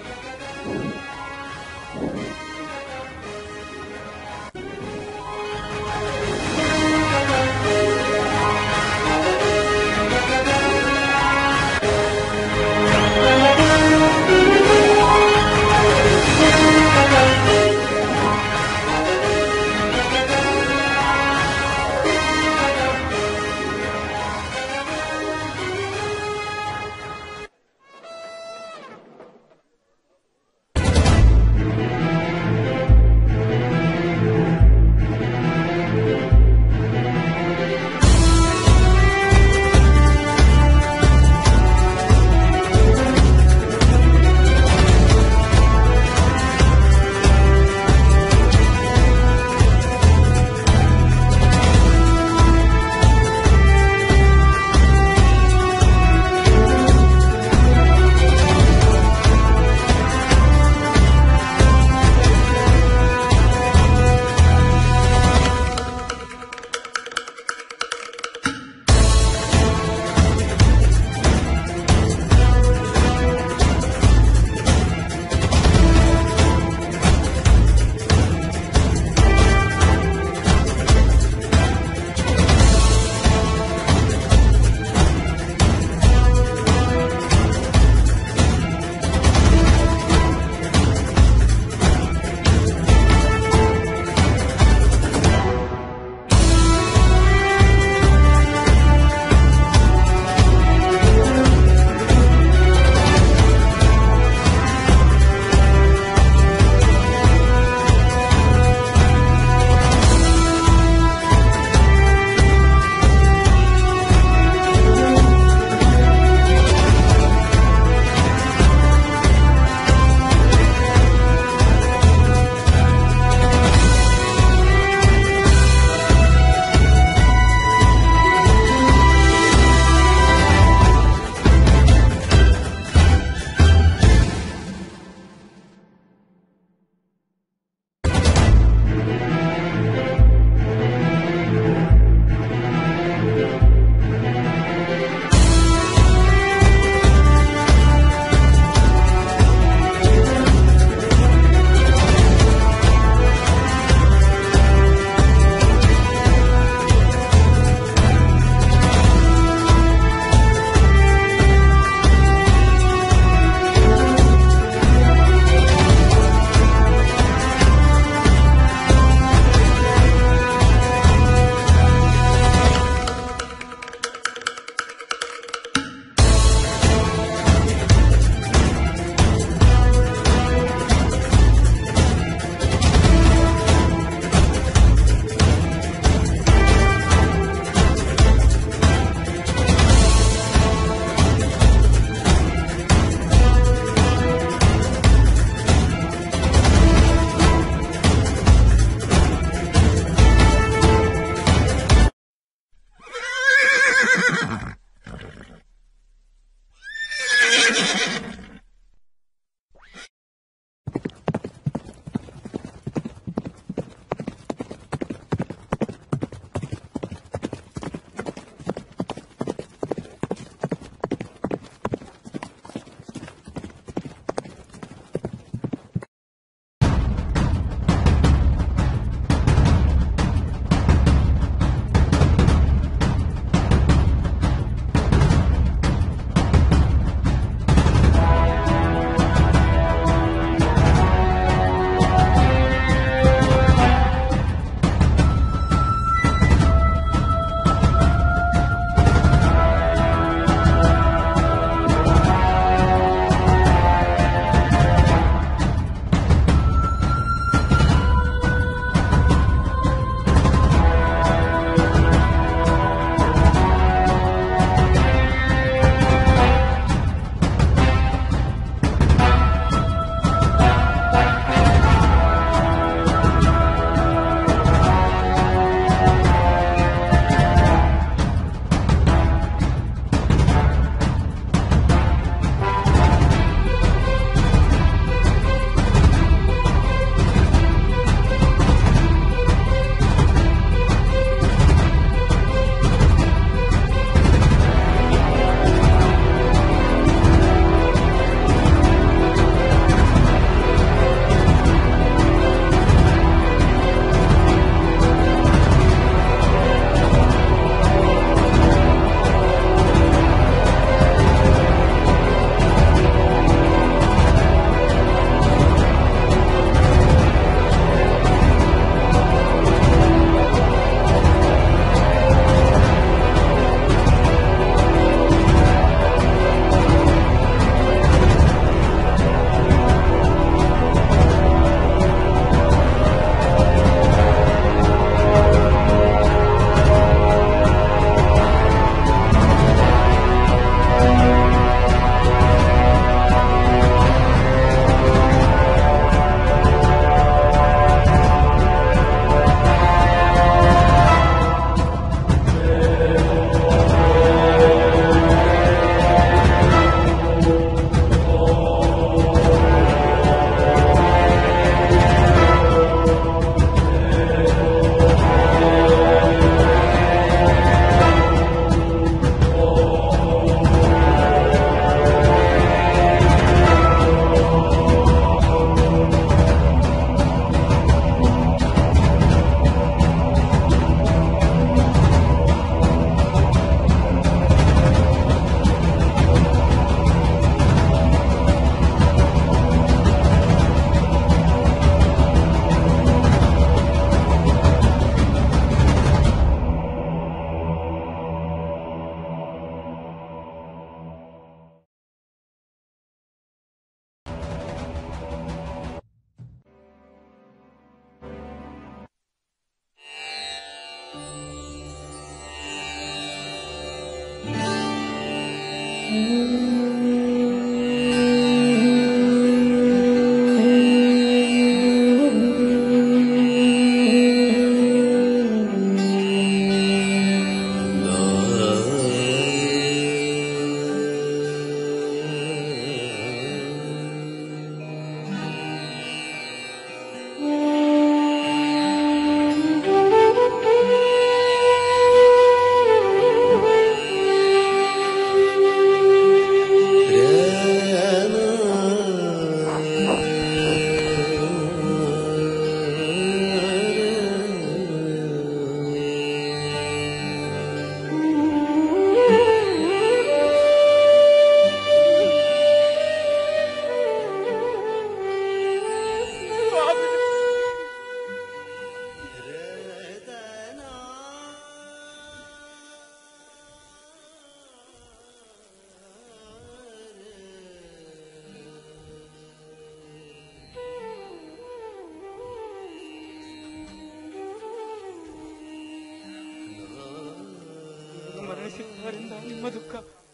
ಮರಣಿಸಿದ್ದರಿಂದ ನಿಮ್ಮ ದುಃಖ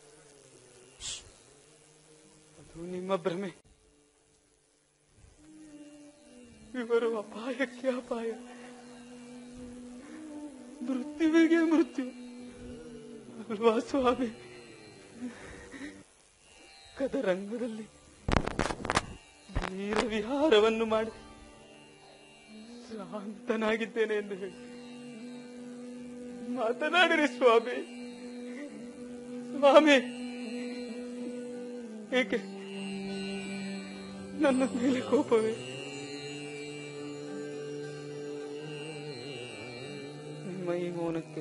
ಅದು ನಿಮ್ಮ ಭ್ರಮೆ ಇವರು ಅಪಾಯಕ್ಕೆ ಅಪಾಯ ಮೃತ್ಯುವಿಗೆ ಮೃತ್ಯು ಅಲ್ವಾ ಸ್ವಾಮಿ ಕದರಂಗದಲ್ಲಿ ವೀರ ವಿಹಾರವನ್ನು ಮಾಡಿ ಶಾಂತನಾಗಿದ್ದೇನೆ ಎಂದು ಹೇಳಿ ಮಾತನಾಡಿರಿ ಸ್ವಾಮಿ ಸ್ವಾಮಿ ಏಕೆ ನನ್ನ ಮೇಲೆ ಕೋಪವೇ ನಿಮ್ಮ ಈ ಮೌನಕ್ಕೆ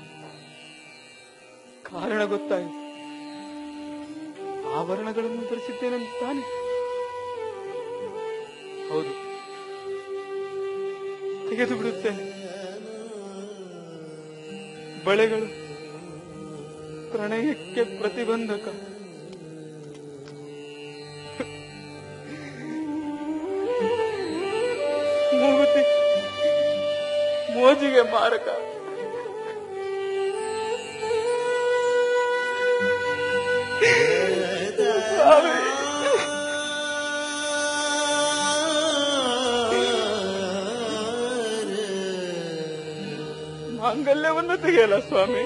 ಕಾರಣ ಗೊತ್ತಾಯಿತು ಆಭರಣಗಳನ್ನು ಧರಿಸಿದ್ದೇನೆಂದು ತಾನೆ ಹೌದು ತೆಗೆದು ಬಿಡುತ್ತೇನೆ ಬಳೆಗಳು ಪ್ರಣಯಕ್ಕೆ ಪ್ರತಿಬಂಧಕ ಮೂಗುತಿ ಮೋಜಿಗೆ ಮಾರಕ ಸ್ವಾಮಿ ಮಾಂಗಲ್ಯವನ್ನು ತೆಗೆಯಲ್ಲ ಸ್ವಾಮಿ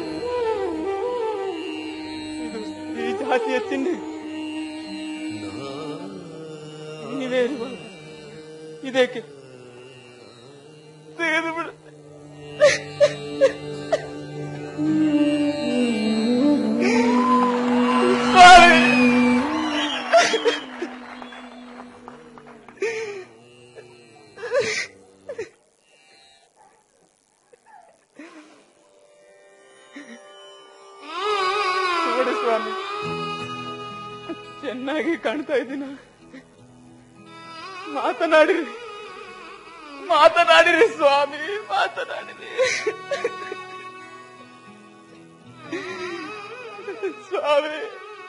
ಇದು ಸ್ತ್ರೀ ಜಾತಿಯ ಚಿಹ್ನೆ ನೀವೇ ಇರುವಾಗ ಇದಕ್ಕೆ ತೆಗೆದು ಬಿಡು ಸ್ವಾಮಿ ನೋಡಿ ಸ್ವಾಮಿ ಚೆನ್ನಾಗಿ ಕಾಣ್ತಾ ಇದ್ದೀನ ಮಾತನಾಡಿರಿ ಮಾತನಾಡಿರಿ ಸ್ವಾಮಿ ಮಾತನಾಡಿರಿ ಸ್ವಾಮಿ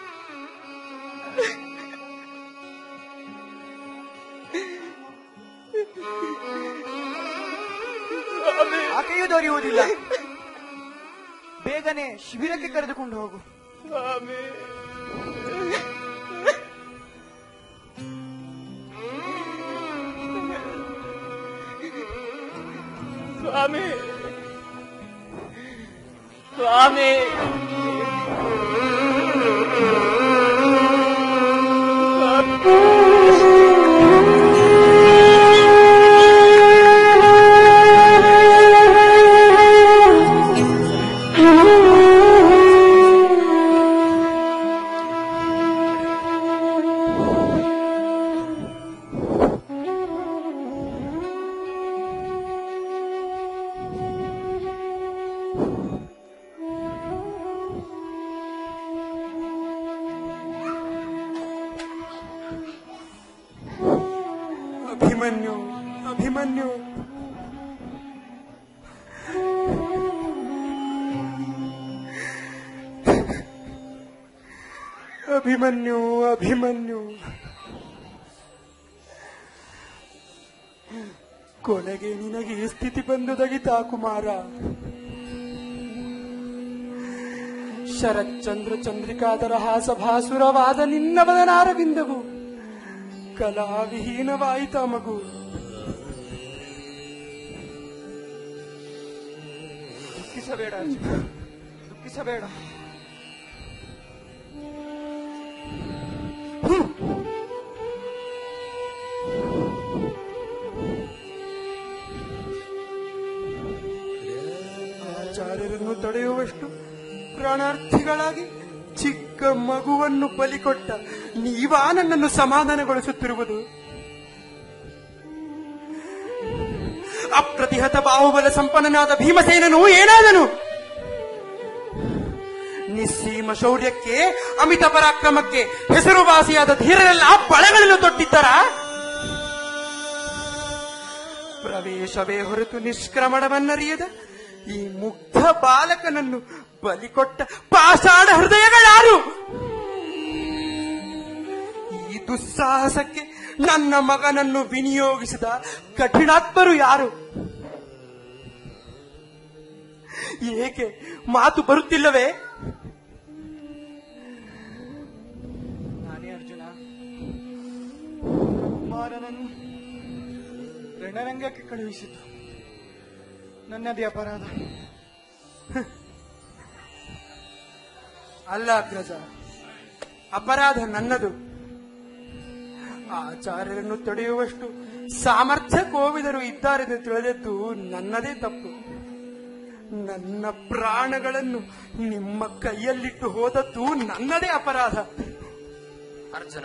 ಸ್ವಾಮಿ ಆಕೆಯೂ ದೊರೆಯುವುದಿಲ್ಲ ಬೇಗನೆ ಶಿಬಿರಕ್ಕೆ ಕರೆದುಕೊಂಡು ಹೋಗು ಸ್ವಾಮಿ ಸ್ವಾಮಿ ಸ್ವಾಮಿ ಅಭಿಮನ್ಯು ಅಭಿಮನ್ಯು ಅಭಿಮನ್ಯು ಅಭಿಮನ್ಯು ಕೊನೆಗೆ ನಿನಗೆ ಈ ಸ್ಥಿತಿ ಬಂದುದಗಿತಾ ಕುಮಾರ ಶರಚ್ಚಂದ್ರ ಚಂದ್ರಿಕಾದರ ಹಾಸಭಾಸುರವಾದ ನಿನ್ನ ಬದನಾರವಿಂದವು ಕಲಾವಿಹೀನವಾಯಿತ ಮಗು ದುಃಖಿಸಬೇಡ ಅರ್ಜುನ ದುಃಖಿಸಬೇಡ ಆಚಾರ್ಯರನ್ನು ತಡೆಯುವಷ್ಟು ಪ್ರಾಣಾರ್ಥಿಗಳಾಗಿ ಚಿಕ್ಕ ಮಗುವನ್ನು ಬಲಿಕೊಟ್ಟ ನೀವಾ ನನ್ನನ್ನು ಸಮಾಧಾನಗೊಳಿಸುತ್ತಿರುವುದು ಅಪ್ರತಿಹತ ಬಾಹುಬಲ ಸಂಪನ್ನನಾದ ಭೀಮಸೇನನು ಏನಾದನು ನಿಸ್ಸೀಮ ಶೌರ್ಯಕ್ಕೆ ಅಮಿತ ಪರಾಕ್ರಮಕ್ಕೆ ಹೆಸರುವಾಸಿಯಾದ ಧೀರರೆಲ್ಲ ಬಳೆಗಳನ್ನು ತೊಟ್ಟಿದ್ದರ ಪ್ರವೇಶವೇ ಹೊರತು ನಿಷ್ಕ್ರಮಣವನ್ನರಿಯದ ಈ ಮುಗ್ಧ ಬಾಲಕನನ್ನು ಬಲಿಕೊಟ್ಟ ಪಾಷಾಣ ಹೃದಯಗಳಾರು ಈ ದುಸ್ಸಾಹಸಕ್ಕೆ ನನ್ನ ಮಗನನ್ನು ವಿನಿಯೋಗಿಸಿದ ಕಠಿಣಾತ್ಮರು ಯಾರು ಏಕೆ ಮಾತು ಬರುತ್ತಿಲ್ಲವೇ ನಾನೇ ಅರ್ಜುನ ಕುಮಾರನನ್ನು ರಣರಂಗಕ್ಕೆ ಕಳುಹಿಸಿದ್ದು ನನ್ನದೇ ಅಪರಾಧ ಅಲ್ಲ ಅಗ್ರಜ ಅಪರಾಧ ನನ್ನದು ಆಚಾರ್ಯರನ್ನು ತಡೆಯುವಷ್ಟು ಸಾಮರ್ಥ್ಯ ಕೋವಿದರು ಇದ್ದಾರೆಂದು ತಿಳಿದದ್ದು ನನ್ನದೇ ತಪ್ಪು ನನ್ನ ಪ್ರಾಣಗಳನ್ನು ನಿಮ್ಮ ಕೈಯಲ್ಲಿಟ್ಟು ಹೋದದ್ದು ನನ್ನದೇ ಅಪರಾಧ ಅರ್ಜುನ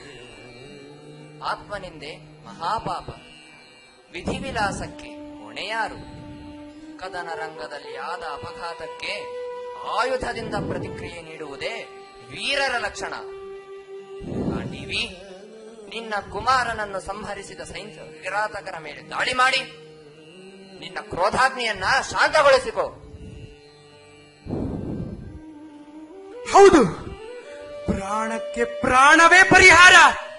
ಆತ್ಮನಿಂದೆ ಮಹಾಪಾಪ ವಿಧಿವಿಲಾಸಕ್ಕೆ ಹೊಣೆಯಾರು ಕದನ ರಂಗದಲ್ಲಿ ಆದ ಅಪಘಾತಕ್ಕೆ ಆಯುಧದಿಂದ ಪ್ರತಿಕ್ರಿಯೆ ನೀಡುವುದೇ ವೀರರ ಲಕ್ಷಣ ಗಾಂಡೀವಿ ನಿನ್ನ ಕುಮಾರನನ್ನು ಸಂಹರಿಸಿದ ಸೈನ್ಯ ವಿಘಾತಕರ ಮೇಲೆ ದಾಳಿ ಮಾಡಿ ನಿನ್ನ ಕ್ರೋಧಾಗ್ನಿಯನ್ನ ಶಾಂತಗೊಳಿಸಿಕೋ ಹೌದು ಪ್ರಾಣಕ್ಕೆ ಪ್ರಾಣವೇ ಪರಿಹಾರ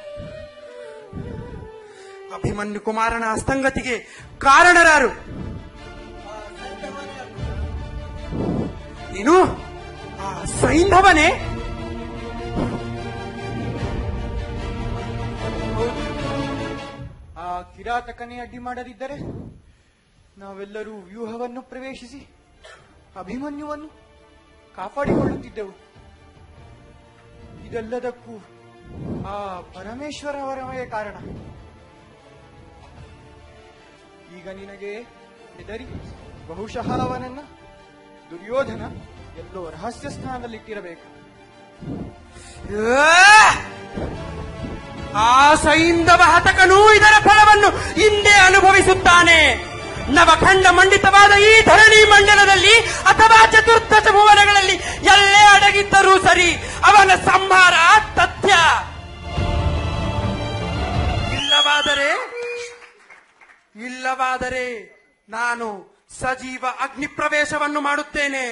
ಅಭಿಮನ್ಯು ಕುಮಾರನ ಅಸ್ತಂಗತಿಗೆ ಕಾರಣರಾರು ಏನು ಆ ಸೈಂಧವನೇ ಆ ಕಿರಾತಕನೇ ಅಡ್ಡಿ ಮಾಡದಿದ್ದರೆ ನಾವೆಲ್ಲರೂ ವ್ಯೂಹವನ್ನು ಪ್ರವೇಶಿಸಿ ಅಭಿಮನ್ಯುವನ್ನು ಕಾಪಾಡಿಕೊಳ್ಳುತ್ತಿದ್ದೆವು ಇದೆಲ್ಲದಕ್ಕೂ ಆ ಪರಮೇಶ್ವರ ವರವೇ ಕಾರಣ ಈಗ ನಿನಗೆ ಹೆದರಿ ಬಹುಶಃ ಅವನನ್ನ ದುರ್ಯೋಧನ ಎಲ್ಲೋ ರಹಸ್ಯ ಸ್ಥಾನದಲ್ಲಿಟ್ಟಿರಬೇಕು ಆ ಸೈಂಧವ ಹತಕನು ಇದರ ಫಲವನ್ನು ಹಿಂದೆ ಅನುಭವಿಸುತ್ತಾನೆ ನವಖಂಡ ಮಂಡಿತವಾದ ಈ ಧರಣಿ ಮಂಡಲದಲ್ಲಿ ಅಥವಾ ಚತುರ್ದಶ ಭುವನಗಳಲ್ಲಿ ಎಲ್ಲೇ ಅಡಗಿದ್ದರೂ ಸರಿ ಅವನ ಸಂಹಾರ ತಥ್ಯ ಇಲ್ಲವಾದರೆ ಇಲ್ಲವಾದರೆ ನಾನು ಸಜೀವ ಅಗ್ನಿ ಪ್ರವೇಶವನ್ನು ಮಾಡುತ್ತೇನೆ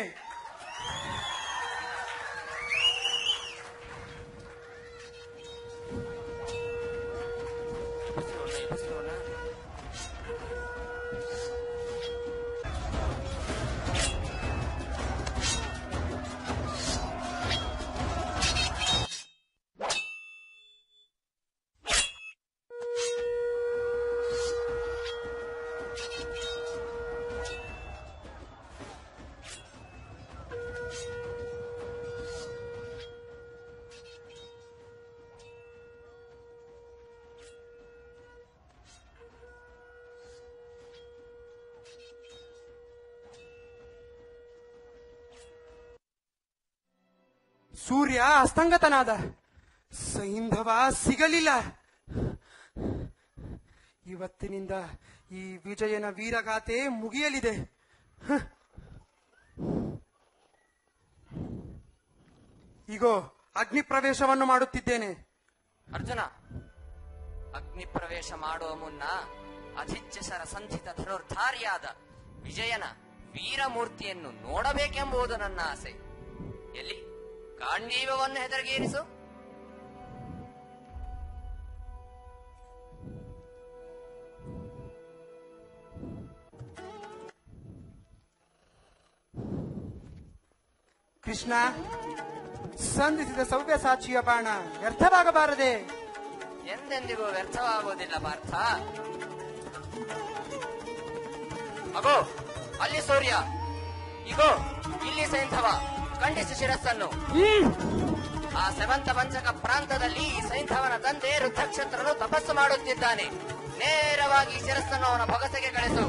ಸೂರ್ಯ ಅಸ್ತಂಗತನಾದ ಸೈಂಧವ ಸಿಗಲಿಲ್ಲ ಇವತ್ತಿನಿಂದ ಈ ವಿಜಯನ ವೀರಗಾಥೆ ಮುಗಿಯಲಿದೆ ಹ. ಇಗೋ ಅಗ್ನಿ ಪ್ರವೇಶವನ್ನು ಮಾಡುತ್ತಿದ್ದೇನೆ ಅರ್ಜುನ ಅಗ್ನಿ ಪ್ರವೇಶ ಮಾಡುವ ಮುನ್ನ ಅಧಿಜ್ಯಸರ ಸಂಧಿತ ಧನುರ್ಧಾರಿಯಾದ ವಿಜಯನ ವೀರಮೂರ್ತಿಯನ್ನು ನೋಡಬೇಕೆಂಬುದು ನನ್ನ ಆಸೆ ಎಲ್ಲಿ ಗಾಂಡೀವವನ್ನು ಹೆದರಿಗೇರಿಸು ಕೃಷ್ಣ ಕೃಷ್ಣ ಸಂಧಿಸಿದ ಸವ್ಯ ಸಾಕ್ಷಿಯ ಬಾಣ ವ್ಯರ್ಥವಾಗಬಾರದೆ ಎಂದೆಂದಿಗೂ ವ್ಯರ್ಥವಾಗುವುದಿಲ್ಲ ಪಾರ್ಥ ಅಗೋ ಅಲ್ಲಿ ಸೂರ್ಯ ಇಗೋ ಇಲ್ಲಿ ಸೈಂಧವ ಖಂಡಿಸಿ ಶಿರಸ್ಸನ್ನು ಆ ಸೆವಂತ ಪಂಚಕ ಪ್ರಾಂತದಲ್ಲಿ ಈ ಸೈಂಧವನ ತಂದೆ ರುದ್ರಕ್ಷತ್ರನು ತಪಸ್ಸು ಮಾಡುತ್ತಿದ್ದಾನೆ ನೇರವಾಗಿ ಈ ಶಿರಸ್ಸನ್ನು ಅವನ ಭಗಸೆಗೆ ಕಳಿಸು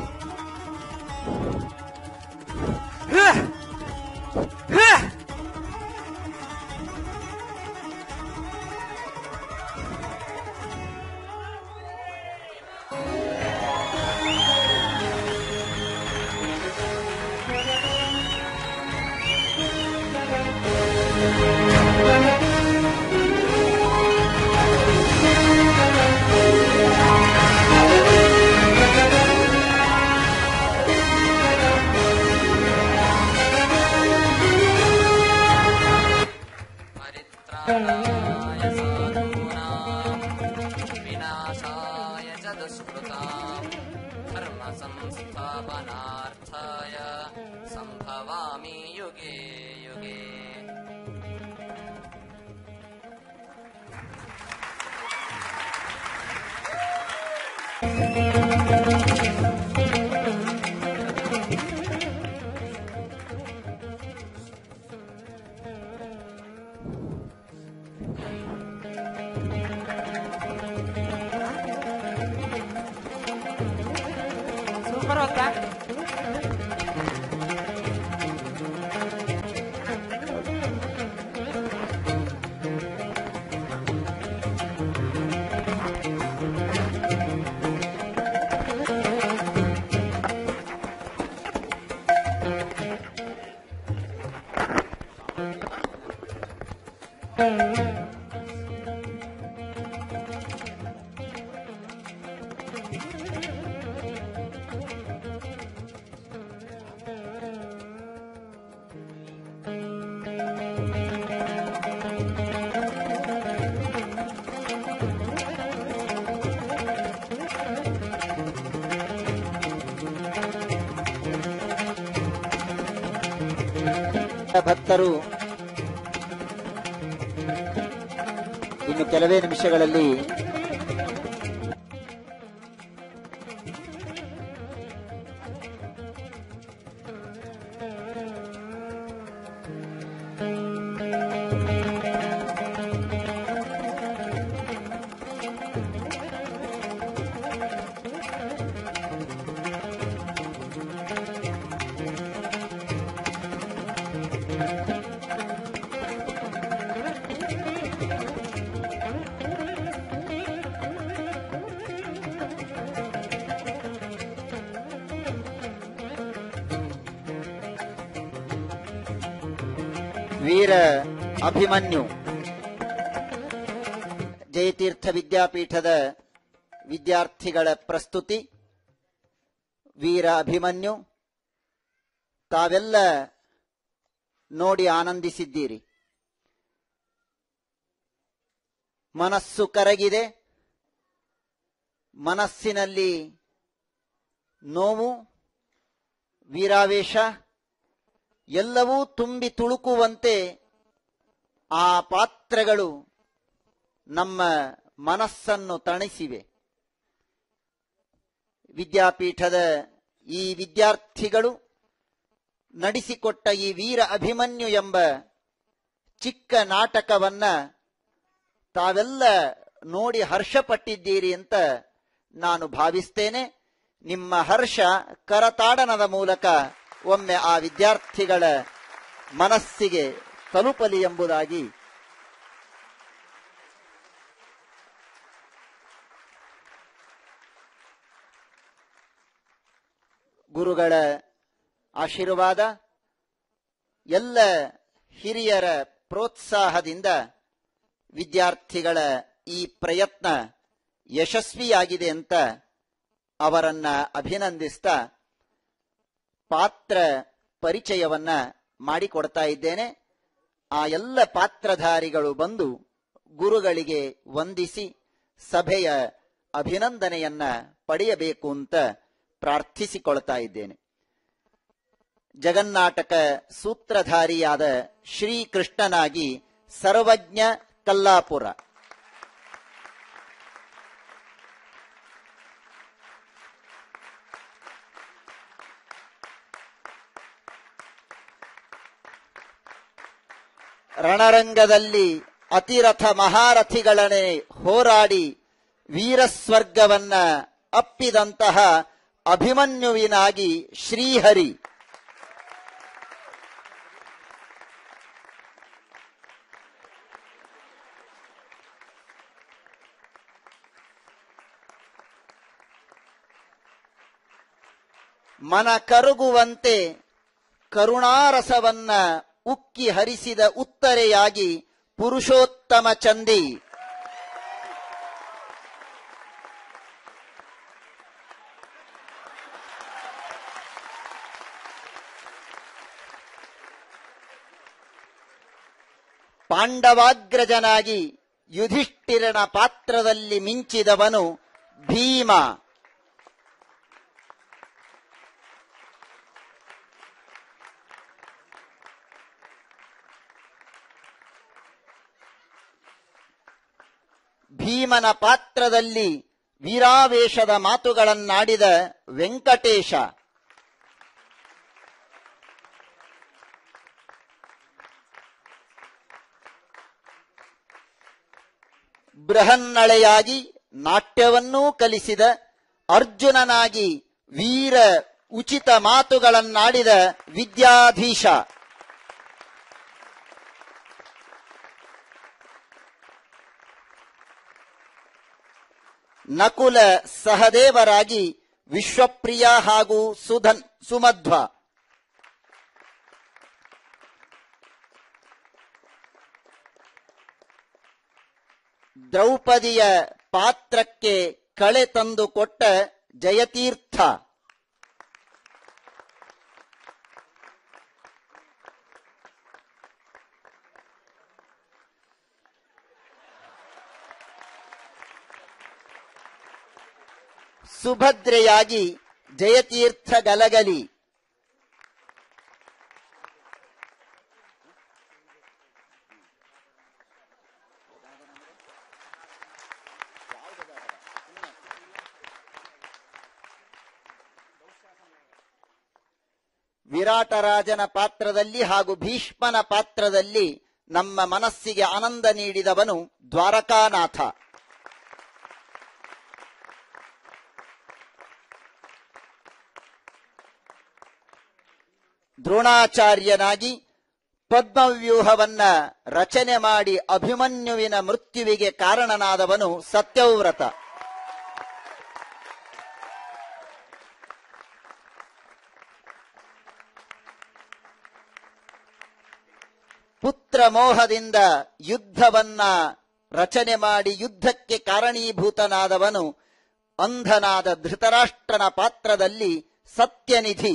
विनाशाय च दुष्कृताम् धर्म संस्थापनार्थाय सम्भवामि युगे युगे ಸೂಪರ್ ಅಂತ ಭಕ್ತರು ಇನ್ನು ಕೆಲವೇ ನಿಮಿಷಗಳಲ್ಲಿ ವೀರ ಅಭಿಮನ್ಯು ಜಯತೀರ್ಥ ವಿದ್ಯಾಪೀಠದ ವಿದ್ಯಾರ್ಥಿಗಳ ಪ್ರಸ್ತುತಿ ವೀರ ಅಭಿಮನ್ಯು ತಾವೆಲ್ಲ ನೋಡಿ ಆನಂದಿಸಿದ್ದೀರಿ ಮನಸ್ಸು ಕರಗಿದೆ ಮನಸ್ಸಿನಲ್ಲಿ ನೋವು ವೀರಾವೇಶ ಎಲ್ಲವೂ ತುಂಬಿ ತುಳುಕುವಂತೆ ಆ ಪಾತ್ರಗಳು ನಮ್ಮ ಮನಸ್ಸನ್ನು ತಣಿಸಿವೆ ವಿದ್ಯಾಪೀಠದ ಈ ವಿದ್ಯಾರ್ಥಿಗಳು ನಡೆಸಿಕೊಟ್ಟ ಈ ವೀರ ಅಭಿಮನ್ಯು ಎಂಬ ಚಿಕ್ಕ ನಾಟಕವನ್ನ ತಾವೆಲ್ಲ ನೋಡಿ ಹರ್ಷಪಟ್ಟಿದ್ದೀರಿ ಅಂತ ನಾನು ಭಾವಿಸ್ತೇನೆ ನಿಮ್ಮ ಹರ್ಷ ಕರತಾಡನದ ಮೂಲಕ ಒಮ್ಮೆ ಆ ವಿದ್ಯಾರ್ಥಿಗಳ ಮನಸ್ಸಿಗೆ ತಲುಪಲಿ ಎಂಬುದಾಗಿ ಗುರುಗಳ ಆಶೀರ್ವಾದ ಎಲ್ಲ ಹಿರಿಯರ ಪ್ರೋತ್ಸಾಹದಿಂದ ವಿದ್ಯಾರ್ಥಿಗಳ ಈ ಪ್ರಯತ್ನ ಯಶಸ್ವಿಯಾಗಿದೆ ಅಂತ ಅವರನ್ನ ಅಭಿನಂದಿಸ್ತಾ ಪಾತ್ರ ಪರಿಚಯವನ್ನ ಮಾಡಿಕೊಡ್ತಾ ಇದ್ದೇನೆ ಆ ಎಲ್ಲ ಪಾತ್ರಧಾರಿಗಳು ಬಂದು ಗುರುಗಳಿಗೆ ವಂದಿಸಿ ಸಭೆಯ ಅಭಿನಂದನೆಯನ್ನ ಪಡೆಯಬೇಕು ಅಂತ ಪ್ರಾರ್ಥಿಸಿಕೊಳ್ತಾ ಇದ್ದೇನೆ ಜಗನ್ನಾಟಕ ಸೂತ್ರಧಾರಿಯಾದ ಶ್ರೀಕೃಷ್ಣನಾಗಿ ಸರ್ವಜ್ಞ ಕಲ್ಲಾಪುರ ರಣರಂಗದಲ್ಲಿ ಅತಿರಥ ಮಹಾರಥಿಗಳನ್ನೇ ಹೋರಾಡಿ ವೀರಸ್ವರ್ಗವನ್ನ ಅಪ್ಪಿದಂತಹ ಅಭಿಮನ್ಯುವಿನಾಗಿ ಶ್ರೀಹರಿ ಮನ ಕರುಗುವಂತೆ ಕರುಣಾರಸವನ್ನ ಉಕ್ಕಿ ಹರಿಸಿದ ಉತ್ತರೆಯಾಗಿ ಪುರುಷೋತ್ತಮ ಚಂದಿ ಪಾಂಡವಾಗ್ರಜನಾಗಿ ಯುಧಿಷ್ಠಿರನ ಪಾತ್ರದಲ್ಲಿ ಮಿಂಚಿದವನು ಭೀಮ ಭೀಮನ ಪಾತ್ರದಲ್ಲಿ ವೀರಾವೇಶದ ಮಾತುಗಳನ್ನಾಡಿದ ವೆಂಕಟೇಶ ಬೃಹನ್ನಳೆಯಾಗಿ ನಾಟ್ಯವನ್ನೂ ಕಲಿಸಿದ ಅರ್ಜುನನಾಗಿ ವೀರ ಉಚಿತ ಮಾತುಗಳನ್ನಾಡಿದ ವಿದ್ಯಾಧೀಶ ನಕುಲ ಸಹದೇವರಾಗಿ ವಿಶ್ವಪ್ರಿಯ ಹಾಗೂ ಸುಧನ್ ಸುಮಧ್ವ ದ್ರೌಪದಿಯ ಪಾತ್ರಕ್ಕೆ ಕಳೆ ತಂದು ಕೊಟ್ಟ ಜಯತೀರ್ಥ ಸುಭದ್ರೆಯಾಗಿ ಜಯತೀರ್ಥ ಗಲಗಲಿ ವಿರಾಟರಾಜನ ಪಾತ್ರದಲ್ಲಿ ಹಾಗೂ ಭೀಷ್ಮನ ಪಾತ್ರದಲ್ಲಿ ನಮ್ಮ ಮನಸ್ಸಿಗೆ ಆನಂದ ನೀಡಿದವನು ದ್ವಾರಕಾನಾಥ ದ್ರೋಣಾಚಾರ್ಯನಾಗಿ ಪದ್ಮವ್ಯೂಹವನ್ನ ರಚನೆ ಮಾಡಿ ಅಭಿಮನ್ಯುವಿನ ಮೃತ್ಯುವಿಗೆ ಕಾರಣನಾದವನು ಸತ್ಯವ್ರತ ಪುತ್ರ ಮೋಹದಿಂದ ಯುದ್ಧವನ್ನ ರಚನೆ ಮಾಡಿ ಯುದ್ಧಕ್ಕೆ ಕಾರಣೀಭೂತನಾದವನು ಅಂಧನಾದ ಧೃತರಾಷ್ಟ್ರನ ಪಾತ್ರದಲ್ಲಿ ಸತ್ಯನಿಧಿ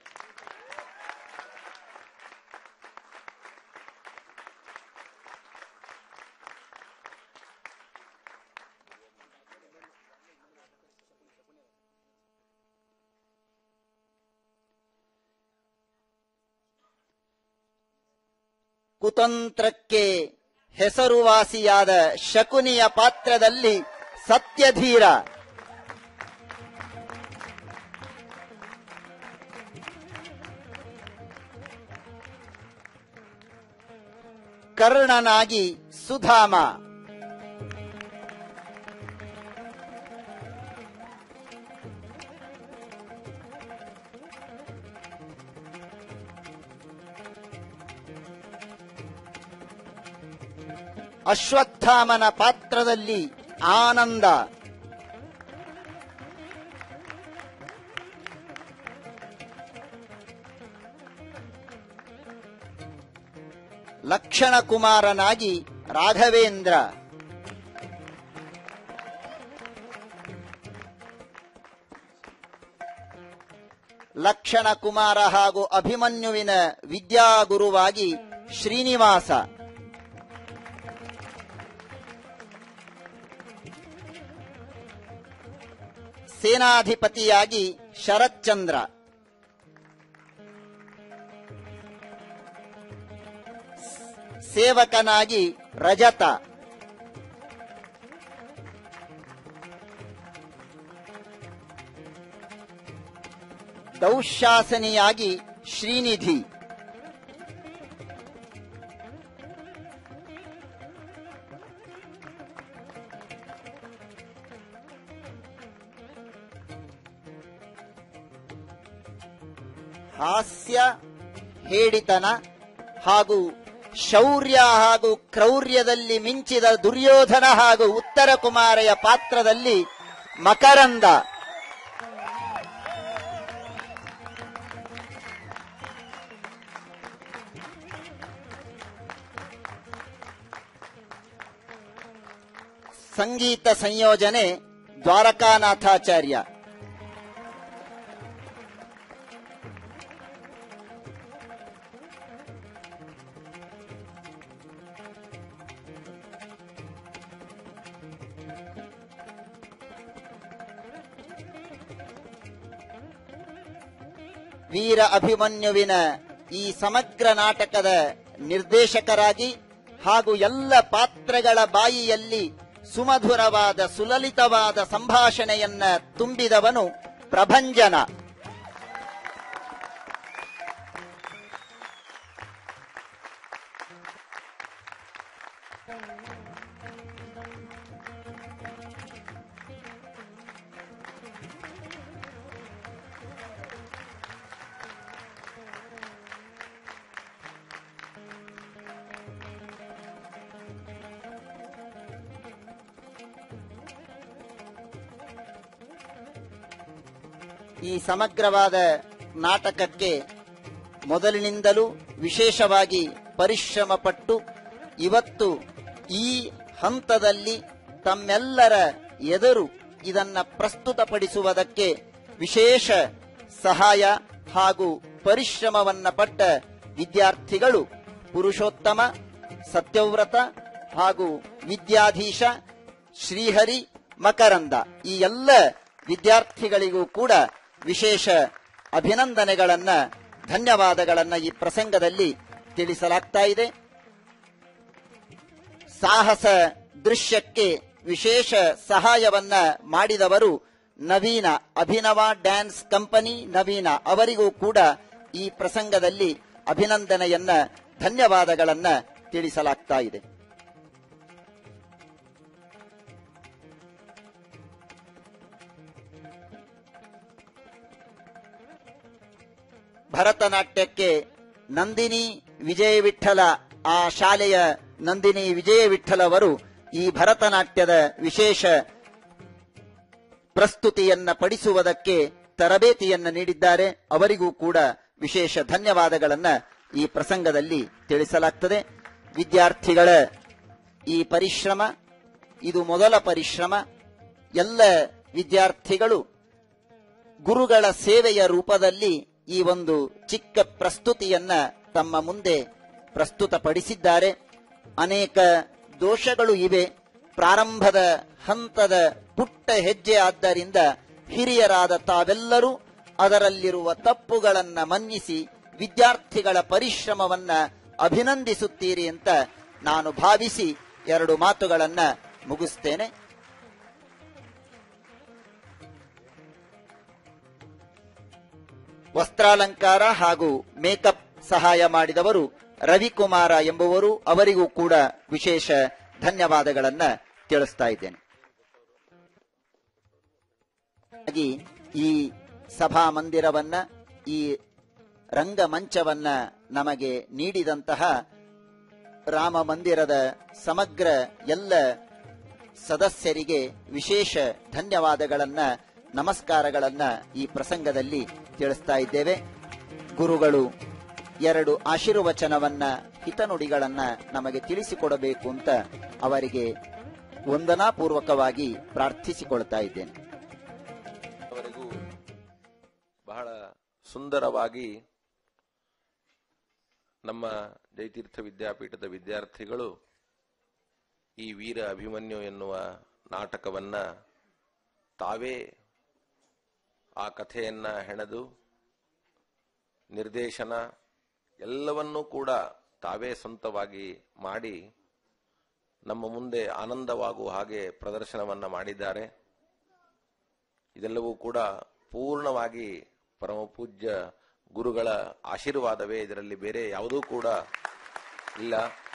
ಕುತಂತ್ರಕ್ಕೆ ಹೆಸರುವಾಸಿಯಾದ ಶಕುನಿಯ ಪಾತ್ರದಲ್ಲಿ ಸತ್ಯಧೀರ ಕರ್ಣನಾಗಿ ಸುಧಾಮ ಅಶ್ವತ್ಥಾಮನ ಪಾತ್ರದಲ್ಲಿ ಆನಂದ ಲಕ್ಷಣ ಕುಮಾರನಾಗಿ ರಾಘವೇಂದ್ರ ಲಕ್ಷಣ ಕುಮಾರ ಹಾಗೂ ಅಭಿಮನ್ಯುವಿನ ವಿದ್ಯಾಗುರುವಾಗಿ ಶ್ರೀನಿವಾಸ ಸೇನಾಧಿಪತಿಯಾಗಿ ಶರತ್ಚಂದ್ರ ಸೇವಕನಾಗಿ ರಜತ ದೌಶಾಸನಿಯಾಗಿ ಶ್ರೀನಿಧಿ ಹಾಸ್ಯ ಹೇಡಿತನ ಹಾಗೂ ಶೌರ್ಯ ಹಾಗೂ ಕ್ರೌರ್ಯದಲ್ಲಿ ಮಿಂಚಿದ ದುರ್ಯೋಧನ ಹಾಗೂ ಉತ್ತರ ಕುಮಾರೆಯ ಪಾತ್ರದಲ್ಲಿ ಮಕರಂದ ಸಂಗೀತ ಸಂಯೋಜನೆ ದ್ವಾರಕಾನಾಥಾಚಾರ್ಯ ವೀರ ಅಭಿಮನ್ಯುವಿನ ಈ ಸಮಗ್ರ ನಾಟಕದ ನಿರ್ದೇಶಕರಾಗಿ ಹಾಗೂ ಎಲ್ಲ ಪಾತ್ರಗಳ ಬಾಯಿಯಲ್ಲಿ ಸುಮಧುರವಾದ ಸುಲಲಿತವಾದ ಸಂಭಾಷಣೆಯನ್ನ ತುಂಬಿದವನು ಪ್ರಭಂಜನ ಈ ಸಮಗ್ರವಾದ ನಾಟಕಕ್ಕೆ ಮೊದಲಿನಿಂದಲೂ ವಿಶೇಷವಾಗಿ ಪರಿಶ್ರಮ ಪಟ್ಟು ಇವತ್ತು ಈ ಹಂತದಲ್ಲಿ ತಮ್ಮೆಲ್ಲರ ಎದುರು ಇದನ್ನ ಪ್ರಸ್ತುತಪಡಿಸುವುದಕ್ಕೆ ವಿಶೇಷ ಸಹಾಯ ಹಾಗೂ ಪರಿಶ್ರಮವನ್ನ ಪಟ್ಟ ವಿದ್ಯಾರ್ಥಿಗಳು ಪುರುಷೋತ್ತಮ ಸತ್ಯವ್ರತ ಹಾಗೂ ವಿದ್ಯಾಧೀಶ ಶ್ರೀಹರಿ ಮಕರಂದ ಈ ಎಲ್ಲ ವಿದ್ಯಾರ್ಥಿಗಳಿಗೂ ಕೂಡ ವಿಶೇಷ ಅಭಿನಂದನೆಗಳನ್ನ ಧನ್ಯವಾದಗಳನ್ನ ಈ ಪ್ರಸಂಗದಲ್ಲಿ ತಿಳಿಸಲಾಗ್ತಾ ಇದೆ ಸಾಹಸ ದೃಶ್ಯಕ್ಕೆ ವಿಶೇಷ ಸಹಾಯವನ್ನ ಮಾಡಿದವರು ನವೀನ ಅಭಿನವ ಡ್ಯಾನ್ಸ್ ಕಂಪನಿ ನವೀನ ಅವರಿಗೂ ಕೂಡ ಈ ಪ್ರಸಂಗದಲ್ಲಿ ಅಭಿನಂದನೆಯನ್ನ ಧನ್ಯವಾದಗಳನ್ನ ತಿಳಿಸಲಾಗ್ತಾ ಇದೆ ಭರತನಾಟ್ಯಕ್ಕೆ ನಂದಿನಿ ವಿಜಯ ವಿಠಲ ಆ ಶಾಲೆಯ ನಂದಿನಿ ವಿಜಯ ವಿಠಲ ಅವರು ಈ ಭರತನಾಟ್ಯದ ವಿಶೇಷ ಪ್ರಸ್ತುತಿಯನ್ನ ಪಡಿಸುವುದಕ್ಕೆ ತರಬೇತಿಯನ್ನ ನೀಡಿದ್ದಾರೆ ಅವರಿಗೂ ಕೂಡ ವಿಶೇಷ ಧನ್ಯವಾದಗಳನ್ನ ಈ ಪ್ರಸಂಗದಲ್ಲಿ ತಿಳಿಸಲಾಗ್ತದೆ ವಿದ್ಯಾರ್ಥಿಗಳ ಈ ಪರಿಶ್ರಮ ಇದು ಮೊದಲ ಪರಿಶ್ರಮ ಎಲ್ಲ ವಿದ್ಯಾರ್ಥಿಗಳು ಗುರುಗಳ ಸೇವೆಯ ರೂಪದಲ್ಲಿ ಈ ಒಂದು ಚಿಕ್ಕ ಪ್ರಸ್ತುತಿಯನ್ನ ತಮ್ಮ ಮುಂದೆ ಪ್ರಸ್ತುತಪಡಿಸಿದ್ದಾರೆ ಅನೇಕ ದೋಷಗಳು ಇವೆ ಪ್ರಾರಂಭದ ಹಂತದ ಪುಟ್ಟ ಹೆಜ್ಜೆ ಆದ್ದರಿಂದ ಹಿರಿಯರಾದ ತಾವೆಲ್ಲರೂ ಅದರಲ್ಲಿರುವ ತಪ್ಪುಗಳನ್ನ ಮನ್ನಿಸಿ ವಿದ್ಯಾರ್ಥಿಗಳ ಪರಿಶ್ರಮವನ್ನ ಅಭಿನಂದಿಸುತ್ತೀರಿ ಅಂತ ನಾನು ಭಾವಿಸಿ ಎರಡು ಮಾತುಗಳನ್ನ ಮುಗಿಸ್ತೇನೆ ವಸ್ತ್ರಾಲಂಕಾರ ಹಾಗೂ ಮೇಕಪ್ ಸಹಾಯ ಮಾಡಿದವರು ರವಿಕುಮಾರ ಎಂಬುವರು ಅವರಿಗೂ ಕೂಡ ವಿಶೇಷ ಧನ್ಯವಾದಗಳನ್ನ ತಿಳಿಸ್ತಾ ಇದ್ದೇನೆ ಹಾಗಾಗಿ ಈ ಸಭಾ ಮಂದಿರವನ್ನ ಈ ರಂಗಮಂಚವನ್ನ ನಮಗೆ ನೀಡಿದಂತಹ ರಾಮ ಮಂದಿರದ ಸಮಗ್ರ ಎಲ್ಲ ಸದಸ್ಯರಿಗೆ ವಿಶೇಷ ಧನ್ಯವಾದಗಳನ್ನ ನಮಸ್ಕಾರಗಳನ್ನ ಈ ಪ್ರಸಂಗದಲ್ಲಿ ತಿಳಿಸ್ತಾ ಇದ್ದೇವೆ ಗುರುಗಳು ಎರಡು ಆಶೀರ್ವಚನವನ್ನ ಹಿತನುಡಿಗಳನ್ನ ನಮಗೆ ತಿಳಿಸಿಕೊಡಬೇಕು ಅಂತ ಅವರಿಗೆ ವಂದನಾಪೂರ್ವಕವಾಗಿ ಪ್ರಾರ್ಥಿಸಿಕೊಳ್ತಾ ಇದ್ದೇನೆ ಅವರೆಗೂ ಬಹಳ ಸುಂದರವಾಗಿ ನಮ್ಮ ಜಯತೀರ್ಥ ವಿದ್ಯಾಪೀಠದ ವಿದ್ಯಾರ್ಥಿಗಳು ಈ ವೀರ ಅಭಿಮನ್ಯು ಎನ್ನುವ ನಾಟಕವನ್ನ ತಾವೇ ಆ ಕಥೆಯನ್ನ ಹೆಣೆದು ನಿರ್ದೇಶನ ಎಲ್ಲವನ್ನೂ ಕೂಡ ತಾವೇ ಸ್ವಂತವಾಗಿ ಮಾಡಿ ನಮ್ಮ ಮುಂದೆ ಆನಂದವಾಗುವ ಹಾಗೆ ಪ್ರದರ್ಶನವನ್ನ ಮಾಡಿದ್ದಾರೆ ಇದೆಲ್ಲವೂ ಕೂಡ ಪೂರ್ಣವಾಗಿ ಪರಮ ಪೂಜ್ಯ ಗುರುಗಳ ಆಶೀರ್ವಾದವೇ ಇದರಲ್ಲಿ ಬೇರೆ ಯಾವುದೂ ಕೂಡ ಇಲ್ಲ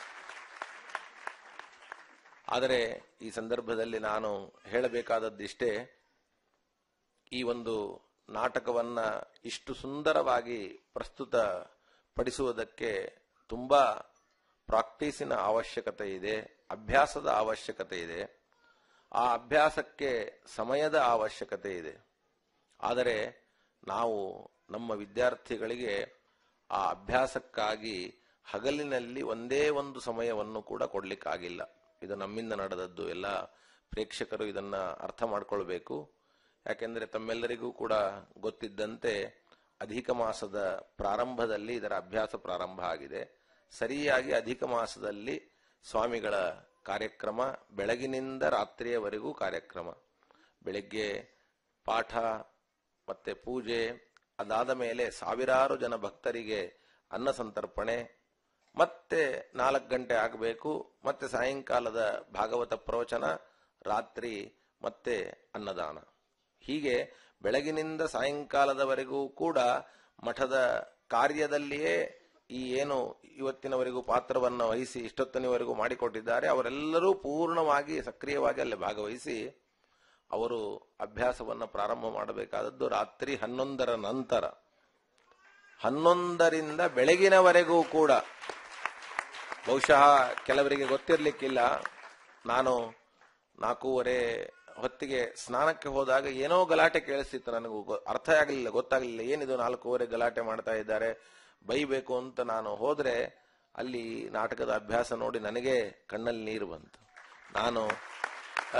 ಆದರೆ ಈ ಸಂದರ್ಭದಲ್ಲಿ ನಾನು ಹೇಳಬೇಕಾದದ್ದಿಷ್ಟೇ ಈ ಒಂದು ನಾಟಕವನ್ನ ಇಷ್ಟು ಸುಂದರವಾಗಿ ಪ್ರಸ್ತುತ ಪಡಿಸುವುದಕ್ಕೆ ತುಂಬಾ ಪ್ರಾಕ್ಟೀಸಿನ ಅವಶ್ಯಕತೆ ಇದೆ ಅಭ್ಯಾಸದ ಅವಶ್ಯಕತೆ ಇದೆ ಆ ಅಭ್ಯಾಸಕ್ಕೆ ಸಮಯದ ಅವಶ್ಯಕತೆ ಇದೆ ಆದರೆ ನಾವು ನಮ್ಮ ವಿದ್ಯಾರ್ಥಿಗಳಿಗೆ ಆ ಅಭ್ಯಾಸಕ್ಕಾಗಿ ಹಗಲಿನಲ್ಲಿ ಒಂದೇ ಒಂದು ಸಮಯವನ್ನು ಕೂಡ ಕೊಡ್ಲಿಕ್ಕಾಗಿಲ್ಲ ಇದು ನಮ್ಮಿಂದ ನಡೆದದ್ದು ಎಲ್ಲ ಪ್ರೇಕ್ಷಕರು ಇದನ್ನ ಅರ್ಥ ಮಾಡ್ಕೊಳ್ಬೇಕು ಯಾಕೆಂದ್ರೆ ತಮ್ಮೆಲ್ಲರಿಗೂ ಕೂಡ ಗೊತ್ತಿದ್ದಂತೆ ಅಧಿಕ ಮಾಸದ ಪ್ರಾರಂಭದಲ್ಲಿ ಇದರ ಅಭ್ಯಾಸ ಪ್ರಾರಂಭ ಆಗಿದೆ ಸರಿಯಾಗಿ ಅಧಿಕ ಮಾಸದಲ್ಲಿ ಸ್ವಾಮಿಗಳ ಕಾರ್ಯಕ್ರಮ ಬೆಳಗಿನಿಂದ ರಾತ್ರಿಯವರೆಗೂ ಕಾರ್ಯಕ್ರಮ ಬೆಳಗ್ಗೆ ಪಾಠ ಮತ್ತೆ ಪೂಜೆ ಅದಾದ ಮೇಲೆ ಸಾವಿರಾರು ಜನ ಭಕ್ತರಿಗೆ ಅನ್ನ ಸಂತರ್ಪಣೆ ಮತ್ತೆ ನಾಲ್ಕು ಗಂಟೆ ಆಗಬೇಕು ಮತ್ತೆ ಸಾಯಂಕಾಲದ ಭಾಗವತ ಪ್ರವಚನ ರಾತ್ರಿ ಮತ್ತೆ ಅನ್ನದಾನ ಹೀಗೆ ಬೆಳಗಿನಿಂದ ಸಾಯಂಕಾಲದವರೆಗೂ ಕೂಡ ಮಠದ ಕಾರ್ಯದಲ್ಲಿಯೇ ಈ ಏನು ಇವತ್ತಿನವರೆಗೂ ಪಾತ್ರವನ್ನು ವಹಿಸಿ ಇಷ್ಟೊತ್ತನಿವರೆಗೂ ಮಾಡಿಕೊಟ್ಟಿದ್ದಾರೆ ಅವರೆಲ್ಲರೂ ಪೂರ್ಣವಾಗಿ ಸಕ್ರಿಯವಾಗಿ ಅಲ್ಲಿ ಭಾಗವಹಿಸಿ ಅವರು ಅಭ್ಯಾಸವನ್ನ ಪ್ರಾರಂಭ ಮಾಡಬೇಕಾದದ್ದು ರಾತ್ರಿ ಹನ್ನೊಂದರ ನಂತರ ಹನ್ನೊಂದರಿಂದ ಬೆಳಗಿನವರೆಗೂ ಕೂಡ ಬಹುಶಃ ಕೆಲವರಿಗೆ ಗೊತ್ತಿರ್ಲಿಕ್ಕಿಲ್ಲ ನಾನು ನಾಲ್ಕೂವರೆ ಹೊತ್ತಿಗೆ ಸ್ನಾನಕ್ಕೆ ಹೋದಾಗ ಏನೋ ಗಲಾಟೆ ಕೇಳಿಸ್ತಿತ್ತು ನನಗೂ ಗೊ- ಅರ್ಥ ಆಗಲಿಲ್ಲ ಗೊತ್ತಾಗಲಿಲ್ಲ ಏನಿದು ನಾಲ್ಕೂವರೆ ಗಲಾಟೆ ಮಾಡ್ತಾ ಇದ್ದಾರೆ ಬೈಬೇಕು ಅಂತ ನಾನು ಹೋದ್ರೆ ಅಲ್ಲಿ ನಾಟಕದ ಅಭ್ಯಾಸ ನೋಡಿ ನನಗೆ ಕಣ್ಣಲ್ಲಿ ನೀರು ಬಂತು ನಾನು ಆ,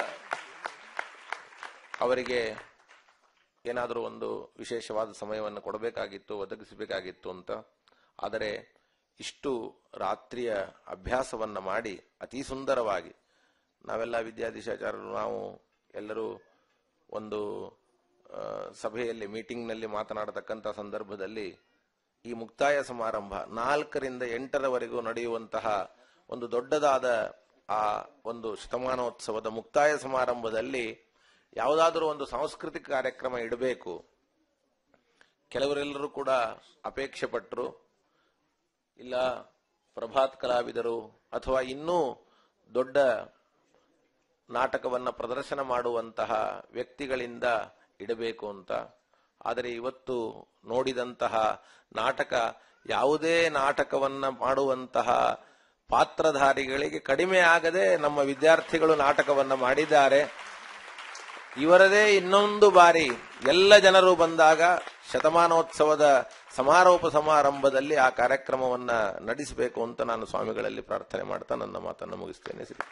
ಅವರಿಗೆ ಏನಾದರೂ ಒಂದು ವಿಶೇಷವಾದ ಸಮಯವನ್ನು ಕೊಡಬೇಕಾಗಿತ್ತು ಒದಗಿಸಬೇಕಾಗಿತ್ತು ಅಂತ ಆದರೆ ಇಷ್ಟು ರಾತ್ರಿಯ ಅಭ್ಯಾಸವನ್ನ ಮಾಡಿ ಅತಿ ಸುಂದರವಾಗಿ ನಾವೆಲ್ಲ ವಿದ್ಯಾಧೀಶಾಚಾರ್ಯರು ನಾವು ಎಲ್ಲರೂ ಒಂದು ಆ, ಸಭೆಯಲ್ಲಿ ಮೀಟಿಂಗ್ನಲ್ಲಿ ಮಾತನಾಡತಕ್ಕಂಥ ಸಂದರ್ಭದಲ್ಲಿ ಈ ಮುಕ್ತಾಯ ಸಮಾರಂಭ ನಾಲ್ಕರಿಂದ ಎಂಟರವರೆಗೂ ನಡೆಯುವಂತಹ ಒಂದು ದೊಡ್ಡದಾದ ಆ ಒಂದು ಶತಮಾನೋತ್ಸವದ ಮುಕ್ತಾಯ ಸಮಾರಂಭದಲ್ಲಿ ಯಾವುದಾದರೂ ಒಂದು ಸಾಂಸ್ಕೃತಿಕ ಕಾರ್ಯಕ್ರಮ ಇಡಬೇಕು ಕೆಲವರೆಲ್ಲರೂ ಕೂಡ ಅಪೇಕ್ಷೆ ಪಟ್ಟರು ಇಲ್ಲ ಪ್ರಭಾತ್ ಕಲಾವಿದರು ಅಥವಾ ಇನ್ನೂ ದೊಡ್ಡ ನಾಟಕವನ್ನ ಪ್ರದರ್ಶನ ಮಾಡುವಂತಹ ವ್ಯಕ್ತಿಗಳಿಂದ ಇಡಬೇಕು ಅಂತ ಆದರೆ ಇವತ್ತು ನೋಡಿದಂತಹ ನಾಟಕ ಯಾವುದೇ ನಾಟಕವನ್ನ ಮಾಡುವಂತಹ ಪಾತ್ರಧಾರಿಗಳಿಗೆ ಕಡಿಮೆ ಆಗದೆ ನಮ್ಮ ವಿದ್ಯಾರ್ಥಿಗಳು ನಾಟಕವನ್ನ ಮಾಡಿದ್ದಾರೆ ಇವರದೇ ಇನ್ನೊಂದು ಬಾರಿ ಎಲ್ಲ ಜನರು ಬಂದಾಗ ಶತಮಾನೋತ್ಸವದ ಸಮಾರೋಪ ಸಮಾರಂಭದಲ್ಲಿ ಆ ಕಾರ್ಯಕ್ರಮವನ್ನ ನಡೆಸಬೇಕು ಅಂತ ನಾನು ಸ್ವಾಮಿಗಳಲ್ಲಿ ಪ್ರಾರ್ಥನೆ ಮಾಡ್ತಾ ನನ್ನ ಮಾತನ್ನು ಮುಗಿಸ್ತೇನೆ ಶ್ರೀ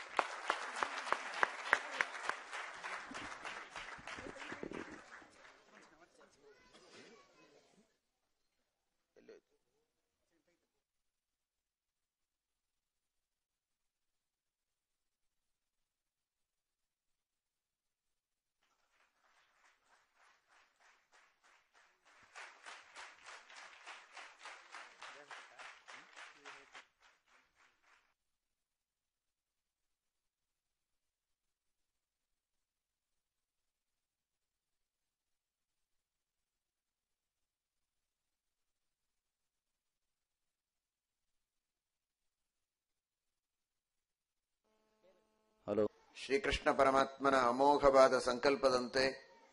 ಹಲೋ ಶ್ರೀಕೃಷ್ಣ ಪರಮಾತ್ಮನ ಅಮೋಘವಾದ ಸಂಕಲ್ಪದಂತೆ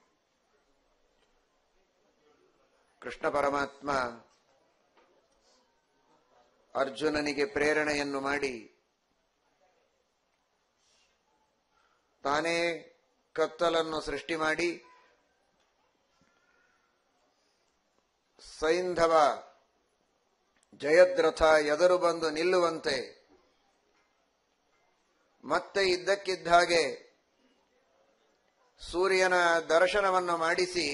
ಕೃಷ್ಣ ಪರಮಾತ್ಮ ಅರ್ಜುನನಿಗೆ ಪ್ರೇರಣೆಯನ್ನು ಮಾಡಿ ತಾನೇ ಕತ್ತಲನ್ನು ಸೃಷ್ಟಿ ಮಾಡಿ ಸೈಂಧವ ಜಯದ್ರಥ ಎದುರು ಬಂದು ನಿಲ್ಲುವಂತೆ ಮತ್ತೆ ಇದ್ದಕ್ಕಿದ್ದ ಹಾಗೆ ಸೂರ್ಯನ ದರ್ಶನವನ್ನು ಮಾಡಿಸಿ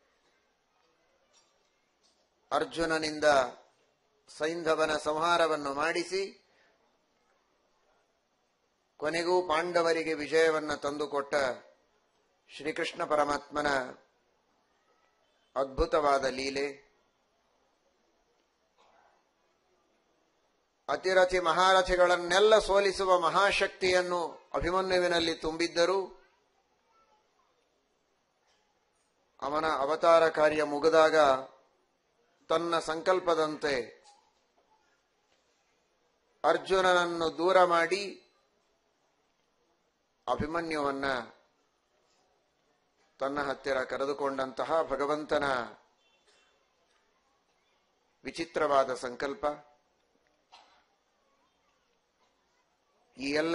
ಅರ್ಜುನನಿಂದ ಸೈಂಧವನ ಸಂಹಾರವನ್ನು ಮಾಡಿಸಿ ಕೊನೆಗೂ ಪಾಂಡವರಿಗೆ ವಿಜಯವನ್ನ ತಂದುಕೊಟ್ಟ ಶ್ರೀಕೃಷ್ಣ ಪರಮಾತ್ಮನ ಅದ್ಭುತವಾದ ಲೀಲೆ ಅತಿರಥಿ ಮಹಾರಥಿಗಳನ್ನೆಲ್ಲ ಸೋಲಿಸುವ ಮಹಾಶಕ್ತಿಯನ್ನು ಅಭಿಮನ್ಯುವಿನಲ್ಲಿ ತುಂಬಿದ್ದರು ಅವನ ಅವತಾರ ಕಾರ್ಯ ಮುಗಿದಾಗ ತನ್ನ ಸಂಕಲ್ಪದಂತೆ ಅರ್ಜುನನನ್ನು ದೂರ ಮಾಡಿ ಅಭಿಮನ್ಯುವನ್ನ ತನ್ನ ಹತ್ತಿರ ಕರೆದುಕೊಂಡಂತಹ ಭಗವಂತನ ವಿಚಿತ್ರವಾದ ಸಂಕಲ್ಪ ಈ ಎಲ್ಲ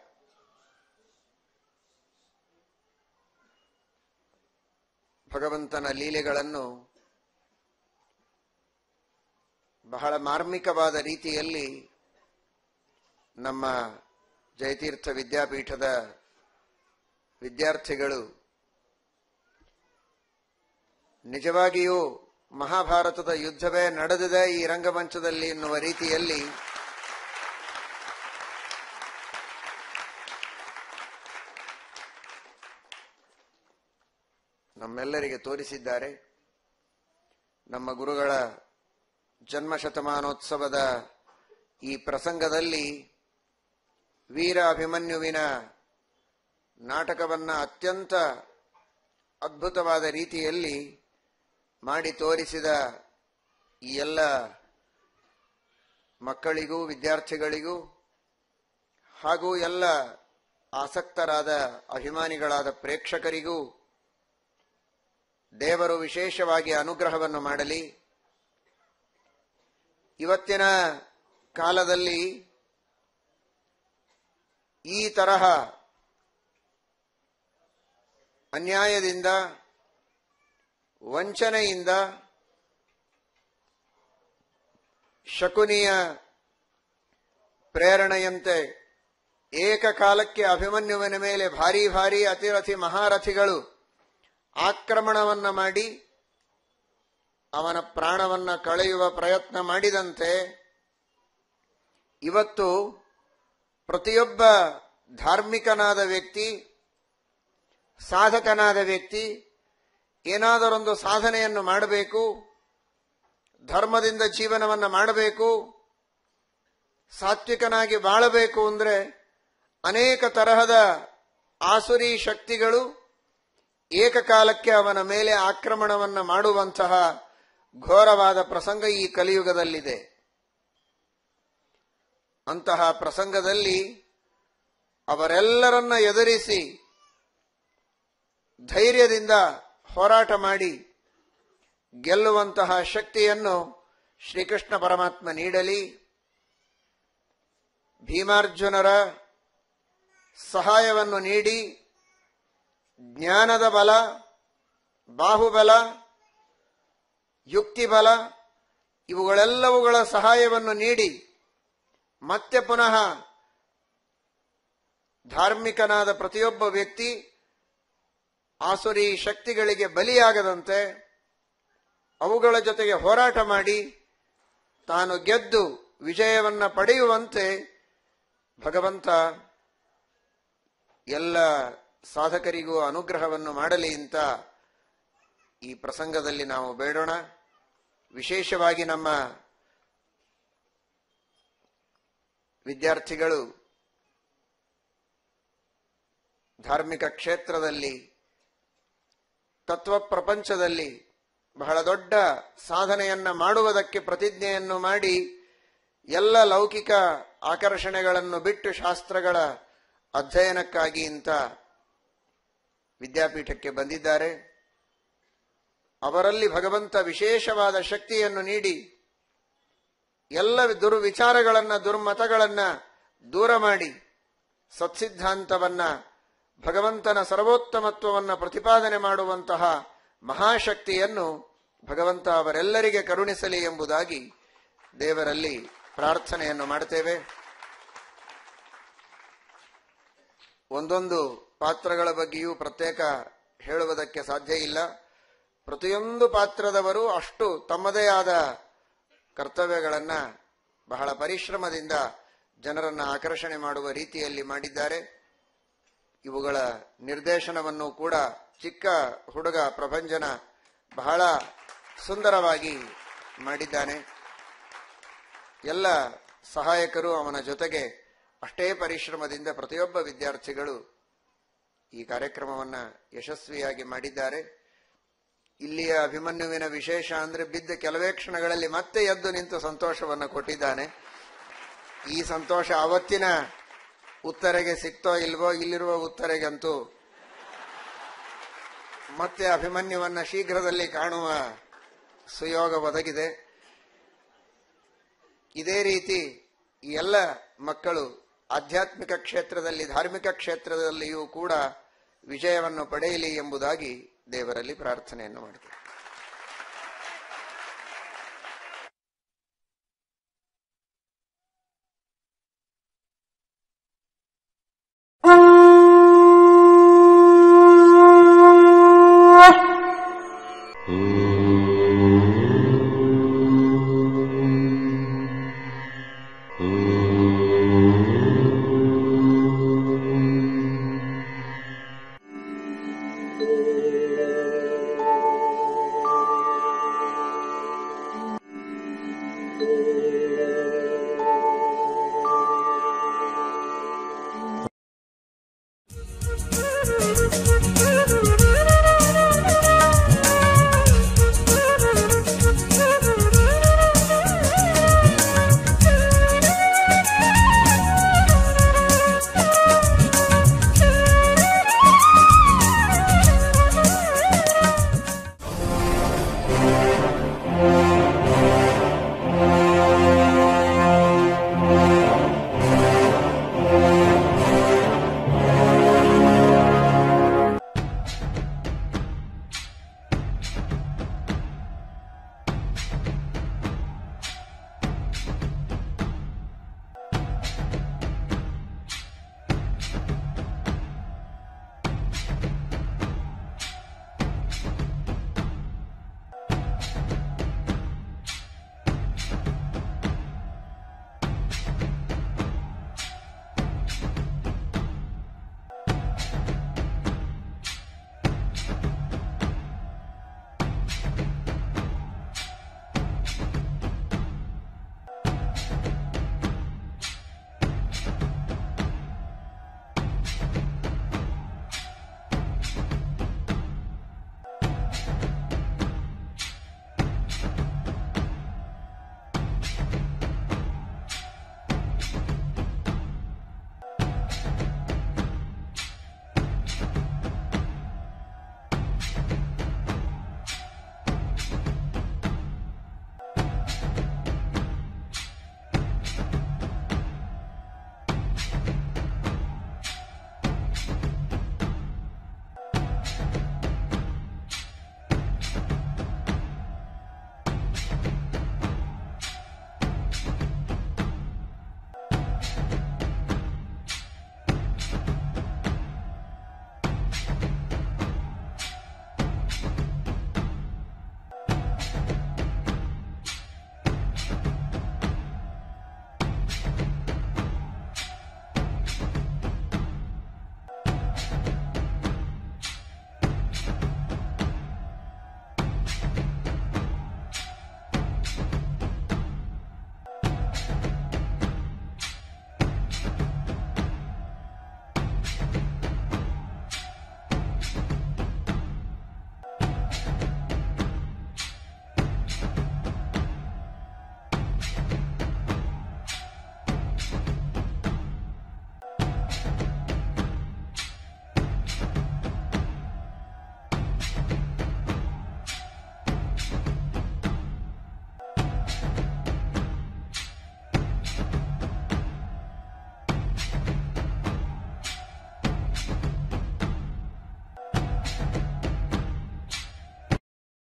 ಭಗವಂತನ ಲೀಲೆಗಳನ್ನು ಬಹಳ ಮಾರ್ಮಿಕವಾದ ರೀತಿಯಲ್ಲಿ ನಮ್ಮ ಜಯತೀರ್ಥ ವಿದ್ಯಾಪೀಠದ ವಿದ್ಯಾರ್ಥಿಗಳು ನಿಜವಾಗಿಯೂ ಮಹಾಭಾರತದ ಯುದ್ಧವೇ ನಡೆದಿದೆ ಈ ರಂಗಮಂಚದಲ್ಲಿ ಎನ್ನುವ ರೀತಿಯಲ್ಲಿ ನಮ್ಮೆಲ್ಲರಿಗೆ ತೋರಿಸಿದ್ದಾರೆ ನಮ್ಮ ಗುರುಗಳ ಜನ್ಮ ಶತಮಾನೋತ್ಸವದ ಈ ಪ್ರಸಂಗದಲ್ಲಿ ವೀರ ಅಭಿಮನ್ಯುವಿನ ನಾಟಕವನ್ನ ಅತ್ಯಂತ ಅದ್ಭುತವಾದ ರೀತಿಯಲ್ಲಿ ಮಾಡಿ ತೋರಿಸಿದ ಈ ಎಲ್ಲ ಮಕ್ಕಳಿಗೂ ವಿದ್ಯಾರ್ಥಿಗಳಿಗೂ ಹಾಗೂ ಎಲ್ಲ ಆಸಕ್ತರಾದ ಅಭಿಮಾನಿಗಳಾದ ಪ್ರೇಕ್ಷಕರಿಗೂ ದೇವರು ವಿಶೇಷವಾಗಿ ಅನುಗ್ರಹವನ್ನು ಮಾಡಲಿ ಇವತ್ತಿನ ಕಾಲದಲ್ಲಿ ಈ ತರಹ ಅನ್ಯಾಯದಿಂದ ವಂಚನೆಯಿಂದ ಶಕುನಿಯ ಪ್ರೇರಣೆಯಂತೆ ಏಕಕಾಲಕ್ಕೆ ಅಭಿಮನ್ಯುವಿನ ಮೇಲೆ ಭಾರಿ ಭಾರಿ ಅತಿರಥಿ ಮಹಾರಥಿಗಳು ಆಕ್ರಮಣವನ್ನ ಮಾಡಿ ಅವನ ಪ್ರಾಣವನ್ನ ಕಳೆಯುವ ಪ್ರಯತ್ನ ಮಾಡಿದಂತೆ ಇವತ್ತು ಪ್ರತಿಯೊಬ್ಬ ಧಾರ್ಮಿಕನಾದ ವ್ಯಕ್ತಿ ಸಾಧಕನಾದ ವ್ಯಕ್ತಿ ಏನಾದರೊಂದು ಸಾಧನೆಯನ್ನು ಮಾಡಬೇಕು ಧರ್ಮದಿಂದ ಜೀವನವನ್ನು ಮಾಡಬೇಕು ಸಾತ್ವಿಕನಾಗಿ ಬಾಳಬೇಕು ಅಂದ್ರೆ ಅನೇಕ ತರಹದ ಆಸುರಿ ಶಕ್ತಿಗಳು ಏಕಕಾಲಕ್ಕೆ ಅವನ ಮೇಲೆ ಆಕ್ರಮಣವನ್ನ ಮಾಡುವಂತಹ ಘೋರವಾದ ಪ್ರಸಂಗ ಈ ಕಲಿಯುಗದಲ್ಲಿದೆ ಅಂತಹ ಪ್ರಸಂಗದಲ್ಲಿ ಅವರೆಲ್ಲರನ್ನ ಎದುರಿಸಿ ಧೈರ್ಯದಿಂದ ಹೋರಾಟ ಮಾಡಿ ಗೆಲ್ಲುವಂತಹ ಶಕ್ತಿಯನ್ನು ಶ್ರೀಕೃಷ್ಣ ಪರಮಾತ್ಮ ನೀಡಲಿ ಭೀಮಾರ್ಜುನರ ಸಹಾಯವನ್ನು ನೀಡಿ ಜ್ಞಾನದ ಬಲ ಬಾಹುಬಲ ಯುಕ್ತಿಬಲ ಇವುಗಳೆಲ್ಲವುಗಳ ಸಹಾಯವನ್ನು ನೀಡಿ ಮತ್ತೆ ಪುನಃ ಧಾರ್ಮಿಕನಾದ ಪ್ರತಿಯೊಬ್ಬ ವ್ಯಕ್ತಿ ಆಸುರಿ ಶಕ್ತಿಗಳಿಗೆ ಬಲಿಯಾಗದಂತೆ ಅವುಗಳ ಜೊತೆಗೆ ಹೋರಾಟ ಮಾಡಿ ತಾನು ಗೆದ್ದು ವಿಜಯವನ್ನ ಪಡೆಯುವಂತೆ ಭಗವಂತ ಎಲ್ಲ ಸಾಧಕರಿಗೂ ಅನುಗ್ರಹವನ್ನು ಮಾಡಲಿ ಅಂತ ಈ ಪ್ರಸಂಗದಲ್ಲಿ ನಾವು ಬೇಡೋಣ ವಿಶೇಷವಾಗಿ ನಮ್ಮ ವಿದ್ಯಾರ್ಥಿಗಳು ಧಾರ್ಮಿಕ ಕ್ಷೇತ್ರದಲ್ಲಿ ತತ್ವ ಪ್ರಪಂಚದಲ್ಲಿ ಬಹಳ ದೊಡ್ಡ ಸಾಧನೆಯನ್ನ ಮಾಡುವುದಕ್ಕೆ ಪ್ರತಿಜ್ಞೆಯನ್ನು ಮಾಡಿ ಎಲ್ಲ ಲೌಕಿಕ ಆಕರ್ಷಣೆಗಳನ್ನು ಬಿಟ್ಟು ಶಾಸ್ತ್ರಗಳ ಅಧ್ಯಯನಕ್ಕಾಗಿ ಇಂತ ವಿದ್ಯಾಪೀಠಕ್ಕೆ ಬಂದಿದ್ದಾರೆ ಅವರಲ್ಲಿ ಭಗವಂತ ವಿಶೇಷವಾದ ಶಕ್ತಿಯನ್ನು ನೀಡಿ ಎಲ್ಲ ದುರ್ವಿಚಾರಗಳನ್ನ ದುರ್ಮತಗಳನ್ನ ದೂರ ಮಾಡಿ ಸತ್ಸಿದ್ಧಾಂತವನ್ನ ಭಗವಂತನ ಸರ್ವೋತ್ತಮತ್ವವನ್ನ ಪ್ರತಿಪಾದನೆ ಮಾಡುವಂತಹ ಮಹಾಶಕ್ತಿಯನ್ನು ಭಗವಂತ ಅವರೆಲ್ಲರಿಗೆ ಕರುಣಿಸಲಿ ಎಂಬುದಾಗಿ ದೇವರಲ್ಲಿ ಪ್ರಾರ್ಥನೆಯನ್ನು ಮಾಡ್ತೇವೆ ಒಂದೊಂದು ಪಾತ್ರಗಳ ಬಗ್ಗೆಯೂ ಪ್ರತ್ಯೇಕ ಹೇಳುವುದಕ್ಕೆ ಸಾಧ್ಯ ಇಲ್ಲ ಪ್ರತಿಯೊಂದು ಪಾತ್ರದವರು ಅಷ್ಟು ತಮ್ಮದೇ ಆದ ಕರ್ತವ್ಯಗಳನ್ನ ಬಹಳ ಪರಿಶ್ರಮದಿಂದ ಜನರನ್ನ ಆಕರ್ಷಣೆ ಮಾಡುವ ರೀತಿಯಲ್ಲಿ ಮಾಡಿದ್ದಾರೆ ಇವುಗಳ ನಿರ್ದೇಶನವನ್ನು ಕೂಡ ಚಿಕ್ಕ ಹುಡುಗ ಪ್ರಭಂಜನ ಬಹಳ ಸುಂದರವಾಗಿ ಮಾಡಿದ್ದಾನೆ ಎಲ್ಲ ಸಹಾಯಕರು ಅವನ ಜೊತೆಗೆ ಅಷ್ಟೇ ಪರಿಶ್ರಮದಿಂದ ಪ್ರತಿಯೊಬ್ಬ ವಿದ್ಯಾರ್ಥಿಗಳು ಈ ಕಾರ್ಯಕ್ರಮವನ್ನ ಯಶಸ್ವಿಯಾಗಿ ಮಾಡಿದ್ದಾರೆ ಇಲ್ಲಿಯ ಅಭಿಮನ್ಯುವಿನ ವಿಶೇಷ ಅಂದ್ರೆ ಬಿದ್ದ ಕೆಲವೇ ಕ್ಷಣಗಳಲ್ಲಿ ಮತ್ತೆ ಎದ್ದು ನಿಂತು ಸಂತೋಷವನ್ನು ಕೊಟ್ಟಿದ್ದಾನೆ ಈ ಸಂತೋಷ ಅವತ್ತಿನ ಉತ್ತರೆಗೆ ಸಿಕ್ತೋ ಇಲ್ವೋ ಇಲ್ಲಿರುವ ಉತ್ತರೆಗಂತೂ ಮತ್ತೆ ಅಭಿಮನ್ಯುವನ್ನ ಶೀಘ್ರದಲ್ಲಿ ಕಾಣುವ ಸುಯೋಗ ಒದಗಿದೆ ಇದೇ ರೀತಿ ಈ ಎಲ್ಲ ಮಕ್ಕಳು ಆಧ್ಯಾತ್ಮಿಕ ಕ್ಷೇತ್ರದಲ್ಲಿ ಧಾರ್ಮಿಕ ಕ್ಷೇತ್ರದಲ್ಲಿಯೂ ಕೂಡ ವಿಜಯವನ್ನು ಪಡೆಯಲಿ ಎಂಬುದಾಗಿ ದೇವರಲ್ಲಿ ಪ್ರಾರ್ಥನೆಯನ್ನು ಮಾಡ್ತಾರೆ